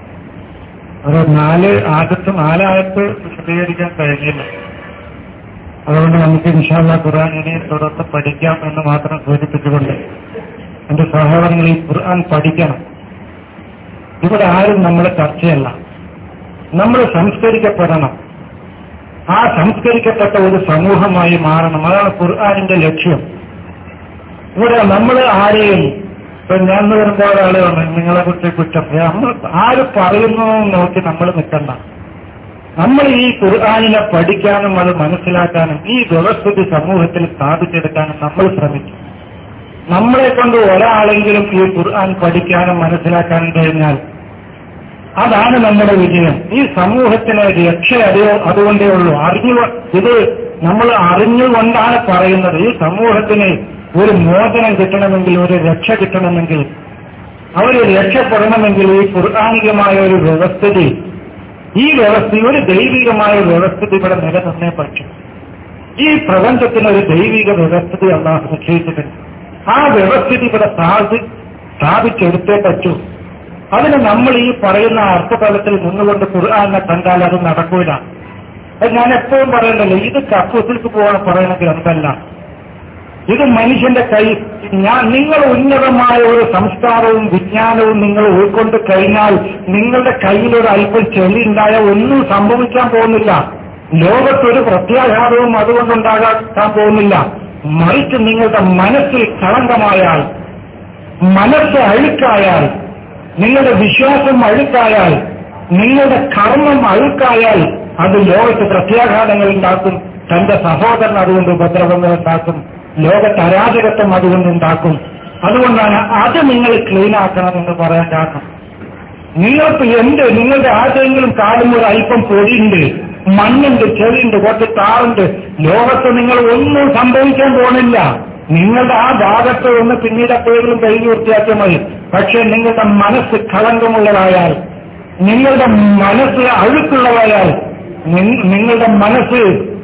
ഒരു നാല് ആദ്യത്തെ നാലായത്ത് വിശദീകരിക്കാൻ കഴിഞ്ഞില്ല അതുകൊണ്ട് നമുക്ക് ഇൻഷാല്ല ഖുർആൻ ഇനി തുടർന്ന് പഠിക്കാം എന്ന് മാത്രം സൂചിപ്പിച്ചുകൊണ്ട് എന്റെ സഹോദരങ്ങൾ ഈ ഖുർആൻ പഠിക്കണം ഇവിടെ ആരും നമ്മളെ ചർച്ചയല്ല നമ്മൾ സംസ്കരിക്കപ്പെടണം ആ സംസ്കരിക്കപ്പെട്ട ഒരു സമൂഹമായി മാറണം അതാണ് ഖുർആാനിന്റെ ലക്ഷ്യം ഇവിടെ നമ്മൾ ആരെയും ഇപ്പൊ ഞാൻ വരുമ്പോൾ ഒരാള് പറഞ്ഞു നിങ്ങളെ കുറിച്ച് കുറ്റം നമ്മൾ ആര് പറയുന്നു എന്ന് നോക്കി നമ്മൾ നിൽക്കണ്ട നമ്മൾ ഈ ഖുർആാനിനെ പഠിക്കാനും അത് മനസ്സിലാക്കാനും ഈ വ്യവസ്ഥിതി സമൂഹത്തിൽ സ്ഥാപിച്ചെടുക്കാനും നമ്മൾ ശ്രമിക്കും നമ്മളെ കൊണ്ട് ഒരാളെങ്കിലും ഈ ഖുർആൻ പഠിക്കാനും മനസ്സിലാക്കാനും കഴിഞ്ഞാൽ അതാണ് നമ്മുടെ വിജയം ഈ സമൂഹത്തിന് രക്ഷ അറിയോ അതുകൊണ്ടേ ഉള്ളൂ അറിഞ്ഞു ഇത് നമ്മൾ അറിഞ്ഞുകൊണ്ടാണ് പറയുന്നത് ഈ സമൂഹത്തിന് ഒരു മോചനം കിട്ടണമെങ്കിൽ ഒരു രക്ഷ കിട്ടണമെങ്കിൽ അവര് രക്ഷപ്പെടണമെങ്കിൽ ഈ ഖുർആാനികമായ ഒരു വ്യവസ്ഥിതി ഈ വ്യവസ്ഥ ഒരു ദൈവികമായ വ്യവസ്ഥിതി ഇവിടെ നിലനിന്നേ പറ്റും ഈ പ്രപഞ്ചത്തിന് ഒരു ദൈവിക വ്യവസ്ഥിതി അള്ളാഹ് നിശ്ചയിച്ചിട്ടുണ്ട് ആ വ്യവസ്ഥിതി ഇവിടെ സ്ഥാപി സ്ഥാപിച്ചെടുത്തേ പറ്റൂ അതിന് നമ്മൾ ഈ പറയുന്ന അർത്ഥതലത്തിൽ നിന്നുകൊണ്ട് ഖുർആാനെ കണ്ടാൽ അത് നടക്കൂല അത് ഞാൻ എപ്പോഴും പറയണ്ടല്ലോ ഇത് കക്കൂസിലേക്ക് പോകാൻ പറയുന്ന ഗ്രന്ഥമല്ല ഇത് മനുഷ്യന്റെ കൈ ഞാൻ നിങ്ങൾ ഉന്നതമായ ഒരു സംസ്കാരവും വിജ്ഞാനവും നിങ്ങൾ ഉൾക്കൊണ്ട് കഴിഞ്ഞാൽ നിങ്ങളുടെ കയ്യിലൊരു അല്പം ചെളി ഉണ്ടായ ഒന്നും സംഭവിക്കാൻ പോകുന്നില്ല ലോകത്തൊരു പ്രത്യാഘാതവും അതുകൊണ്ടുണ്ടാകാൻ പോകുന്നില്ല മറിച്ച് നിങ്ങളുടെ മനസ്സിൽ കളങ്കമായാൽ മനസ്സ് അഴുക്കായാൽ നിങ്ങളുടെ വിശ്വാസം അഴുക്കായാൽ നിങ്ങളുടെ കർമ്മം അഴുക്കായാൽ അത് ലോകത്ത് പ്രത്യാഘാതങ്ങൾ ഉണ്ടാക്കും തന്റെ സഹോദരൻ അതുകൊണ്ട് ഉപദ്രവങ്ങൾ ഉണ്ടാക്കും ലോകത്ത് അരാജകത്വം അതുകൊണ്ട് ഉണ്ടാക്കും അതുകൊണ്ടാണ് അത് നിങ്ങൾ ക്ലീൻ ആക്കണമെന്ന് പറയാൻ കാരണം നിങ്ങൾക്ക് എന്ത് നിങ്ങളുടെ ആരുടെയെങ്കിലും കാണുമ്പോൾ അല്പം പൊടിയുണ്ട് മണ്ണുണ്ട് ചെളിയുണ്ട് കുറച്ച് താറുണ്ട് ലോകത്ത് നിങ്ങൾ ഒന്നും സംഭവിക്കാൻ പോണില്ല നിങ്ങളുടെ ആ ഭാഗത്ത് ഒന്ന് പിന്നീട് എപ്പോഴെങ്കിലും കഴിഞ്ഞു വൃത്തിയാക്കിയാൽ മതി പക്ഷെ നിങ്ങളുടെ മനസ്സ് കളങ്കമുള്ളതായാൽ നിങ്ങളുടെ മനസ്സ് അഴുക്കുള്ളതായാൽ നി- നിങ്ങളുടെ മനസ്സ്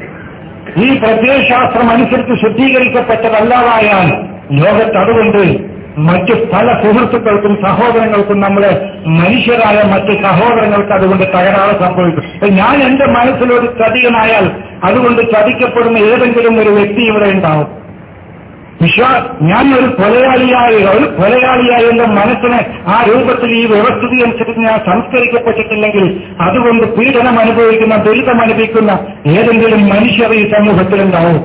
ഈ പ്രത്യയശാസ്ത്രം അനുസരിച്ച് ശുദ്ധീകരിക്കപ്പെട്ടതല്ലാതായാൽ ലോകത്ത് അതുകൊണ്ട് മറ്റ് പല സുഹൃത്തുക്കൾക്കും സഹോദരങ്ങൾക്കും നമ്മളെ മനുഷ്യരായ മറ്റ് സഹോദരങ്ങൾക്ക് അതുകൊണ്ട് തകരാറ് സംഭവിക്കും ഇപ്പൊ ഞാൻ എന്റെ മനസ്സിലൊരു ചതിയനായാൽ അതുകൊണ്ട് ചതിക്കപ്പെടുന്ന ഏതെങ്കിലും ഒരു വ്യക്തി ഇവിടെ ഉണ്ടാവും വിശ്വാ ഞാൻ ഒരു കൊലയാളിയായി ഒരു കൊലയാളിയായി എന്റെ മനസ്സിനെ ആ രൂപത്തിൽ ഈ വ്യവസ്ഥിതി അനുസരിച്ച് ഞാൻ സംസ്കരിക്കപ്പെട്ടിട്ടില്ലെങ്കിൽ അതുകൊണ്ട് പീഡനം അനുഭവിക്കുന്ന ദുരിതം അനുഭവിക്കുന്ന ഏതെങ്കിലും മനുഷ്യർ ഈ സമൂഹത്തിലുണ്ടാവും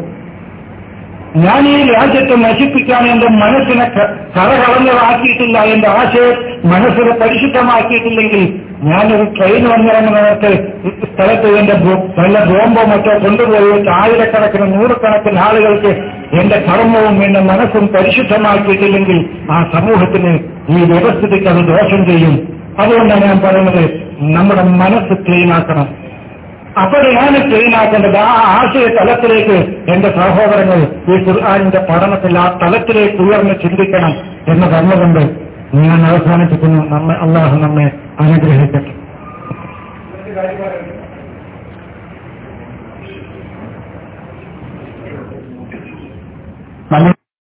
ഞാൻ ഈ രാജ്യത്തെ നശിപ്പിക്കാൻ എന്റെ മനസ്സിനെ ക- കറകളഞ്ഞതാക്കിയിട്ടില്ല എന്റെ ആശയം മനസ്സിനെ പരിശുദ്ധമാക്കിയിട്ടില്ലെങ്കിൽ ഞാനൊരു ട്രെയിൻ വന്നിറങ്ങുന്നിടത്ത് ഈ സ്ഥലത്ത് എന്റെ ബോ- വല്ല ബോംബോ മറ്റോ കൊണ്ടുപോയി വെച്ച് ആയിരക്കണക്കിന് നൂറുകണക്കിന് ആളുകൾക്ക് എന്റെ കർമ്മവും എന്റെ മനസ്സും പരിശുദ്ധമാക്കിയിട്ടില്ലെങ്കിൽ ആ സമൂഹത്തിന് ഈ വ്യവസ്ഥിതിക്ക് അത് ദോഷം ചെയ്യും അതുകൊണ്ടാണ് ഞാൻ പറയുന്നത് നമ്മുടെ മനസ്സ് ക്ലീനാക്കണം അപ്പോഴാണ് ക്ലീനാക്കേണ്ടത് ആ ആശയ തലത്തിലേക്ക് എന്റെ സഹോദരങ്ങൾ ഈ ഖുർആാനിന്റെ പഠനത്തിൽ ആ തലത്തിലേക്ക് ഉയർന്ന് ചിന്തിക്കണം എന്ന് പറഞ്ഞുകൊണ്ട് ഞാൻ അവസാനിപ്പിക്കുന്നു നമ്മെ അള്ളാഹു നമ്മെ അനുഗ്രഹിക്കട്ടെ നമ്മൾ